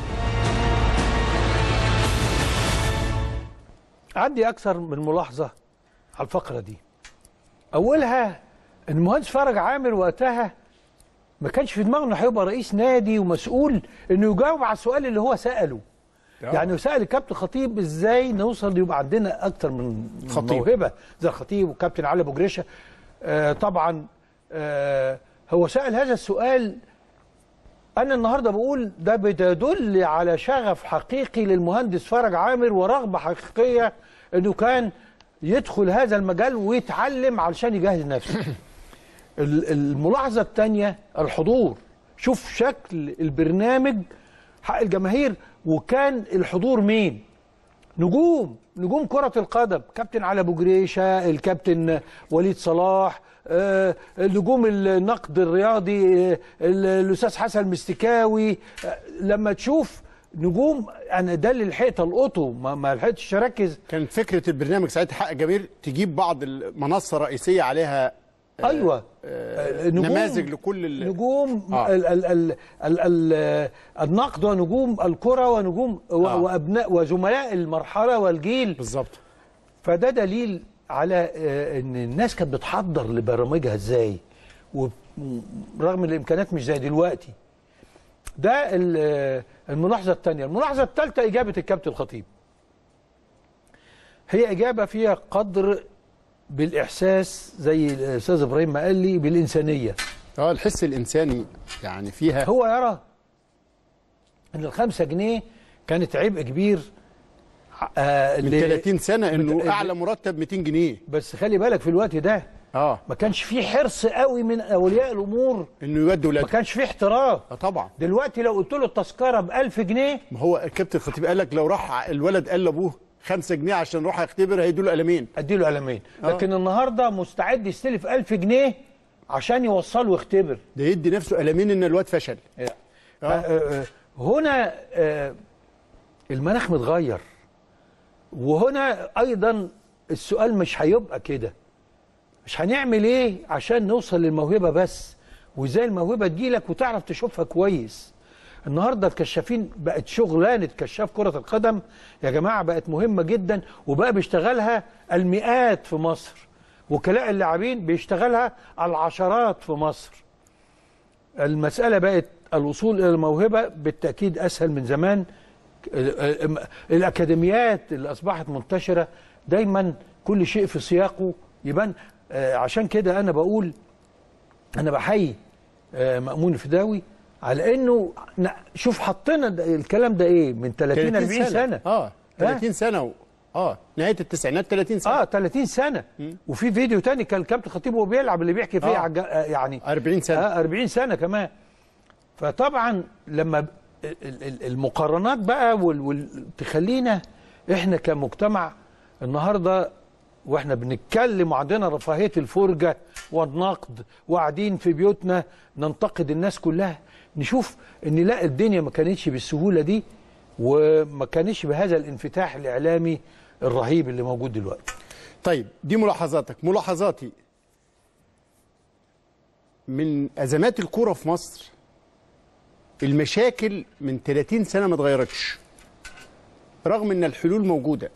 عندي اكثر من ملاحظه على الفقره دي اولها ان المهندس فرج عامر وقتها ما كانش في دماغه انه هيبقى رئيس نادي ومسؤول انه يجاوب على السؤال اللي هو ساله يعني سأل الكابتن خطيب ازاي نوصل يبقى عندنا اكتر من خطيب. موهبه زي الخطيب والكابتن علي ابو جريشه آه طبعا آه هو سأل هذا السؤال انا النهارده بقول ده بتدل على شغف حقيقي للمهندس فرج عامر ورغبه حقيقيه انه كان يدخل هذا المجال ويتعلم علشان يجهز نفسه ال- الملاحظه الثانيه الحضور شوف شكل البرنامج حق الجماهير وكان الحضور مين نجوم نجوم كرة القدم كابتن علي ابو جريشه الكابتن وليد صلاح آه، نجوم النقد الرياضي آه، ال- الاستاذ حسن مستكاوي آه، لما تشوف نجوم انا ده اللي لحقت القطه ما, ما لحقتش اركز كان فكره البرنامج ساعتها حق جميل تجيب بعض المنصه الرئيسيه عليها ايوه آه، نجوم- نماذج لكل ال- نجوم آه. ال ال ال ال ال النقد ونجوم الكره ونجوم و- آه. وابناء وزملاء المرحله والجيل بالظبط فده دليل على آه، ان الناس كانت بتحضر لبرامجها ازاي ورغم الامكانيات مش زي دلوقتي ده ال- آه، الملاحظه الثانيه الملاحظه الثالثه اجابه الكابتن الخطيب هي اجابه فيها قدر بالاحساس زي الاستاذ ابراهيم ما قال لي بالانسانيه اه الحس الانساني يعني فيها هو يرى ان الخمسة جنيه كانت عبء كبير آه من ل- 30 سنه انه من- اعلى مرتب 200 جنيه بس خلي بالك في الوقت ده اه ما كانش فيه حرص قوي من اولياء الامور انه يودي ما ولاده كانش فيه احترام اه طبعا دلوقتي لو قلت له التذكره ب 1000 جنيه ما هو الكابتن الخطيب قال لك لو راح الولد قال لابوه 5 جنيه عشان يروح يختبر هيدوا له قلمين اديله قلمين آه. لكن النهارده مستعد يستلف 1000 جنيه عشان يوصله ويختبر ده يدي نفسه قلمين ان الواد فشل آه، آه، هنا آه، المناخ متغير وهنا ايضا السؤال مش هيبقى كده مش هنعمل ايه عشان نوصل للموهبه بس وازاي الموهبه تجيلك وتعرف تشوفها كويس النهارده الكشافين بقت شغلانه كشاف كره القدم يا جماعه بقت مهمه جدا وبقى بيشتغلها المئات في مصر وكلاء اللاعبين بيشتغلها العشرات في مصر المسألة بقت الوصول إلى الموهبة بالتأكيد أسهل من زمان ال- ال- الأكاديميات اللي أصبحت منتشرة دايما كل شيء في سياقه يبان آه، عشان كده أنا بقول أنا بحيي آه، مأمون الفداوي على إنه ن- شوف حطينا ده- الكلام ده إيه من 30 40 سنة اه 30 سنه و... اه نهايه التسعينات 30 سنه اه 30 سنه وفي فيديو تاني كان الكابتن خطيب وهو بيلعب اللي بيحكي فيه آه. عج... آه يعني 40 سنه آه 40 سنه كمان فطبعا لما ب- ال- ال- المقارنات بقى وال... وال... تخلينا احنا كمجتمع النهارده واحنا بنتكلم وعندنا رفاهيه الفرجه والنقد وقاعدين في بيوتنا ننتقد الناس كلها نشوف ان لا الدنيا ما كانتش بالسهوله دي وما كانتش بهذا الانفتاح الاعلامي الرهيب اللي موجود دلوقتي طيب دي ملاحظاتك ملاحظاتي من ازمات الكوره في مصر المشاكل من 30 سنه ما اتغيرتش رغم ان الحلول موجوده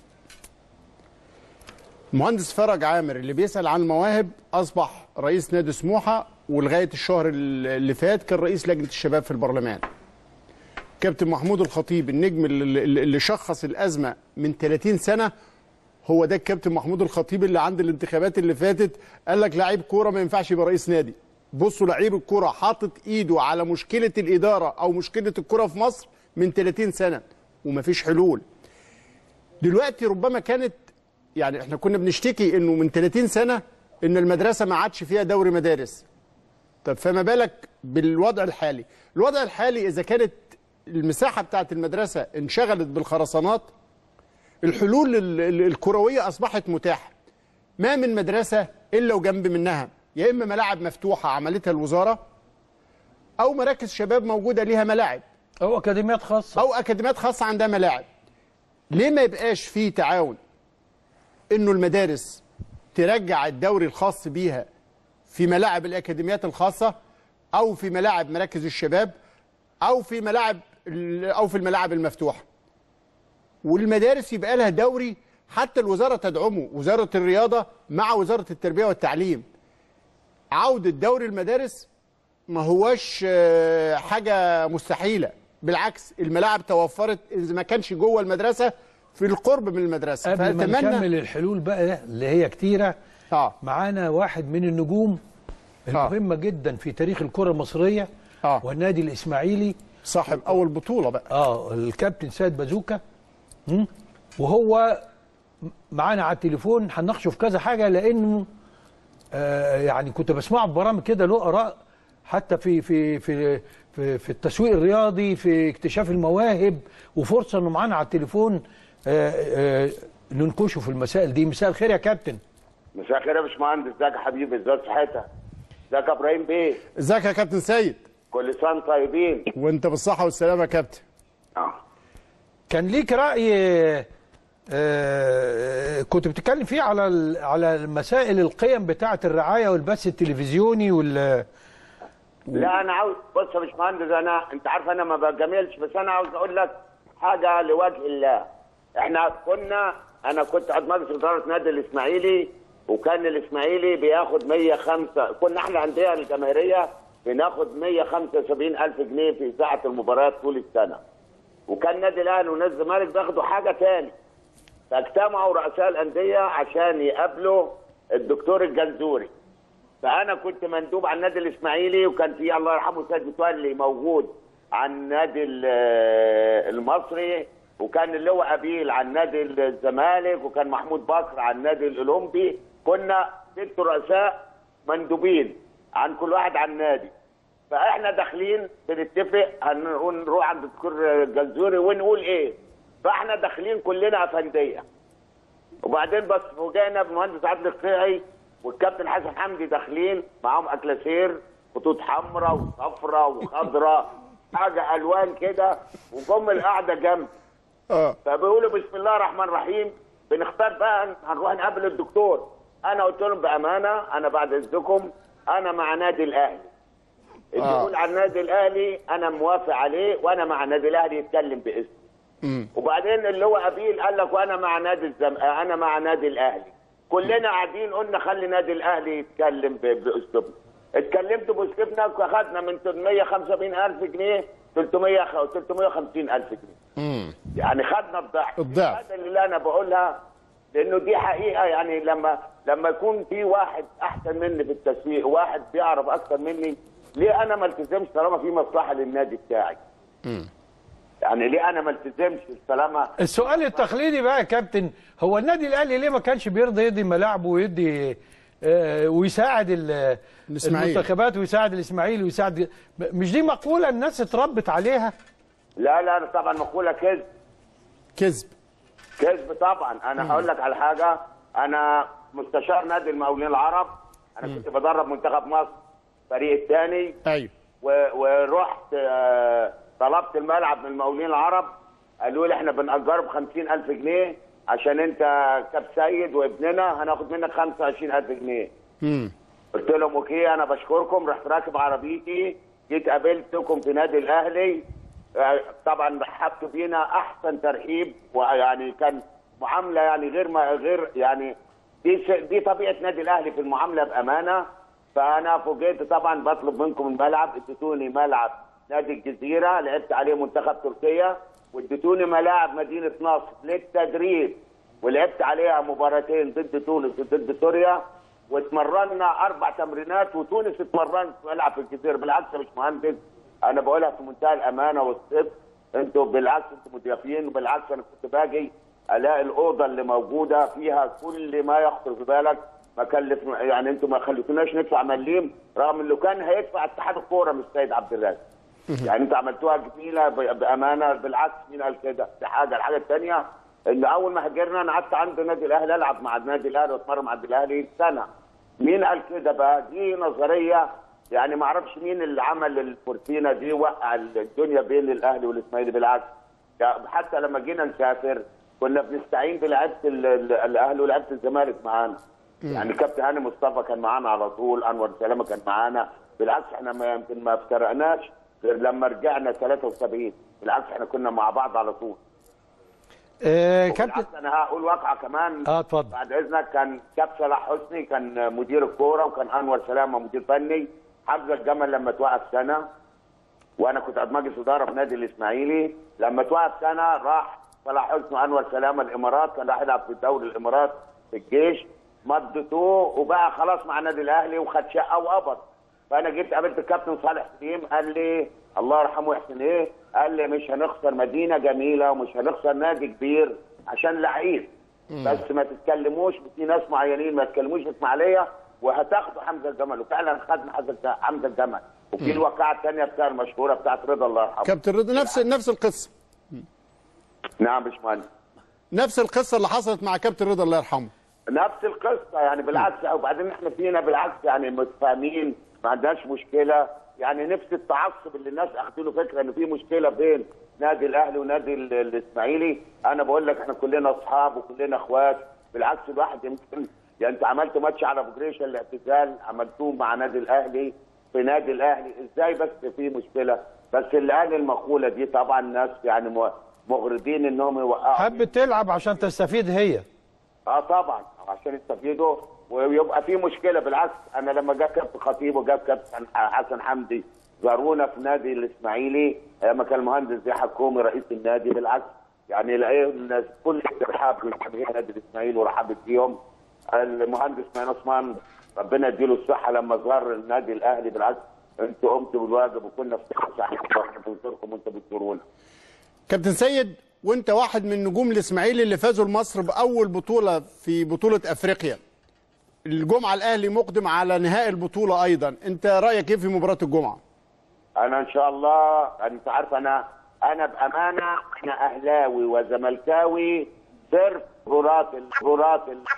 المهندس فرج عامر اللي بيسال عن المواهب اصبح رئيس نادي سموحه ولغايه الشهر اللي فات كان رئيس لجنه الشباب في البرلمان كابتن محمود الخطيب النجم اللي, اللي شخص الازمه من 30 سنه هو ده الكابتن محمود الخطيب اللي عند الانتخابات اللي فاتت قال لك لعيب كوره ما ينفعش يبقى رئيس نادي بصوا لعيب الكوره حاطط ايده على مشكله الاداره او مشكله الكوره في مصر من 30 سنه ومفيش حلول دلوقتي ربما كانت يعني احنا كنا بنشتكي انه من 30 سنه ان المدرسه ما عادش فيها دوري مدارس طب فما بالك بالوضع الحالي الوضع الحالي اذا كانت المساحه بتاعت المدرسه انشغلت بالخرسانات الحلول ال- ال- الكرويه اصبحت متاحه ما من مدرسه الا وجنب منها يا اما ملاعب مفتوحه عملتها الوزاره او مراكز شباب موجوده ليها ملاعب او اكاديميات خاصه او اكاديميات خاصه عندها ملاعب ليه ما يبقاش في تعاون انه المدارس ترجع الدوري الخاص بيها في ملاعب الاكاديميات الخاصه او في ملاعب مراكز الشباب او في ملاعب ال- او في الملاعب المفتوحه والمدارس يبقى لها دوري حتى الوزاره تدعمه وزاره الرياضه مع وزاره التربيه والتعليم عوده دوري المدارس ما هواش آه، حاجه مستحيله بالعكس الملاعب توفرت اذا ما كانش جوه المدرسه في القرب من المدرسه قبل ما نكمل الحلول بقى اللي هي كتيره اه معانا واحد من النجوم المهمه جدا في تاريخ الكره المصريه اه والنادي الاسماعيلي صاحب اول بطوله بقى اه الكابتن سيد بازوكا مم. وهو معانا على التليفون هنناقشه في كذا حاجه لانه آه يعني كنت بسمعه في برامج كده له اراء حتى في في في في, في التسويق الرياضي في اكتشاف المواهب وفرصه انه معانا على التليفون آه آه ننكشه في المسائل دي مساء الخير يا كابتن مساء الخير يا باشمهندس ازيك يا حبيبي ازاي صحتك ازيك يا ابراهيم بيه ازيك يا كابتن سيد كل سنه وانتم طيبين وانت بالصحه والسلامه يا كابتن اه كان ليك راي آه، كنت بتتكلم فيه على ال- على مسائل القيم بتاعه الرعايه والبث التلفزيوني وال لا انا عاوز بص يا باشمهندس انا انت عارف انا ما بجاملش بس انا عاوز اقول لك حاجه لوجه الله احنا كنا انا كنت عضو مجلس اداره نادي الاسماعيلي وكان الاسماعيلي بياخد 105 كنا احنا الانديه الجماهيريه بناخد 175 الف جنيه في ساعه المباريات طول السنه وكان نادي الاهلي ونادي الزمالك بياخدوا حاجه تاني فاجتمعوا رؤساء الانديه عشان يقابلوا الدكتور الجنزوري فانا كنت مندوب على النادي الاسماعيلي وكان في الله يرحمه سيد متولي موجود على النادي ال- المصري وكان اللواء ابيل على النادي الزمالك وكان محمود بكر على النادي الاولمبي كنا ست رؤساء مندوبين عن كل واحد عن النادي فاحنا داخلين بنتفق هنقول نروح عند الدكتور الجنزوري ونقول ايه فاحنا داخلين كلنا افنديه وبعدين بس فوجئنا بمهندس عادل القيعي والكابتن حسن حمدي داخلين معاهم اكلاسير خطوط حمراء وصفراء وخضراء حاجه الوان كده وجم القعده جنب اه فبيقولوا بسم الله الرحمن الرحيم بنختار بقى هنروح نقابل الدكتور انا قلت لهم بامانه انا بعد اذنكم انا مع نادي الاهلي اللي آه. يقول عن النادي الاهلي انا موافق عليه وانا مع النادي الاهلي يتكلم باسمي امم وبعدين اللي هو ابيل قال لك وانا مع نادي الزم... انا مع نادي الاهلي كلنا قاعدين قلنا خلي نادي الاهلي يتكلم ب... باسلوبنا اتكلمت باسلوبنا واخدنا من 875 الف جنيه 300 خ- 350 الف جنيه امم يعني خدنا الضعف الضعف. هذا اللي انا بقولها لانه دي حقيقه يعني لما لما يكون في واحد احسن مني في التسويق وواحد بيعرف اكتر مني ليه انا ما التزمش طالما في مصلحه للنادي بتاعي امم يعني ليه انا ما التزمش طالما السؤال التقليدي بقى يا كابتن هو النادي الاهلي ليه ما كانش بيرضى يدي ملاعبه ويدي آه، ويساعد ال- الإسماعيلي. المنتخبات ويساعد الاسماعيلي ويساعد مش دي مقوله الناس اتربت عليها لا لا أنا طبعا مقوله كذب كذب كذب طبعا انا هقول لك على حاجه انا مستشار نادي المقاولين العرب انا كنت بدرب منتخب مصر الفريق الثاني ايوه و- ورحت آه، طلبت الملعب من المقاولين العرب قالوا لي احنا بنأجره ب 50000 جنيه عشان انت كاب سيد وابننا هناخد منك 25000 جنيه امم قلت لهم اوكي انا بشكركم رحت راكب عربيتي جيت قابلتكم في نادي الاهلي آه، طبعا رحبتوا بينا احسن ترحيب ويعني كان معامله يعني غير ما غير يعني دي س- دي طبيعه نادي الاهلي في المعامله بامانه فانا فوجئت طبعا بطلب منكم الملعب اديتوني ملعب نادي الجزيره لعبت عليه منتخب تركيا واديتوني ملاعب مدينه نصر للتدريب ولعبت عليها مباراتين ضد تونس وضد سوريا واتمرنا اربع تمرينات وتونس اتمرنت في ملعب في الجزيره بالعكس يا باشمهندس انا بقولها في منتهى الامانه والصدق انتوا بالعكس انتوا مضيافين وبالعكس انا كنت باجي الاقي الاوضه اللي موجوده فيها كل ما يخطر في بالك ما كلف يعني انتوا ما خليتوناش ندفع مليم رغم انه كان هيدفع اتحاد الكوره مش السيد عبد الرازق يعني انتوا عملتوها جميله ب- بامانه بالعكس مين قال كده دي حاجه الحاجه الثانيه ان اول ما هاجرنا انا قعدت عند النادي الاهلي العب مع النادي الاهلي واتمرن مع النادي الاهلي سنه مين قال كده بقى دي نظريه يعني ما اعرفش مين اللي عمل الكورتينا دي وقع الدنيا بين الاهلي والاسماعيلي بالعكس يعني حتى لما جينا نسافر كنا بنستعين بلعيبه ال- ال- الاهلي ولعيبه الزمالك معانا يعني كابتن هاني مصطفى كان معانا على طول انور سلامه كان معانا بالعكس احنا ما يمكن ما افترقناش غير لما رجعنا 73 بالعكس احنا كنا مع بعض على طول آه كابتن بالعكس انا هقول واقعه كمان اه اتفضل بعد اذنك كان كابتن صلاح حسني كان مدير الكوره وكان انور سلامه مدير فني حمزه الجمل لما توقف سنه وانا كنت عضو مجلس اداره في نادي الاسماعيلي لما توقف سنه راح صلاح حسني وانور سلامه الامارات كان راح يلعب في دوري الامارات في الجيش مضته وبقى خلاص مع النادي الاهلي وخد شقه وقبض فانا جيت قابلت الكابتن صالح سليم قال لي الله يرحمه ويحسن ايه قال لي مش هنخسر مدينه جميله ومش هنخسر نادي كبير عشان لعيب بس ما تتكلموش في ناس معينين ما تتكلموش في اسماعيليه وهتاخدوا حمزه الجمل وفعلا خدنا حمزه حمزه الجمل وفي الواقعه الثانيه بتاع المشهوره بتاعت رضا الله يرحمه كابتن رضا نفس نفس القصه نعم باشمهندس نفس القصه اللي حصلت مع كابتن رضا الله يرحمه نفس القصه يعني بالعكس وبعدين احنا فينا بالعكس يعني متفاهمين ما عندناش مشكله يعني نفس التعصب اللي الناس اخدوا له فكره ان في مشكله بين نادي الاهلي ونادي ال- الاسماعيلي انا بقول لك احنا كلنا اصحاب وكلنا اخوات بالعكس الواحد يمكن يعني انت عملت ماتش على ابو جريشه الاعتزال عملتوه مع نادي الاهلي في نادي الاهلي ازاي بس في مشكله بس اللي قال المقوله دي طبعا ناس يعني م- مغرضين انهم يوقعوا حبت تلعب عشان تستفيد هي اه طبعا عشان يستفيدوا ويبقى في مشكله بالعكس انا لما جه كابتن خطيب وجاب كابتن حسن حمدي زارونا في نادي الاسماعيلي لما كان المهندس زي حكومي رئيس النادي بالعكس يعني لقيهم الناس كل الترحاب من جماهير نادي الاسماعيلي ورحبت بيهم المهندس مان عثمان ربنا يديله الصحه لما زار النادي الاهلي بالعكس انتوا قمتوا بالواجب وكنا في سعيد بنزوركم وانتوا بتزورونا كابتن سيد وانت واحد من نجوم الاسماعيلي اللي فازوا لمصر باول بطوله في بطوله افريقيا الجمعه الاهلي مقدم على نهائي البطوله ايضا انت رايك ايه في مباراه الجمعه انا ان شاء الله انت عارف انا انا بامانه احنا اهلاوي وزملكاوي صرف بطولات البطولات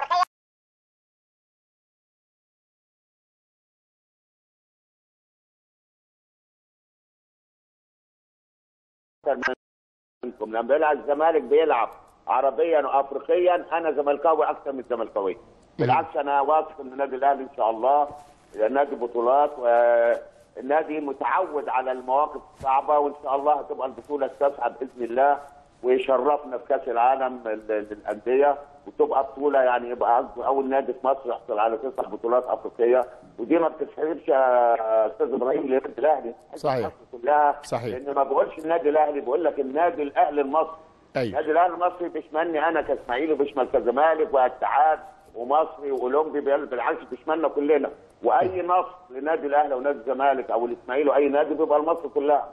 منكم لما بيلعب الزمالك بيلعب عربيا وافريقيا انا زملكاوي اكثر من زملكاوي بالعكس انا واثق ان النادي الاهلي ان شاء الله نادي بطولات والنادي متعود على المواقف الصعبه وان شاء الله هتبقى البطوله التاسعه باذن الله ويشرفنا في كاس العالم لل- للانديه وتبقى بطوله يعني يبقى قصدي اول نادي في مصر يحصل على تسع بطولات افريقيه ودي ما بتتحسبش يا استاذ ابراهيم للنادي الاهلي صحيح. مصر كلها صحيح. لان ما بقولش النادي الاهلي بقول لك النادي الاهلي المصري ايوه النادي الاهلي المصري بيشملني انا كاسماعيلي وبيشمل كزمالك واتحاد ومصري واولمبي بيل- بالعكس بيشملنا كلنا واي نصر لنادي الاهلي ونادي الزمالك او الاسماعيلي واي نادي بيبقى لمصر كلها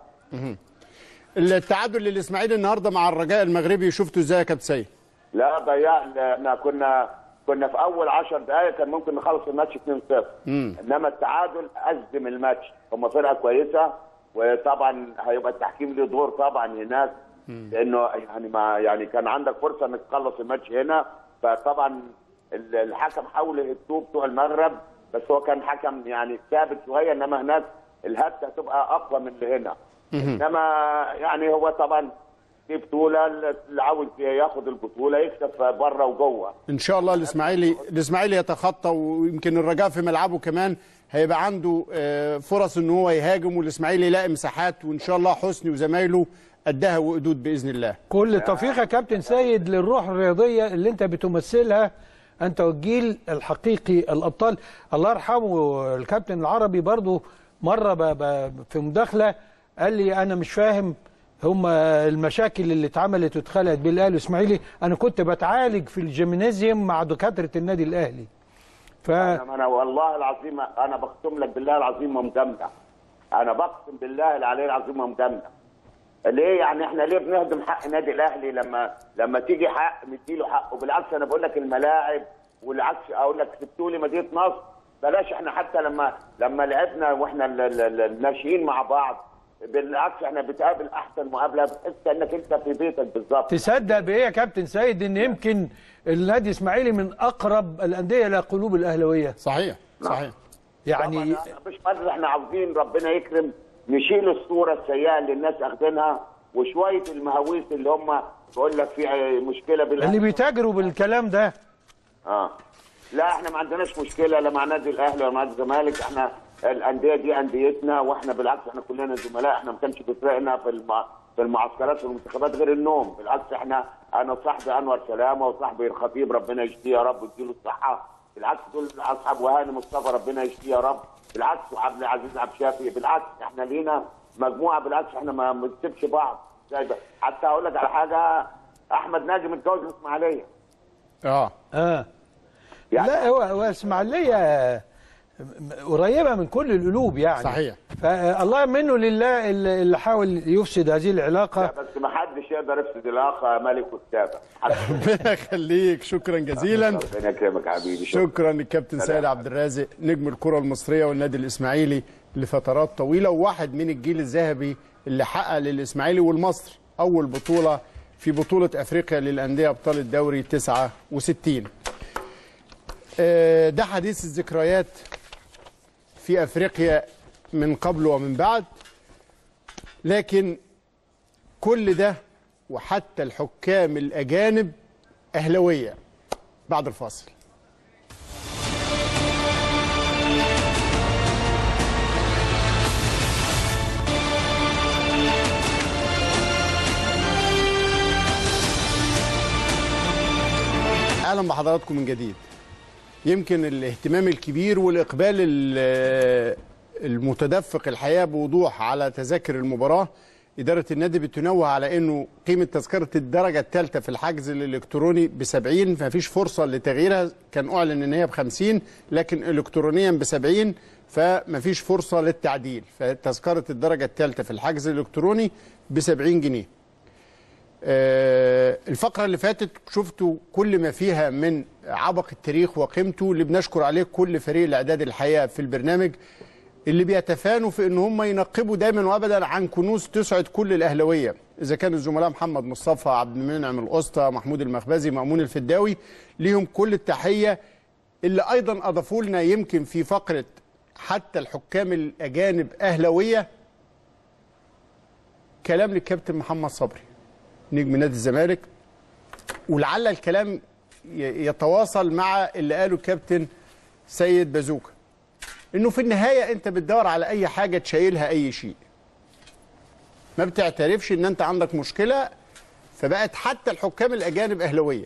التعادل للاسماعيلي النهارده مع الرجاء المغربي شفته ازاي يا كابتن سيد لا ضيعنا احنا كنا كنا في اول 10 دقائق كان ممكن نخلص الماتش 2-0 انما التعادل ازم الماتش هم فرقه كويسه وطبعا هيبقى التحكيم له دور طبعا هناك لانه يعني ما يعني كان عندك فرصه انك تخلص الماتش هنا فطبعا ال- الحكم حاول يهتوه بتوع المغرب بس هو كان حكم يعني ثابت شويه انما هناك الهته هتبقى اقوى من اللي هنا انما يعني هو طبعا في بطوله اللي عاوز ياخد البطوله يكسب بره وجوه ان شاء الله الاسماعيلي الاسماعيلي يتخطى ويمكن الرجاء في ملعبه كمان هيبقى عنده آه، فرص ان هو يهاجم والاسماعيلي يلاقي مساحات وان شاء الله حسني وزمايله قدها وقدود باذن الله كل التوفيق يا كابتن سيد للروح الرياضيه اللي انت بتمثلها انت والجيل الحقيقي الابطال الله يرحمه الكابتن العربي برضو مره ب ب في مداخله قال لي انا مش فاهم هم المشاكل اللي اتعملت واتخلقت بين الاهلي والاسماعيلي انا كنت بتعالج في الجيمنازيوم مع دكاتره النادي الاهلي ف انا انا والله العظيم انا بقسم لك بالله العظيم ما مجامله انا بقسم بالله العلي العظيم ما مجامله ليه يعني احنا ليه بنهدم حق النادي الاهلي لما لما تيجي حق نديله حقه بالعكس انا بقول لك الملاعب والعكس اقول لك سبتوا لي مدينه نصر بلاش احنا حتى لما لما لعبنا واحنا ال- ال- ال- الناشئين مع بعض بالعكس احنا بتقابل احسن مقابله بتحس انك انت في بيتك بالظبط تصدق بايه يا كابتن سيد ان يمكن النادي الاسماعيلي من اقرب الانديه الى قلوب الاهلاويه صحيح صحيح يعني طبعاً مش قادر احنا عاوزين ربنا يكرم نشيل الصوره السيئه اللي الناس اخدينها وشويه المهاويس اللي هم بقول لك في مشكله بالأهلي. اللي بيتاجروا بالكلام ده اه لا احنا ما عندناش مشكله لا مع نادي الاهلي ولا مع نادي الزمالك احنا الانديه دي انديتنا واحنا بالعكس احنا كلنا زملاء احنا ما كانش بيفرقنا في الم... في المعسكرات والمنتخبات غير النوم بالعكس احنا انا صاحبي انور سلامه وصاحبي الخطيب ربنا يشفيه يا رب ويديله الصحه بالعكس دول اصحاب وهاني مصطفى ربنا يشفيه يا رب بالعكس وعبد العزيز عبد الشافي بالعكس احنا لينا مجموعه بالعكس احنا ما بنسيبش بعض زي ده. حتى اقول لك على حاجه احمد ناجي متجوز من اسماعيليه اه اه لا هو هو اسماعيليه قريبه من كل القلوب يعني صحيح. فالله منه لله اللي اللي حاول يفسد هذه العلاقه بس ما حدش يقدر يفسد الاخ ملك والتابع ربنا يخليك شكرا جزيلا ربنا يكرمك يا حبيبي شكرا للكابتن سلام. سيد عبد الرازق نجم الكره المصريه والنادي الاسماعيلي لفترات طويله وواحد من الجيل الذهبي اللي حقق للاسماعيلي والمصر اول بطوله في بطوله افريقيا للانديه ابطال الدوري 69 آه، ده حديث الذكريات في افريقيا من قبل ومن بعد لكن كل ده وحتى الحكام الاجانب اهلاويه بعد الفاصل اهلا بحضراتكم من جديد يمكن الاهتمام الكبير والاقبال ال- المتدفق الحقيقه بوضوح على تذاكر المباراه اداره النادي بتنوه على انه قيمه تذكره الدرجه الثالثه في الحجز الالكتروني ب 70 فمفيش فرصه لتغييرها كان اعلن ان هي ب 50 لكن الكترونيا ب 70 فمفيش فرصه للتعديل فتذكره الدرجه الثالثه في الحجز الالكتروني ب 70 جنيه آه، الفقرة اللي فاتت شفتوا كل ما فيها من عبق التاريخ وقيمته اللي بنشكر عليه كل فريق الإعداد الحقيقة في البرنامج اللي بيتفانوا في ان هم ينقبوا دايما وابدا عن كنوز تسعد كل الاهلاويه اذا كان الزملاء محمد مصطفى عبد المنعم القسطى محمود المخبزي مامون الفداوي ليهم كل التحيه اللي ايضا اضافوا لنا يمكن في فقره حتى الحكام الاجانب اهلاويه كلام للكابتن محمد صبري نجم نادي الزمالك ولعل الكلام ي- يتواصل مع اللي قاله الكابتن سيد بازوكا انه في النهايه انت بتدور على اي حاجه تشيلها اي شيء ما بتعترفش ان انت عندك مشكله فبقت حتى الحكام الاجانب اهلاويه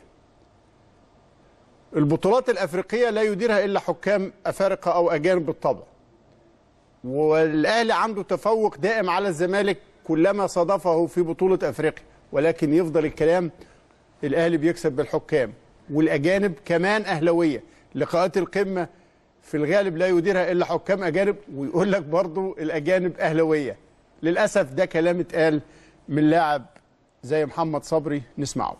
البطولات الافريقيه لا يديرها الا حكام افارقه او اجانب بالطبع والاهلي عنده تفوق دائم على الزمالك كلما صادفه في بطوله افريقيا ولكن يفضل الكلام الاهلي بيكسب بالحكام والاجانب كمان اهلاويه لقاءات القمه في الغالب لا يديرها الا حكام اجانب ويقول لك برضو الاجانب اهلاويه للاسف ده كلام اتقال من لاعب زي محمد صبري نسمعه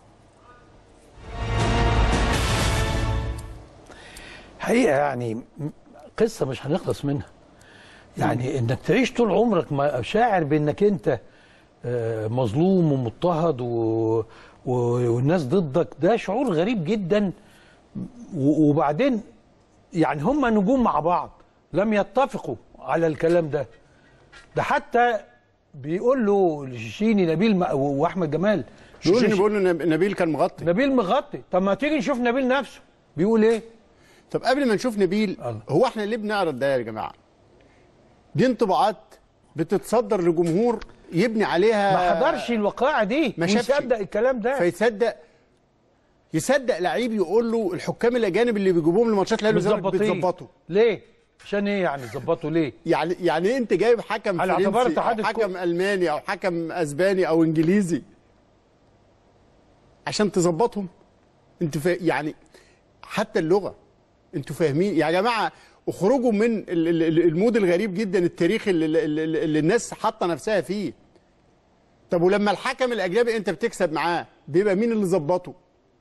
حقيقه يعني م- قصه مش هنخلص منها يعني انك تعيش طول عمرك ما- شاعر بانك انت آه، مظلوم ومضطهد و... و... والناس ضدك ده شعور غريب جدا و... وبعدين يعني هم نجوم مع بعض لم يتفقوا على الكلام ده ده حتى بيقول له الشيشيني نبيل م... واحمد جمال بيقول شوشيني لش- بيقول له نب- نبيل كان مغطي نبيل مغطي طب ما تيجي نشوف نبيل نفسه بيقول ايه طب قبل ما نشوف نبيل هو احنا ليه بنعرض ده يا جماعه دي انطباعات بتتصدر لجمهور يبني عليها ما حضرش الوقائع دي ما شافش. ويصدق الكلام ده فيصدق يصدق لعيب يقول له الحكام الاجانب اللي بيجيبوهم لماتشات الاهلي والزمالك متظبطين. بيتظبطوا ليه عشان ايه يعني ظبطوا ليه يعني يعني انت جايب حكم على اعتبار فرنسي اتحاد او حكم الماني او حكم اسباني او انجليزي عشان تظبطهم انتوا فا... يعني حتى اللغه انتوا فاهمين يا جماعه اخرجوا من ال- ال- ال- المود الغريب جدا التاريخي اللي, اللي, اللي الناس حاطه نفسها فيه طب ولما الحكم الاجنبي انت بتكسب معاه بيبقى مين اللي ظبطه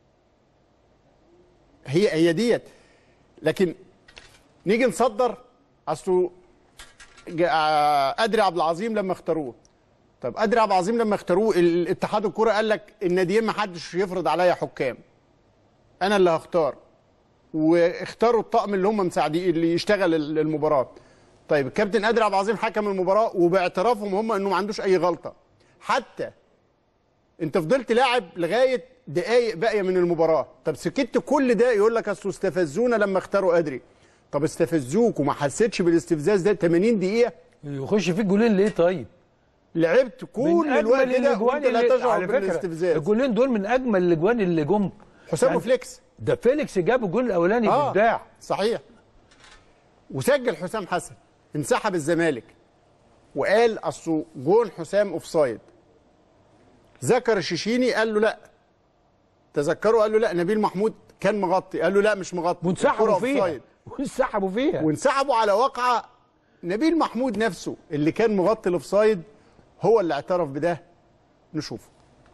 هي هي ديت لكن نيجي نصدر اصله جا- آه، ادري عبد العظيم لما اختاروه طب ادري عبد العظيم لما اختاروه ال- اتحاد الكوره قال لك الناديين ما حدش يفرض عليا حكام انا اللي هختار واختاروا الطقم اللي هم مساعدين اللي يشتغل ال- المباراه طيب الكابتن قادر عبد العظيم حكم المباراه وباعترافهم هم انه ما عندوش اي غلطه حتى انت فضلت لاعب لغايه دقايق باقيه من المباراه طب سكت كل ده يقول لك اصل استفزونا لما اختاروا ادري طب استفزوك وما حسيتش بالاستفزاز ده 80 دقيقه يخش فيك جولين ليه طيب لعبت من كل أجمل الوقت ده الأجوان وانت لا اللي- تشعر على فكرة بالاستفزاز الجولين دول من اجمل الاجوان اللي جم حسام يعني وفليكس ده فيليكس جاب الجول الاولاني آه. بابداع صحيح وسجل حسام حسن انسحب الزمالك وقال اصله جون حسام اوفسايد ذكر الشيشيني قال له لا تذكروا قال له لا نبيل محمود كان مغطي قال له لا مش مغطي وانسحبوا الكرة فيها أوفسايد. وانسحبوا فيها وانسحبوا على واقعه نبيل محمود نفسه اللي كان مغطي الاوفسايد هو اللي اعترف بده نشوفه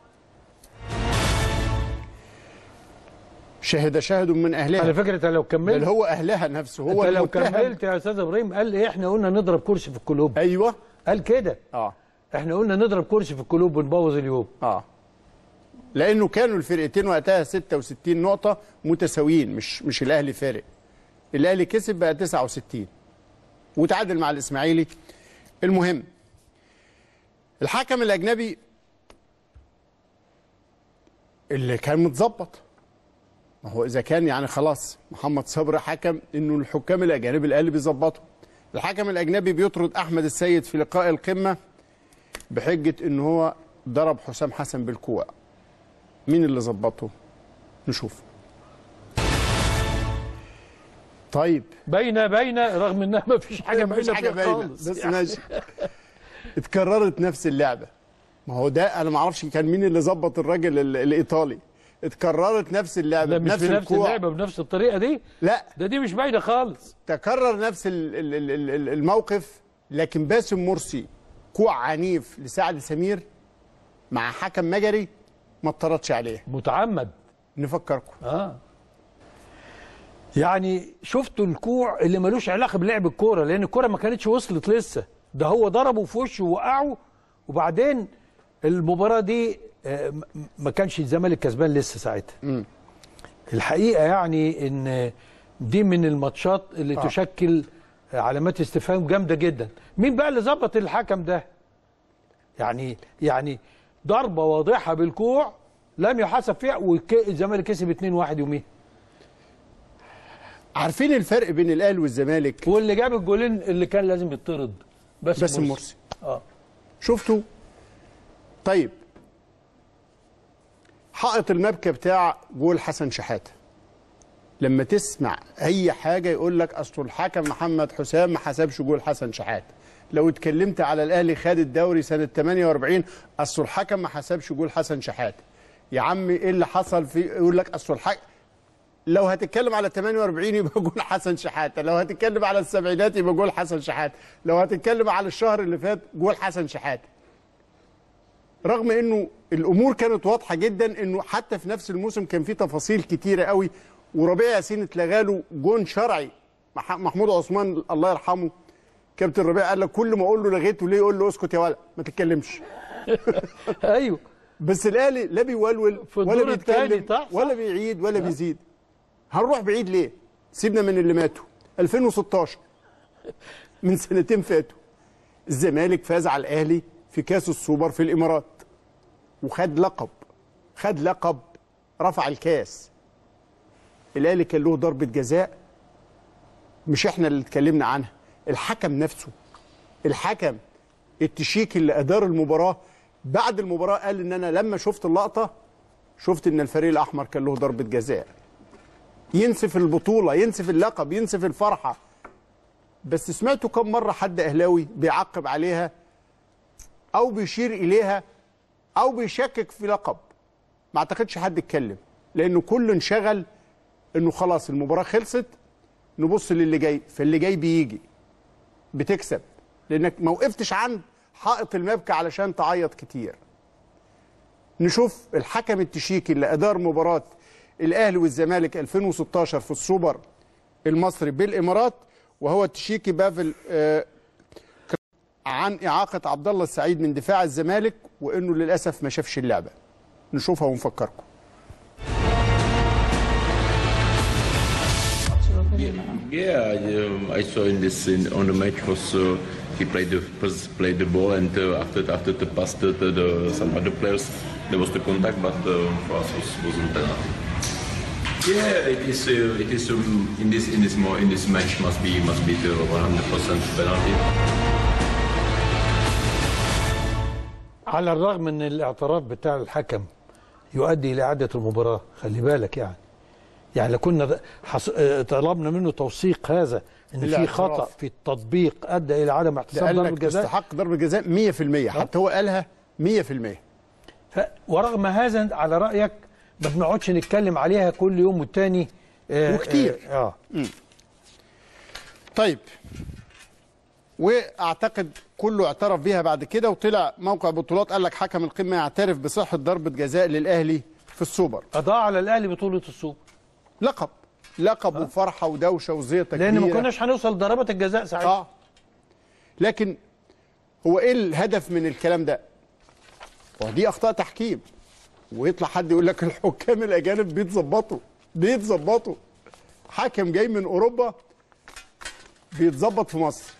شهد شاهد من اهلها على فكره انت لو كملت بل هو اهلها نفسه هو انت لو المتهم. كملت يا استاذ ابراهيم قال ايه احنا قلنا نضرب كرسي في القلوب ايوه قال كده اه احنا قلنا نضرب كرسي في القلوب ونبوظ اليوم اه لانه كانوا الفرقتين وقتها 66 نقطه متساويين مش مش الاهلي فارق الاهلي كسب بقى 69 وتعادل مع الاسماعيلي المهم الحكم الاجنبي اللي كان متظبط ما هو اذا كان يعني خلاص محمد صبري حكم انه الحكام الاجانب الاهلي بيظبطوا الحكم الاجنبي بيطرد احمد السيد في لقاء القمه بحجه ان هو ضرب حسام حسن بالكوع مين اللي ظبطه نشوف طيب باينه باينه رغم انها ما فيش حاجه مفيش باينه حاجه فيها باينه خالص بس يعني. ماشي اتكررت نفس اللعبه ما هو ده انا ما اعرفش كان مين اللي ظبط الراجل ال- الايطالي اتكررت نفس اللعبه لا مش بنفس في نفس الكوع. اللعبه بنفس الطريقه دي لا ده دي مش باينه خالص تكرر نفس ال- ال- ال- ال- ال- الموقف لكن باسم مرسي كوع عنيف لسعد سمير مع حكم مجري ما اتطردش عليه متعمد نفكركم اه يعني شفتوا الكوع اللي ملوش علاقه بلعب الكوره لان الكوره ما كانتش وصلت لسه ده هو ضربه في وشه ووقعه وبعدين المباراه دي آه، م- ما كانش الزمالك كسبان لسه ساعتها الحقيقه يعني ان دي من الماتشات اللي آه. آه. تشكل علامات استفهام جامده جدا مين بقى اللي ظبط الحكم ده يعني يعني ضربه واضحه بالكوع لم يحاسب فيها والزمالك كسب 2-1 يوميها عارفين الفرق بين الاهلي والزمالك واللي جاب الجولين اللي كان لازم يطرد بس باسم مرسي اه شفتوا طيب حائط المبكى بتاع جول حسن شحاته لما تسمع اي حاجه يقول لك اصل الحكم محمد حسام ما حسبش جول حسن شحاته لو اتكلمت على الاهلي خد الدوري سنه 48 اصل الحكم ما حسبش جول حسن شحاته يا عم ايه اللي حصل في يقول لك اصل الحكم لو هتتكلم على 48 يبقى جول حسن شحاته لو هتتكلم على السبعينات يبقى جول حسن شحاته لو هتتكلم على الشهر اللي فات جول حسن شحاته رغم انه الامور كانت واضحه جدا انه حتى في نفس الموسم كان في تفاصيل كتيره قوي وربيع ياسين اتلغى له جون شرعي مح- محمود عثمان الله يرحمه كابتن ربيع قال لك كل ما اقول له لغيته ليه يقول له اسكت يا ولد ما تتكلمش ايوه بس الاهلي لا بيولول في ولا الدور التاني، بيتكلم صح، صح. ولا بيعيد ولا بيزيد هنروح بعيد ليه سيبنا من اللي ماتوا 2016 من سنتين فاتوا الزمالك فاز على الاهلي في كاس السوبر في الامارات وخد لقب خد لقب رفع الكاس الاهلي كان له ضربه جزاء مش احنا اللي اتكلمنا عنها الحكم نفسه الحكم التشيك اللي ادار المباراه بعد المباراه قال ان انا لما شفت اللقطه شفت ان الفريق الاحمر كان له ضربه جزاء ينسف البطوله ينسف اللقب ينسف الفرحه بس سمعتوا كم مره حد اهلاوي بيعقب عليها او بيشير اليها او بيشكك في لقب ما اعتقدش حد اتكلم لانه كل انشغل انه خلاص المباراه خلصت نبص للي جاي فاللي جاي بيجي بتكسب لانك ما وقفتش عند حائط المبكى علشان تعيط كتير نشوف الحكم التشيكي اللي ادار مباراه الاهلي والزمالك 2016 في السوبر المصري بالامارات وهو التشيكي بافل آه، عن اعاقه عبد الله السعيد من دفاع الزمالك وانه للاسف ما شافش اللعبه نشوفها ونفكركم Yeah, I, um, I saw in this in, on the match was uh, he played the was played the ball and uh, after after the pass to the, the some other players there was the contact but uh, for us was wasn't penalty. Yeah, it is uh, it is um, in this in this more in this match must be must be the 100% penalty. على الرغم من الاعتراف بتاع الحكم يؤدي الى اعاده المباراه خلي بالك يعني يعني لو كنا حص... آه، طلبنا منه توثيق هذا ان في الاعتراف. خطا في التطبيق ادى الى عدم ده احتساب قال ضربه لك جزاء تستحق ضربه جزاء 100% حتى هو قالها 100% ف... ورغم هذا على رايك ما بنقعدش نتكلم عليها كل يوم والتاني آه، وكتير. اه, آه. طيب واعتقد كله اعترف بيها بعد كده وطلع موقع بطولات قال لك حكم القمه يعترف بصحه ضربه جزاء للاهلي في السوبر اضاع على الاهلي بطوله السوبر لقب لقب وفرحه ودوشه وزيطه لان ما كبيرة. كناش هنوصل ضربات الجزاء ساعتها اه لكن هو ايه الهدف من الكلام ده؟ ودي اخطاء تحكيم ويطلع حد يقول لك الحكام الاجانب بيتظبطوا بيتظبطوا حكم جاي من اوروبا بيتظبط في مصر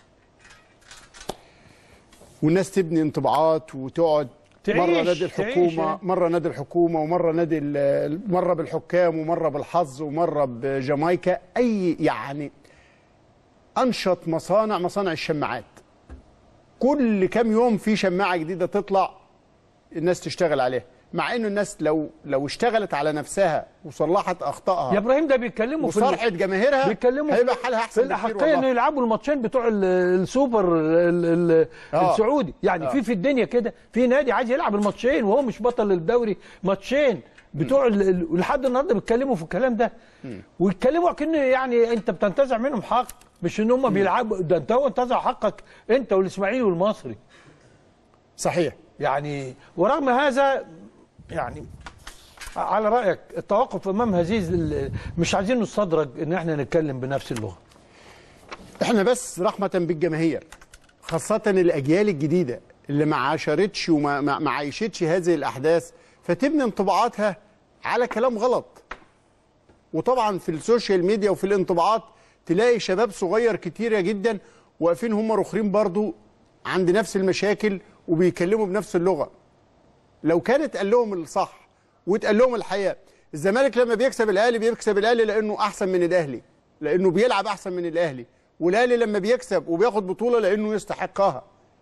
والناس تبني انطباعات وتقعد تعيش- مره نادي تعيش، الحكومه آه. مره نادي الحكومه ومره نادي ال- مره بالحكام ومره بالحظ ومره بجامايكا اي يعني انشط مصانع مصانع الشماعات كل كام يوم في شماعه جديده تطلع الناس تشتغل عليها مع انه الناس لو لو اشتغلت على نفسها وصلحت اخطائها يا ابراهيم ده بيتكلموا في وصرحت جماهيرها بيتكلموا هيبقى حالها في احسن بكتير الاحقيه انه والله يلعبوا الماتشين بتوع ال- السوبر ال- ال- آه. السعودي يعني آه. في في الدنيا كده في نادي عايز يلعب الماتشين وهو مش بطل الدوري ماتشين بتوع ال- ال- ولحد النهارده بيتكلموا في الكلام ده ويتكلموا كأن يعني انت بتنتزع منهم حق مش ان هم بيلعبوا ده انت هو انتزع حقك انت والاسماعيلي والمصري صحيح يعني ورغم هذا يعني على رايك التوقف امام هذه ال- مش عايزين نستدرج ان احنا نتكلم بنفس اللغه احنا بس رحمه بالجماهير خاصه الاجيال الجديده اللي ما عاشرتش وما ما ما عايشتش هذه الاحداث فتبني انطباعاتها على كلام غلط وطبعا في السوشيال ميديا وفي الانطباعات تلاقي شباب صغير كتيره جدا واقفين هم رخرين برضو عند نفس المشاكل وبيكلموا بنفس اللغه لو كانت قال لهم الصح واتقال لهم الحقيقه الزمالك لما بيكسب الاهلي بيكسب الاهلي لانه احسن من الاهلي لانه بيلعب احسن من الاهلي والاهلي لما بيكسب وبياخد بطوله لانه يستحقها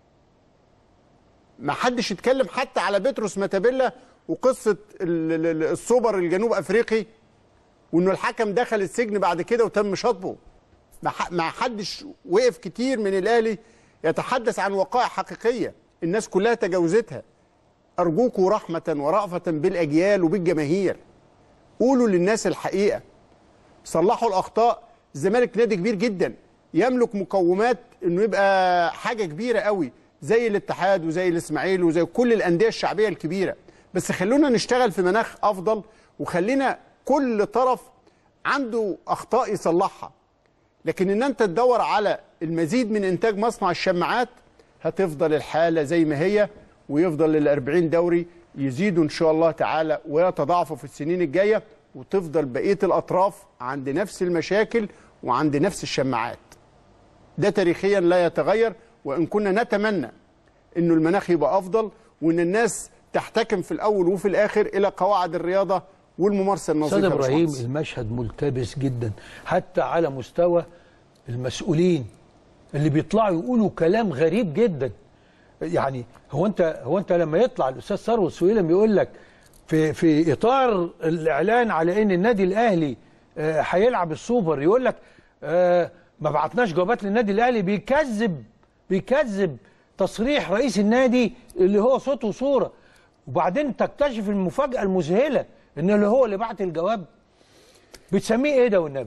ما حدش يتكلم حتى على بيتروس ماتابيلا وقصه ال- ال- ال- السوبر الجنوب افريقي وانه الحكم دخل السجن بعد كده وتم شطبه ما ح- ما حدش وقف كتير من الاهلي يتحدث عن وقائع حقيقيه الناس كلها تجاوزتها ارجوكوا رحمه ورأفه بالاجيال وبالجماهير قولوا للناس الحقيقه صلحوا الاخطاء الزمالك نادي كبير جدا يملك مقومات انه يبقى حاجه كبيره قوي زي الاتحاد وزي الاسماعيلي وزي كل الانديه الشعبيه الكبيره بس خلونا نشتغل في مناخ افضل وخلينا كل طرف عنده اخطاء يصلحها لكن ان انت تدور على المزيد من انتاج مصنع الشماعات هتفضل الحاله زي ما هي ويفضل ال 40 دوري يزيدوا ان شاء الله تعالى ويتضاعفوا في السنين الجايه وتفضل بقيه الاطراف عند نفس المشاكل وعند نفس الشماعات. ده تاريخيا لا يتغير وان كنا نتمنى انه المناخ يبقى افضل وان الناس تحتكم في الاول وفي الاخر الى قواعد الرياضه والممارسه النظيفه استاذ يا ابراهيم باشمهندس. المشهد ملتبس جدا حتى على مستوى المسؤولين اللي بيطلعوا يقولوا كلام غريب جدا يعني هو انت هو انت لما يطلع الاستاذ ثروت سويلم يقول لك في في اطار الاعلان على ان النادي الاهلي آه، هيلعب السوبر يقول لك آه، ما بعتناش جوابات للنادي الاهلي بيكذب بيكذب تصريح رئيس النادي اللي هو صوت وصوره وبعدين تكتشف المفاجاه المذهله ان اللي هو اللي بعت الجواب بتسميه ايه ده والنبي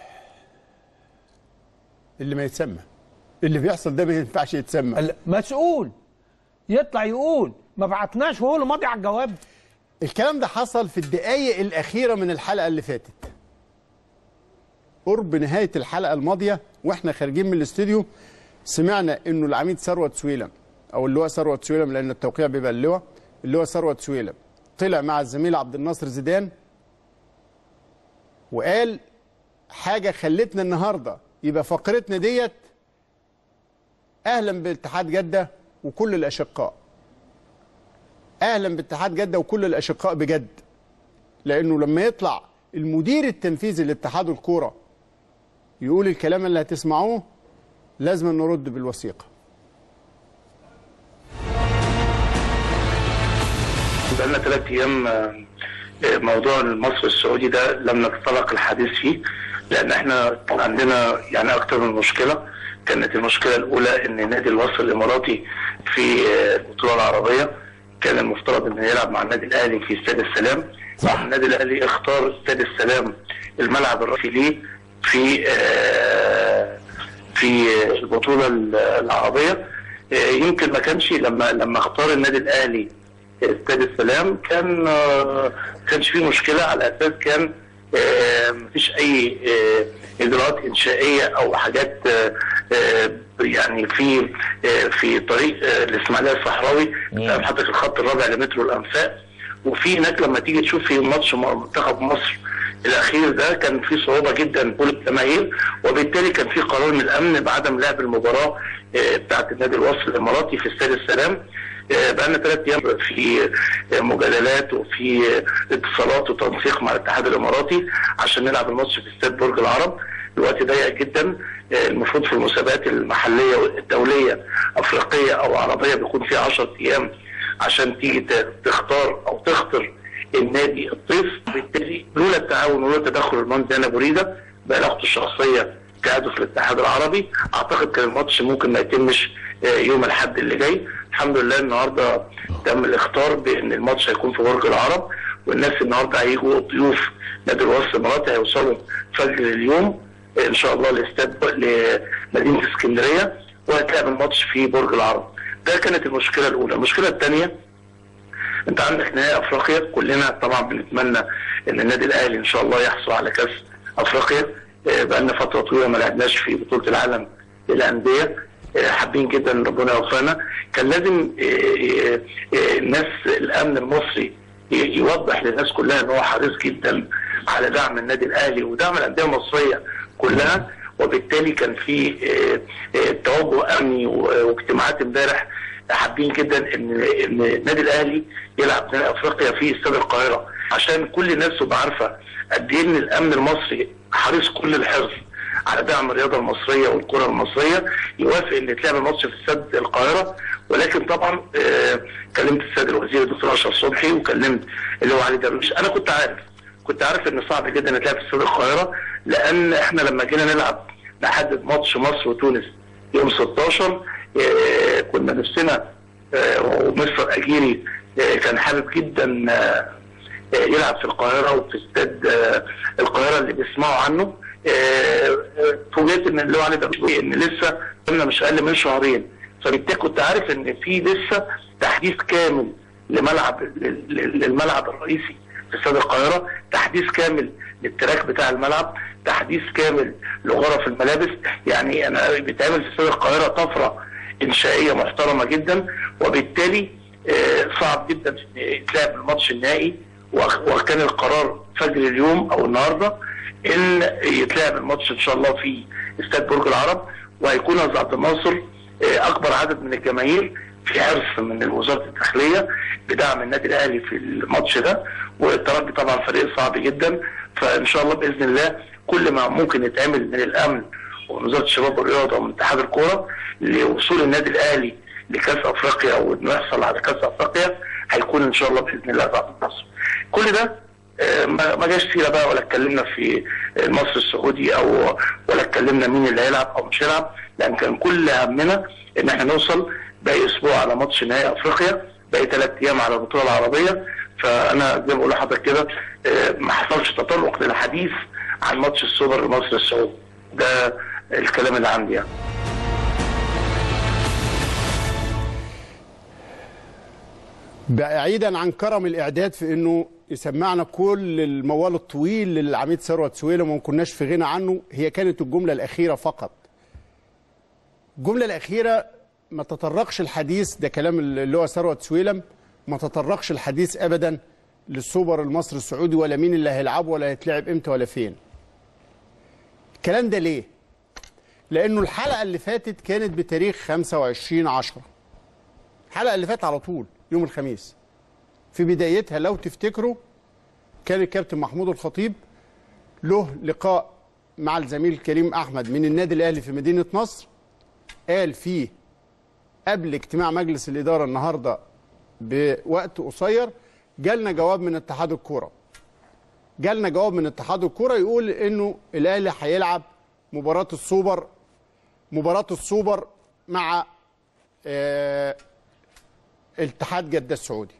اللي ما يتسمى اللي بيحصل ده ما ينفعش يتسمى مسؤول يطلع يقول ما بعتناش وهو اللي ماضي على الجواب الكلام ده حصل في الدقايق الأخيرة من الحلقة اللي فاتت قرب نهاية الحلقة الماضية واحنا خارجين من الاستوديو سمعنا انه العميد ثروت سويلم او اللواء ثروت سويلم لان التوقيع بيبقى اللواء اللواء ثروت سويلم طلع مع الزميل عبد الناصر زيدان وقال حاجه خلتنا النهارده يبقى فقرتنا ديت اهلا باتحاد جده وكل الاشقاء اهلا باتحاد جده وكل الاشقاء بجد لانه لما يطلع المدير التنفيذي لاتحاد الكوره يقول الكلام اللي هتسمعوه لازم نرد بالوثيقه بقالنا ثلاث ايام آه، آه، موضوع المصري السعودي ده لم نتطرق الحديث فيه لان احنا كان عندنا يعني اكتر من مشكله كانت المشكله الاولى ان نادي الوصل الاماراتي في آه، البطوله العربيه كان المفترض انه يلعب مع النادي الاهلي في استاد السلام صح النادي الاهلي اختار استاد السلام الملعب الرئيسي ليه في آه، في البطوله العربيه آه، يمكن ما كانش لما لما اختار النادي الاهلي استاد السلام كان آه، كانش فيه مشكله على اساس كان آه، مفيش اي آه، اجراءات انشائيه او حاجات آه، آه، يعني في آه، في طريق آه، الاسماعيليه الصحراوي بتاع حضرتك الخط الرابع لمترو الانفاق وفي هناك لما تيجي تشوف في ماتش منتخب مصر الاخير ده كان في صعوبه جدا بول الجماهير وبالتالي كان في قرار من الامن بعدم لعب المباراه آه، بتاعه النادي الوصل الاماراتي في استاد السلام آه، بقالنا ثلاث ايام في آه، مجادلات وفي آه، اتصالات وتنسيق مع الاتحاد الاماراتي عشان نلعب الماتش في استاد برج العرب الوقت ضيق جدا آه، المفروض في المسابقات المحليه والدوليه افريقيه او عربيه بيكون فيها 10 ايام عشان تيجي ت- تختار او تختار النادي الضيف بالتالي لولا التعاون ولولا تدخل المهندس زينب بريده بعلاقته الشخصيه كعضو في الاتحاد العربي اعتقد كان الماتش ممكن ما يتمش آه، يوم الاحد اللي جاي الحمد لله النهارده تم الاختار بان الماتش هيكون في برج العرب والناس النهارده هيجوا ضيوف نادي الوصل الاماراتي هيوصلوا فجر اليوم آه، ان شاء الله لاستاد لمدينه اسكندريه وهتلعب الماتش في برج العرب ده كانت المشكله الاولى المشكله الثانيه انت عندك نهائي افريقيا كلنا طبعا بنتمنى ان النادي الاهلي ان شاء الله يحصل على كاس افريقيا آه، بقالنا فتره طويله ما لعبناش في بطوله العالم للانديه آه، حابين جدا ان ربنا يوفقنا كان لازم آه، آه، آه، الناس الامن المصري ي- يوضح للناس كلها ان هو حريص جدا على دعم النادي الاهلي ودعم الانديه المصريه كلها وبالتالي كان في آه، آه، توجه امني و- واجتماعات امبارح حابين جدا ان ان النادي الاهلي يلعب نهائي افريقيا في استاد القاهره عشان كل الناس تبقى عارفه قد ايه ان الامن المصري حريص كل الحرص على دعم الرياضه المصريه والكره المصريه يوافق ان يتلعب الماتش في استاد القاهره ولكن طبعا آه، كلمت السيد الوزير الدكتور اشرف صبحي وكلمت اللي هو علي درويش انا كنت عارف كنت عارف ان صعب جدا نتلعب في استاد القاهره لان احنا لما جينا نلعب نحدد ماتش مصر وتونس يوم 16 آه، كنا نفسنا آه، ومستر اجيري آه، كان حابب جدا آه، آه، يلعب في القاهره وفي استاد آه، القاهره اللي بيسمعوا عنه آه، آه، فوجئت ان اللي هو علي درويش ان لسه كنا مش اقل من شهرين فبالتالي كنت عارف ان في لسه تحديث كامل لملعب لل- للملعب الرئيسي في استاد القاهره تحديث كامل للتراك بتاع الملعب تحديث كامل لغرف الملابس يعني انا بيتعمل في استاد القاهره طفره انشائيه محترمه جدا وبالتالي آه، صعب جدا ان يتلعب الماتش النهائي وخ- وكان القرار فجر اليوم او النهارده ان يتلعب الماتش ان شاء الله في استاد برج العرب وهيكون عبد عبد الناصر آه، اكبر عدد من الجماهير في حرص من وزاره الداخليه بدعم النادي الاهلي في الماتش ده والترجي طبعا فريق صعب جدا فان شاء الله باذن الله كل ما ممكن يتعمل من الامن ومن وزاره الشباب والرياضه ومن اتحاد الكوره لوصول النادي الاهلي لكاس افريقيا وانه يحصل على كاس افريقيا هيكون ان شاء الله باذن الله بعد مصر. كل ده آه، ما ما جاش سيره بقى ولا اتكلمنا في المصري السعودي او ولا اتكلمنا مين اللي هيلعب او مش هيلعب لان كان كل همنا ان احنا نوصل باقي اسبوع على ماتش نهائي افريقيا باقي ثلاث ايام على البطوله العربيه فانا زي ما بقول لحضرتك كده آه، ما حصلش تطرق للحديث عن ماتش السوبر المصري السعودي ده الكلام اللي عندي يعني بعيدا عن كرم الاعداد في انه يسمعنا كل الموال الطويل للعميد ثروت سويلم وما كناش في غنى عنه هي كانت الجمله الاخيره فقط الجمله الاخيره ما تطرقش الحديث ده كلام اللي هو ثروت سويلم ما تطرقش الحديث ابدا للسوبر المصري السعودي ولا مين اللي هيلعبه ولا هيتلعب امتى ولا فين الكلام ده ليه لانه الحلقه اللي فاتت كانت بتاريخ 25 10 الحلقه اللي فاتت على طول يوم الخميس في بدايتها لو تفتكروا كان الكابتن محمود الخطيب له لقاء مع الزميل كريم احمد من النادي الاهلي في مدينه نصر قال فيه قبل اجتماع مجلس الاداره النهارده بوقت قصير جالنا جواب من اتحاد الكوره جالنا جواب من اتحاد الكوره يقول انه الاهلي هيلعب مباراه السوبر مباراه السوبر مع آه اتحاد جده السعودي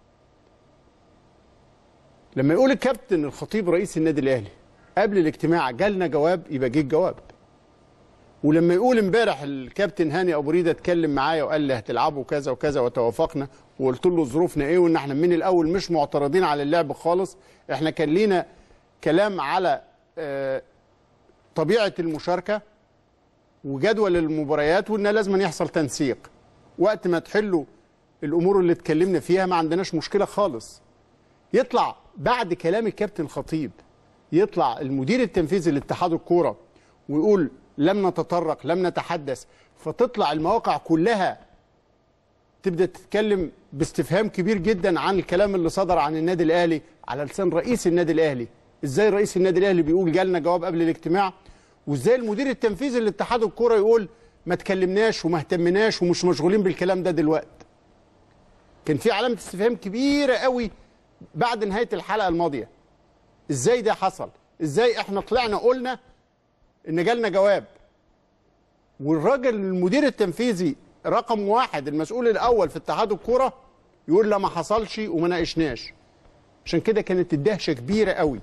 لما يقول الكابتن الخطيب رئيس النادي الاهلي قبل الاجتماع جالنا جواب يبقى جه الجواب ولما يقول امبارح الكابتن هاني ابو ريده اتكلم معايا وقال لي هتلعبوا كذا وكذا وتوافقنا وقلت له ظروفنا ايه وان احنا من الاول مش معترضين على اللعب خالص احنا كان لينا كلام على آه، طبيعه المشاركه وجدول المباريات وان لازم يحصل تنسيق وقت ما تحلوا الامور اللي اتكلمنا فيها ما عندناش مشكله خالص يطلع بعد كلام الكابتن الخطيب يطلع المدير التنفيذي لاتحاد الكوره ويقول لم نتطرق لم نتحدث فتطلع المواقع كلها تبدا تتكلم باستفهام كبير جدا عن الكلام اللي صدر عن النادي الاهلي على لسان رئيس النادي الاهلي ازاي رئيس النادي الاهلي بيقول جالنا جواب قبل الاجتماع وازاي المدير التنفيذي لاتحاد الكوره يقول ما تكلمناش وما اهتمناش ومش مشغولين بالكلام ده دلوقتي كان في علامه استفهام كبيره قوي بعد نهايه الحلقه الماضيه ازاي ده حصل ازاي احنا طلعنا قلنا ان جالنا جواب والراجل المدير التنفيذي رقم واحد المسؤول الاول في اتحاد الكوره يقول لا ما حصلش وما ناقشناش عشان كده كانت الدهشه كبيره قوي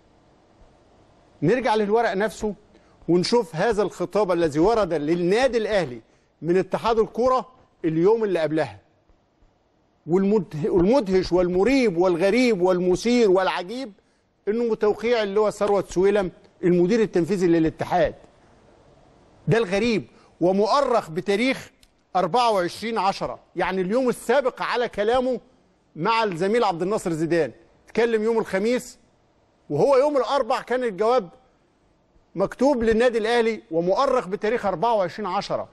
نرجع للورق نفسه ونشوف هذا الخطاب الذي ورد للنادي الاهلي من اتحاد الكوره اليوم اللي قبلها والمده- والمدهش والمريب والغريب والمثير والعجيب انه توقيع اللي هو ثروت سويلم المدير التنفيذي للاتحاد ده الغريب ومؤرخ بتاريخ 24 10 يعني اليوم السابق على كلامه مع الزميل عبد الناصر زيدان اتكلم يوم الخميس وهو يوم الاربع كان الجواب مكتوب للنادي الاهلي ومؤرخ بتاريخ 24 10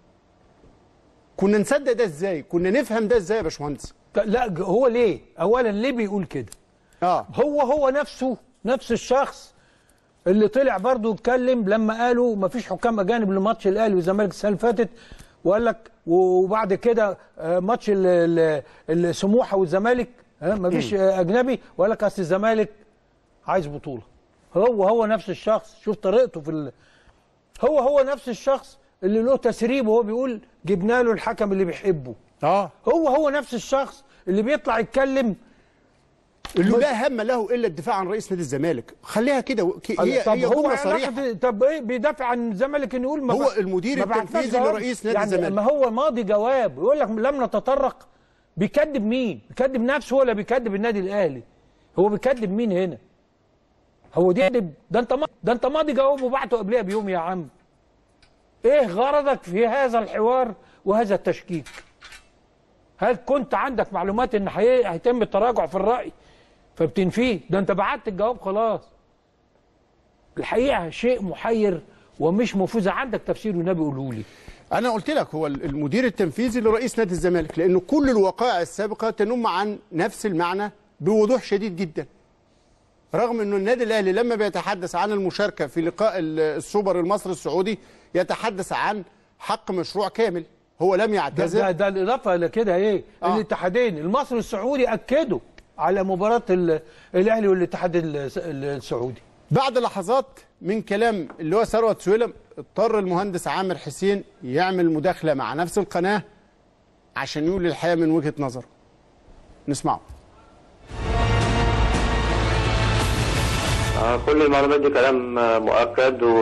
كنا نصدق ده ازاي كنا نفهم ده ازاي يا باشمهندس لا هو ليه اولا ليه بيقول كده اه هو هو نفسه نفس الشخص اللي طلع برضه اتكلم لما قالوا ما فيش حكام اجانب لماتش الاهلي والزمالك السنه اللي فاتت وقال لك وبعد كده آه، ماتش ال- ال- السموحه والزمالك ما فيش آه، اجنبي وقال لك اصل الزمالك عايز بطوله هو هو نفس الشخص شوف طريقته في ال... هو هو نفس الشخص اللي له تسريب وهو بيقول جبنا له الحكم اللي بيحبه اه هو هو نفس الشخص اللي بيطلع يتكلم اللي لا هم له الا الدفاع عن رئيس نادي الزمالك خليها كده ك- هي طب هي هو جمله علاقة- صريحه طب ايه بيدافع عن الزمالك انه يقول ما هو بع- المدير ما بعتلكش التنفيذي جواب. لرئيس نادي يعني الزمالك. ما هو ماضي جواب يقول لك لم نتطرق بيكذب مين؟ بيكذب نفسه ولا بيكذب النادي الاهلي؟ هو بيكذب مين هنا؟ هو دي ده انت ما- ده انت ماضي جواب وبعته قبلها بيوم يا عم ايه غرضك في هذا الحوار وهذا التشكيك؟ هل كنت عندك معلومات ان هي- هيتم التراجع في الراي فبتنفيه ده انت بعت الجواب خلاص الحقيقه شيء محير ومش مفوز عندك تفسير والنبي قوله لي انا قلت لك هو المدير التنفيذي لرئيس نادي الزمالك لانه كل الوقائع السابقه تنم عن نفس المعنى بوضوح شديد جدا رغم انه النادي الاهلي لما بيتحدث عن المشاركه في لقاء ال- السوبر المصري السعودي يتحدث عن حق مشروع كامل هو لم ده, يعتذر ده, ده الاضافه لكده ايه آه. الاتحادين المصري والسعودي اكدوا على مباراه ال- الاهلي والاتحاد الس- السعودي بعد لحظات من كلام اللي هو ثروت سويلم اضطر المهندس عامر حسين يعمل مداخله مع نفس القناه عشان يقول الحقيقه من وجهه نظره نسمعه آه، كل المعلومات دي كلام آه، مؤكد و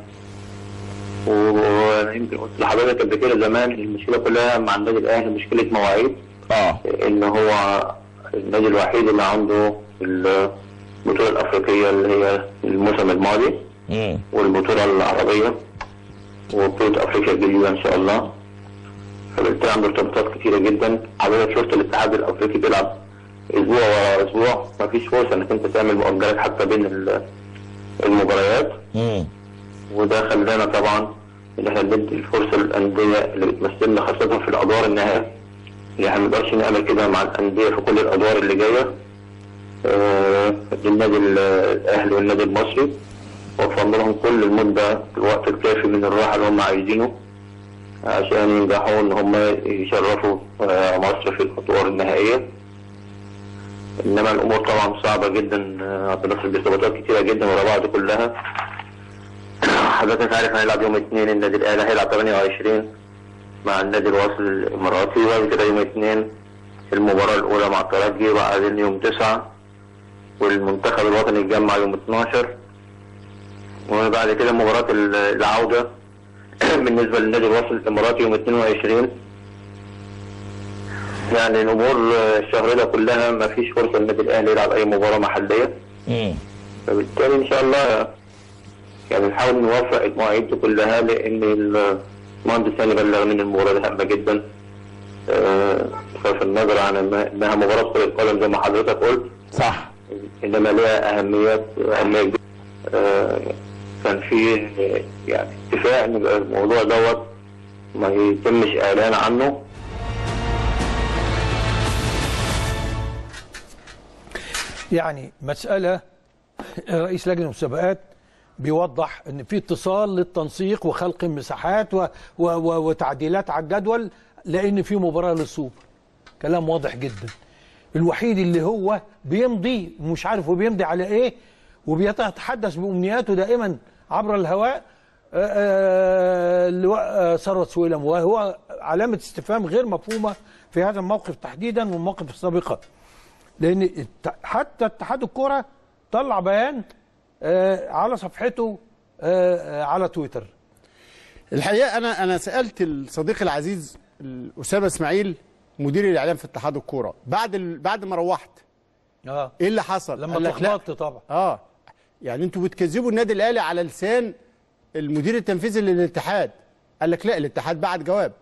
ويمكن قلت لحضرتك قبل كده زمان المشكله كلها مع النادي الاهلي مشكله مواعيد اه ان هو النادي الوحيد اللي عنده البطوله الافريقيه اللي هي الموسم الماضي مم. والبطوله العربيه وبطوله افريقيا الجديده ان شاء الله فبالتالي عنده ارتباطات كتيره جدا حضرتك شفت الاتحاد الافريقي بيلعب اسبوع ورا اسبوع مفيش فرصه انك انت تعمل مؤجلات حتى بين ال- المباريات مم. وده خلانا طبعا ان احنا ندي الفرصه للانديه اللي بتمثلنا خاصه في الادوار النهائيه اللي احنا ما نقدرش نعمل كده مع الانديه في كل الادوار اللي جايه آه، للنادي ال- الاهلي والنادي المصري وفرنا لهم كل المده الوقت الكافي من الراحه اللي هم عايزينه عشان ينجحوا ان هم يشرفوا آه، مصر في الادوار النهائيه انما الامور طبعا صعبه جدا آه، بنفس بارتباطات كتيره جدا ورا بعض كلها حضرتك عارف هنلعب يوم اثنين النادي الاهلي هيلعب 28 مع النادي الواصل الاماراتي وبعد كده يوم اثنين المباراه الاولى مع الترجي وبعدين يوم 9 والمنتخب الوطني يتجمع يوم 12 وبعد كده مباراه ال- العوده بالنسبه للنادي الواصل الاماراتي يوم 22 يعني الامور آه، الشهر ده كلها ما فيش فرصه للنادي الاهلي يلعب اي مباراه محليه فبالتالي ان شاء الله يعني نحاول نوفق المواعيد دي كلها لان المهندس ثاني بلغني ان المباراه دي هامه جدا آه، بصرف النظر عن إنها- انها مباراه كره قدم زي ما حضرتك قلت صح انما ليها اهميات اهميه كبيرة. آه، كان في آه، يعني اتفاق ان يبقى الموضوع دوت ما يتمش اعلان عنه يعني مسألة رئيس لجنة المسابقات بيوضح ان في اتصال للتنسيق وخلق مساحات و و و وتعديلات على الجدول لان في مباراة للسوبر كلام واضح جدا الوحيد اللي هو بيمضي ومش عارف هو بيمضي على ايه وبيتحدث بامنياته دائما عبر الهواء آه، آه، اللواء آه، ثروت سويلم وهو علامة استفهام غير مفهومة في هذا الموقف تحديدا والمواقف السابقة لان الت- حتى اتحاد الكره طلع بيان آه، على صفحته آه، آه، على تويتر الحقيقه انا انا سالت الصديق العزيز اسامه اسماعيل مدير الاعلام في اتحاد الكوره بعد ال... بعد ما روحت اه ايه اللي حصل لما قال لك لا. اتلخبطت طبعا اه يعني انتوا بتكذبوا النادي الاهلي على لسان المدير التنفيذي للاتحاد قال لك لا الاتحاد بعت جواب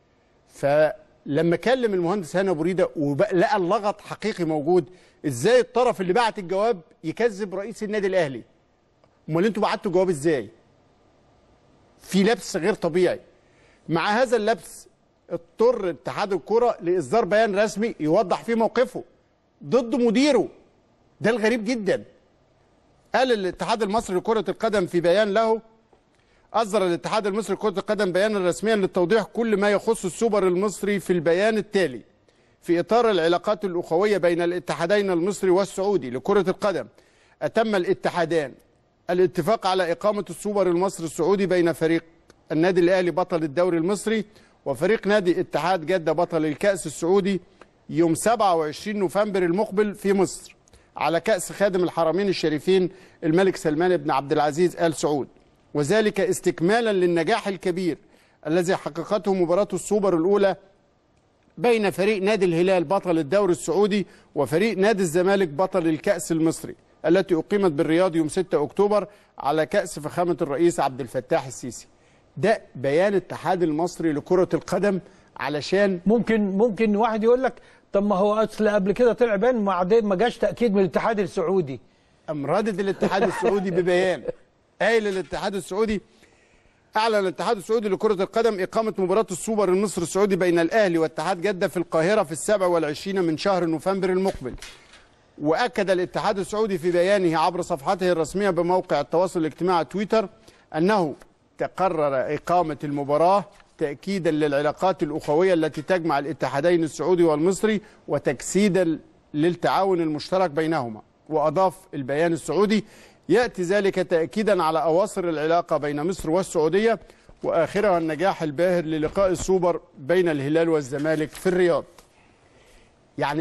فلما كلم المهندس هاني ابو ريده ولقى اللغط حقيقي موجود ازاي الطرف اللي بعت الجواب يكذب رئيس النادي الاهلي امال انتوا بعتوا جواب ازاي في لبس غير طبيعي مع هذا اللبس اضطر اتحاد الكره لاصدار بيان رسمي يوضح فيه موقفه ضد مديره ده الغريب جدا قال الاتحاد المصري لكرة القدم في بيان له أصدر الاتحاد المصري لكرة القدم بيانا رسميا للتوضيح كل ما يخص السوبر المصري في البيان التالي في إطار العلاقات الأخوية بين الاتحادين المصري والسعودي لكرة القدم أتم الاتحادان الاتفاق على إقامة السوبر المصري السعودي بين فريق النادي الأهلي بطل الدوري المصري وفريق نادي اتحاد جدة بطل الكأس السعودي يوم 27 نوفمبر المقبل في مصر على كأس خادم الحرمين الشريفين الملك سلمان بن عبد العزيز آل سعود وذلك استكمالا للنجاح الكبير الذي حققته مباراة السوبر الأولى بين فريق نادي الهلال بطل الدوري السعودي وفريق نادي الزمالك بطل الكأس المصري التي أقيمت بالرياض يوم 6 أكتوبر على كأس فخامة الرئيس عبد الفتاح السيسي ده بيان الاتحاد المصري لكرة القدم علشان ممكن ممكن واحد يقول لك طب ما هو اصل قبل كده طلع بيان ما عاد- ما جاش تاكيد من الاتحاد السعودي أم ردد الاتحاد السعودي ببيان قايل الاتحاد السعودي أعلن الاتحاد السعودي لكرة القدم إقامة مباراة السوبر المصري السعودي بين الأهلي واتحاد جدة في القاهرة في السابع والعشرين من شهر نوفمبر المقبل وأكد الاتحاد السعودي في بيانه عبر صفحته الرسمية بموقع التواصل الاجتماعي تويتر أنه تقرر إقامة المباراة تأكيدا للعلاقات الأخوية التي تجمع الاتحادين السعودي والمصري وتجسيدا للتعاون المشترك بينهما وأضاف البيان السعودي يأتي ذلك تأكيدا على أواصر العلاقة بين مصر والسعودية وآخرها النجاح الباهر للقاء السوبر بين الهلال والزمالك في الرياض يعني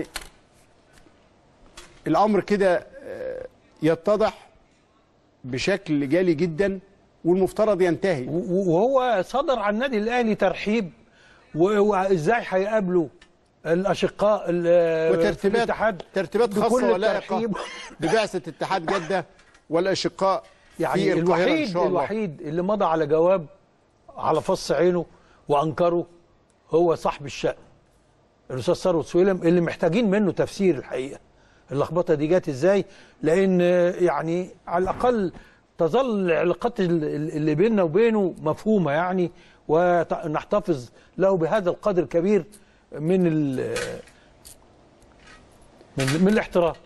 الأمر كده آه، يتضح بشكل جالي جدا والمفترض ينتهي وهو صدر عن النادي الاهلي ترحيب و- وازاي هيقابلوا الاشقاء ال- في وترتيبات الاتحاد ترتيبات بكل خاصه ولائقه الترحيب. ببعثه اتحاد جده والاشقاء يعني في القاهره ان الوحيد شاء الله الوحيد اللي مضى على جواب على فص عينه وانكره هو صاحب الشأن الاستاذ ثروت سويلم اللي محتاجين منه تفسير الحقيقه اللخبطه دي جت ازاي لان يعني على الاقل تظل العلاقات ال- ال- اللي بيننا وبينه مفهومه يعني ونحتفظ له بهذا القدر الكبير من ال من, من الاحترام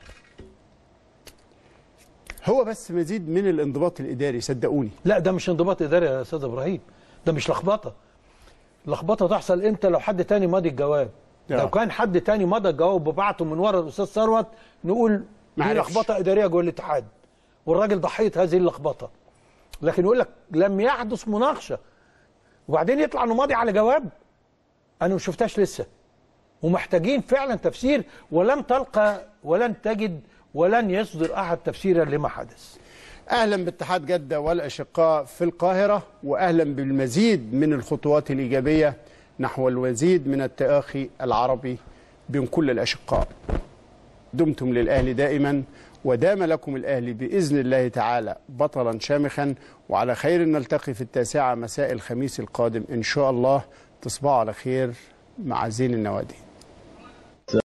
هو بس مزيد من الانضباط الاداري صدقوني لا ده مش انضباط اداري يا استاذ ابراهيم ده مش لخبطه لخبطه تحصل امتى لو حد تاني ماضي الجواب آه. لو كان حد تاني مضى الجواب وبعته من ورا الاستاذ ثروت نقول دي معلش. لخبطه اداريه جوه الاتحاد والراجل ضحيه هذه اللخبطه لكن يقول لك لم يحدث مناقشه وبعدين يطلع انه ماضي على جواب انا ما شفتهاش لسه ومحتاجين فعلا تفسير ولن تلقى ولن تجد ولن يصدر احد تفسيرا لما حدث اهلا باتحاد جده والاشقاء في القاهره واهلا بالمزيد من الخطوات الايجابيه نحو المزيد من التآخي العربي بين كل الاشقاء دمتم للاهلي دائما ودام لكم الاهلي باذن الله تعالى بطلا شامخا وعلى خير نلتقي في التاسعه مساء الخميس القادم ان شاء الله تصبحوا على خير مع زين النوادي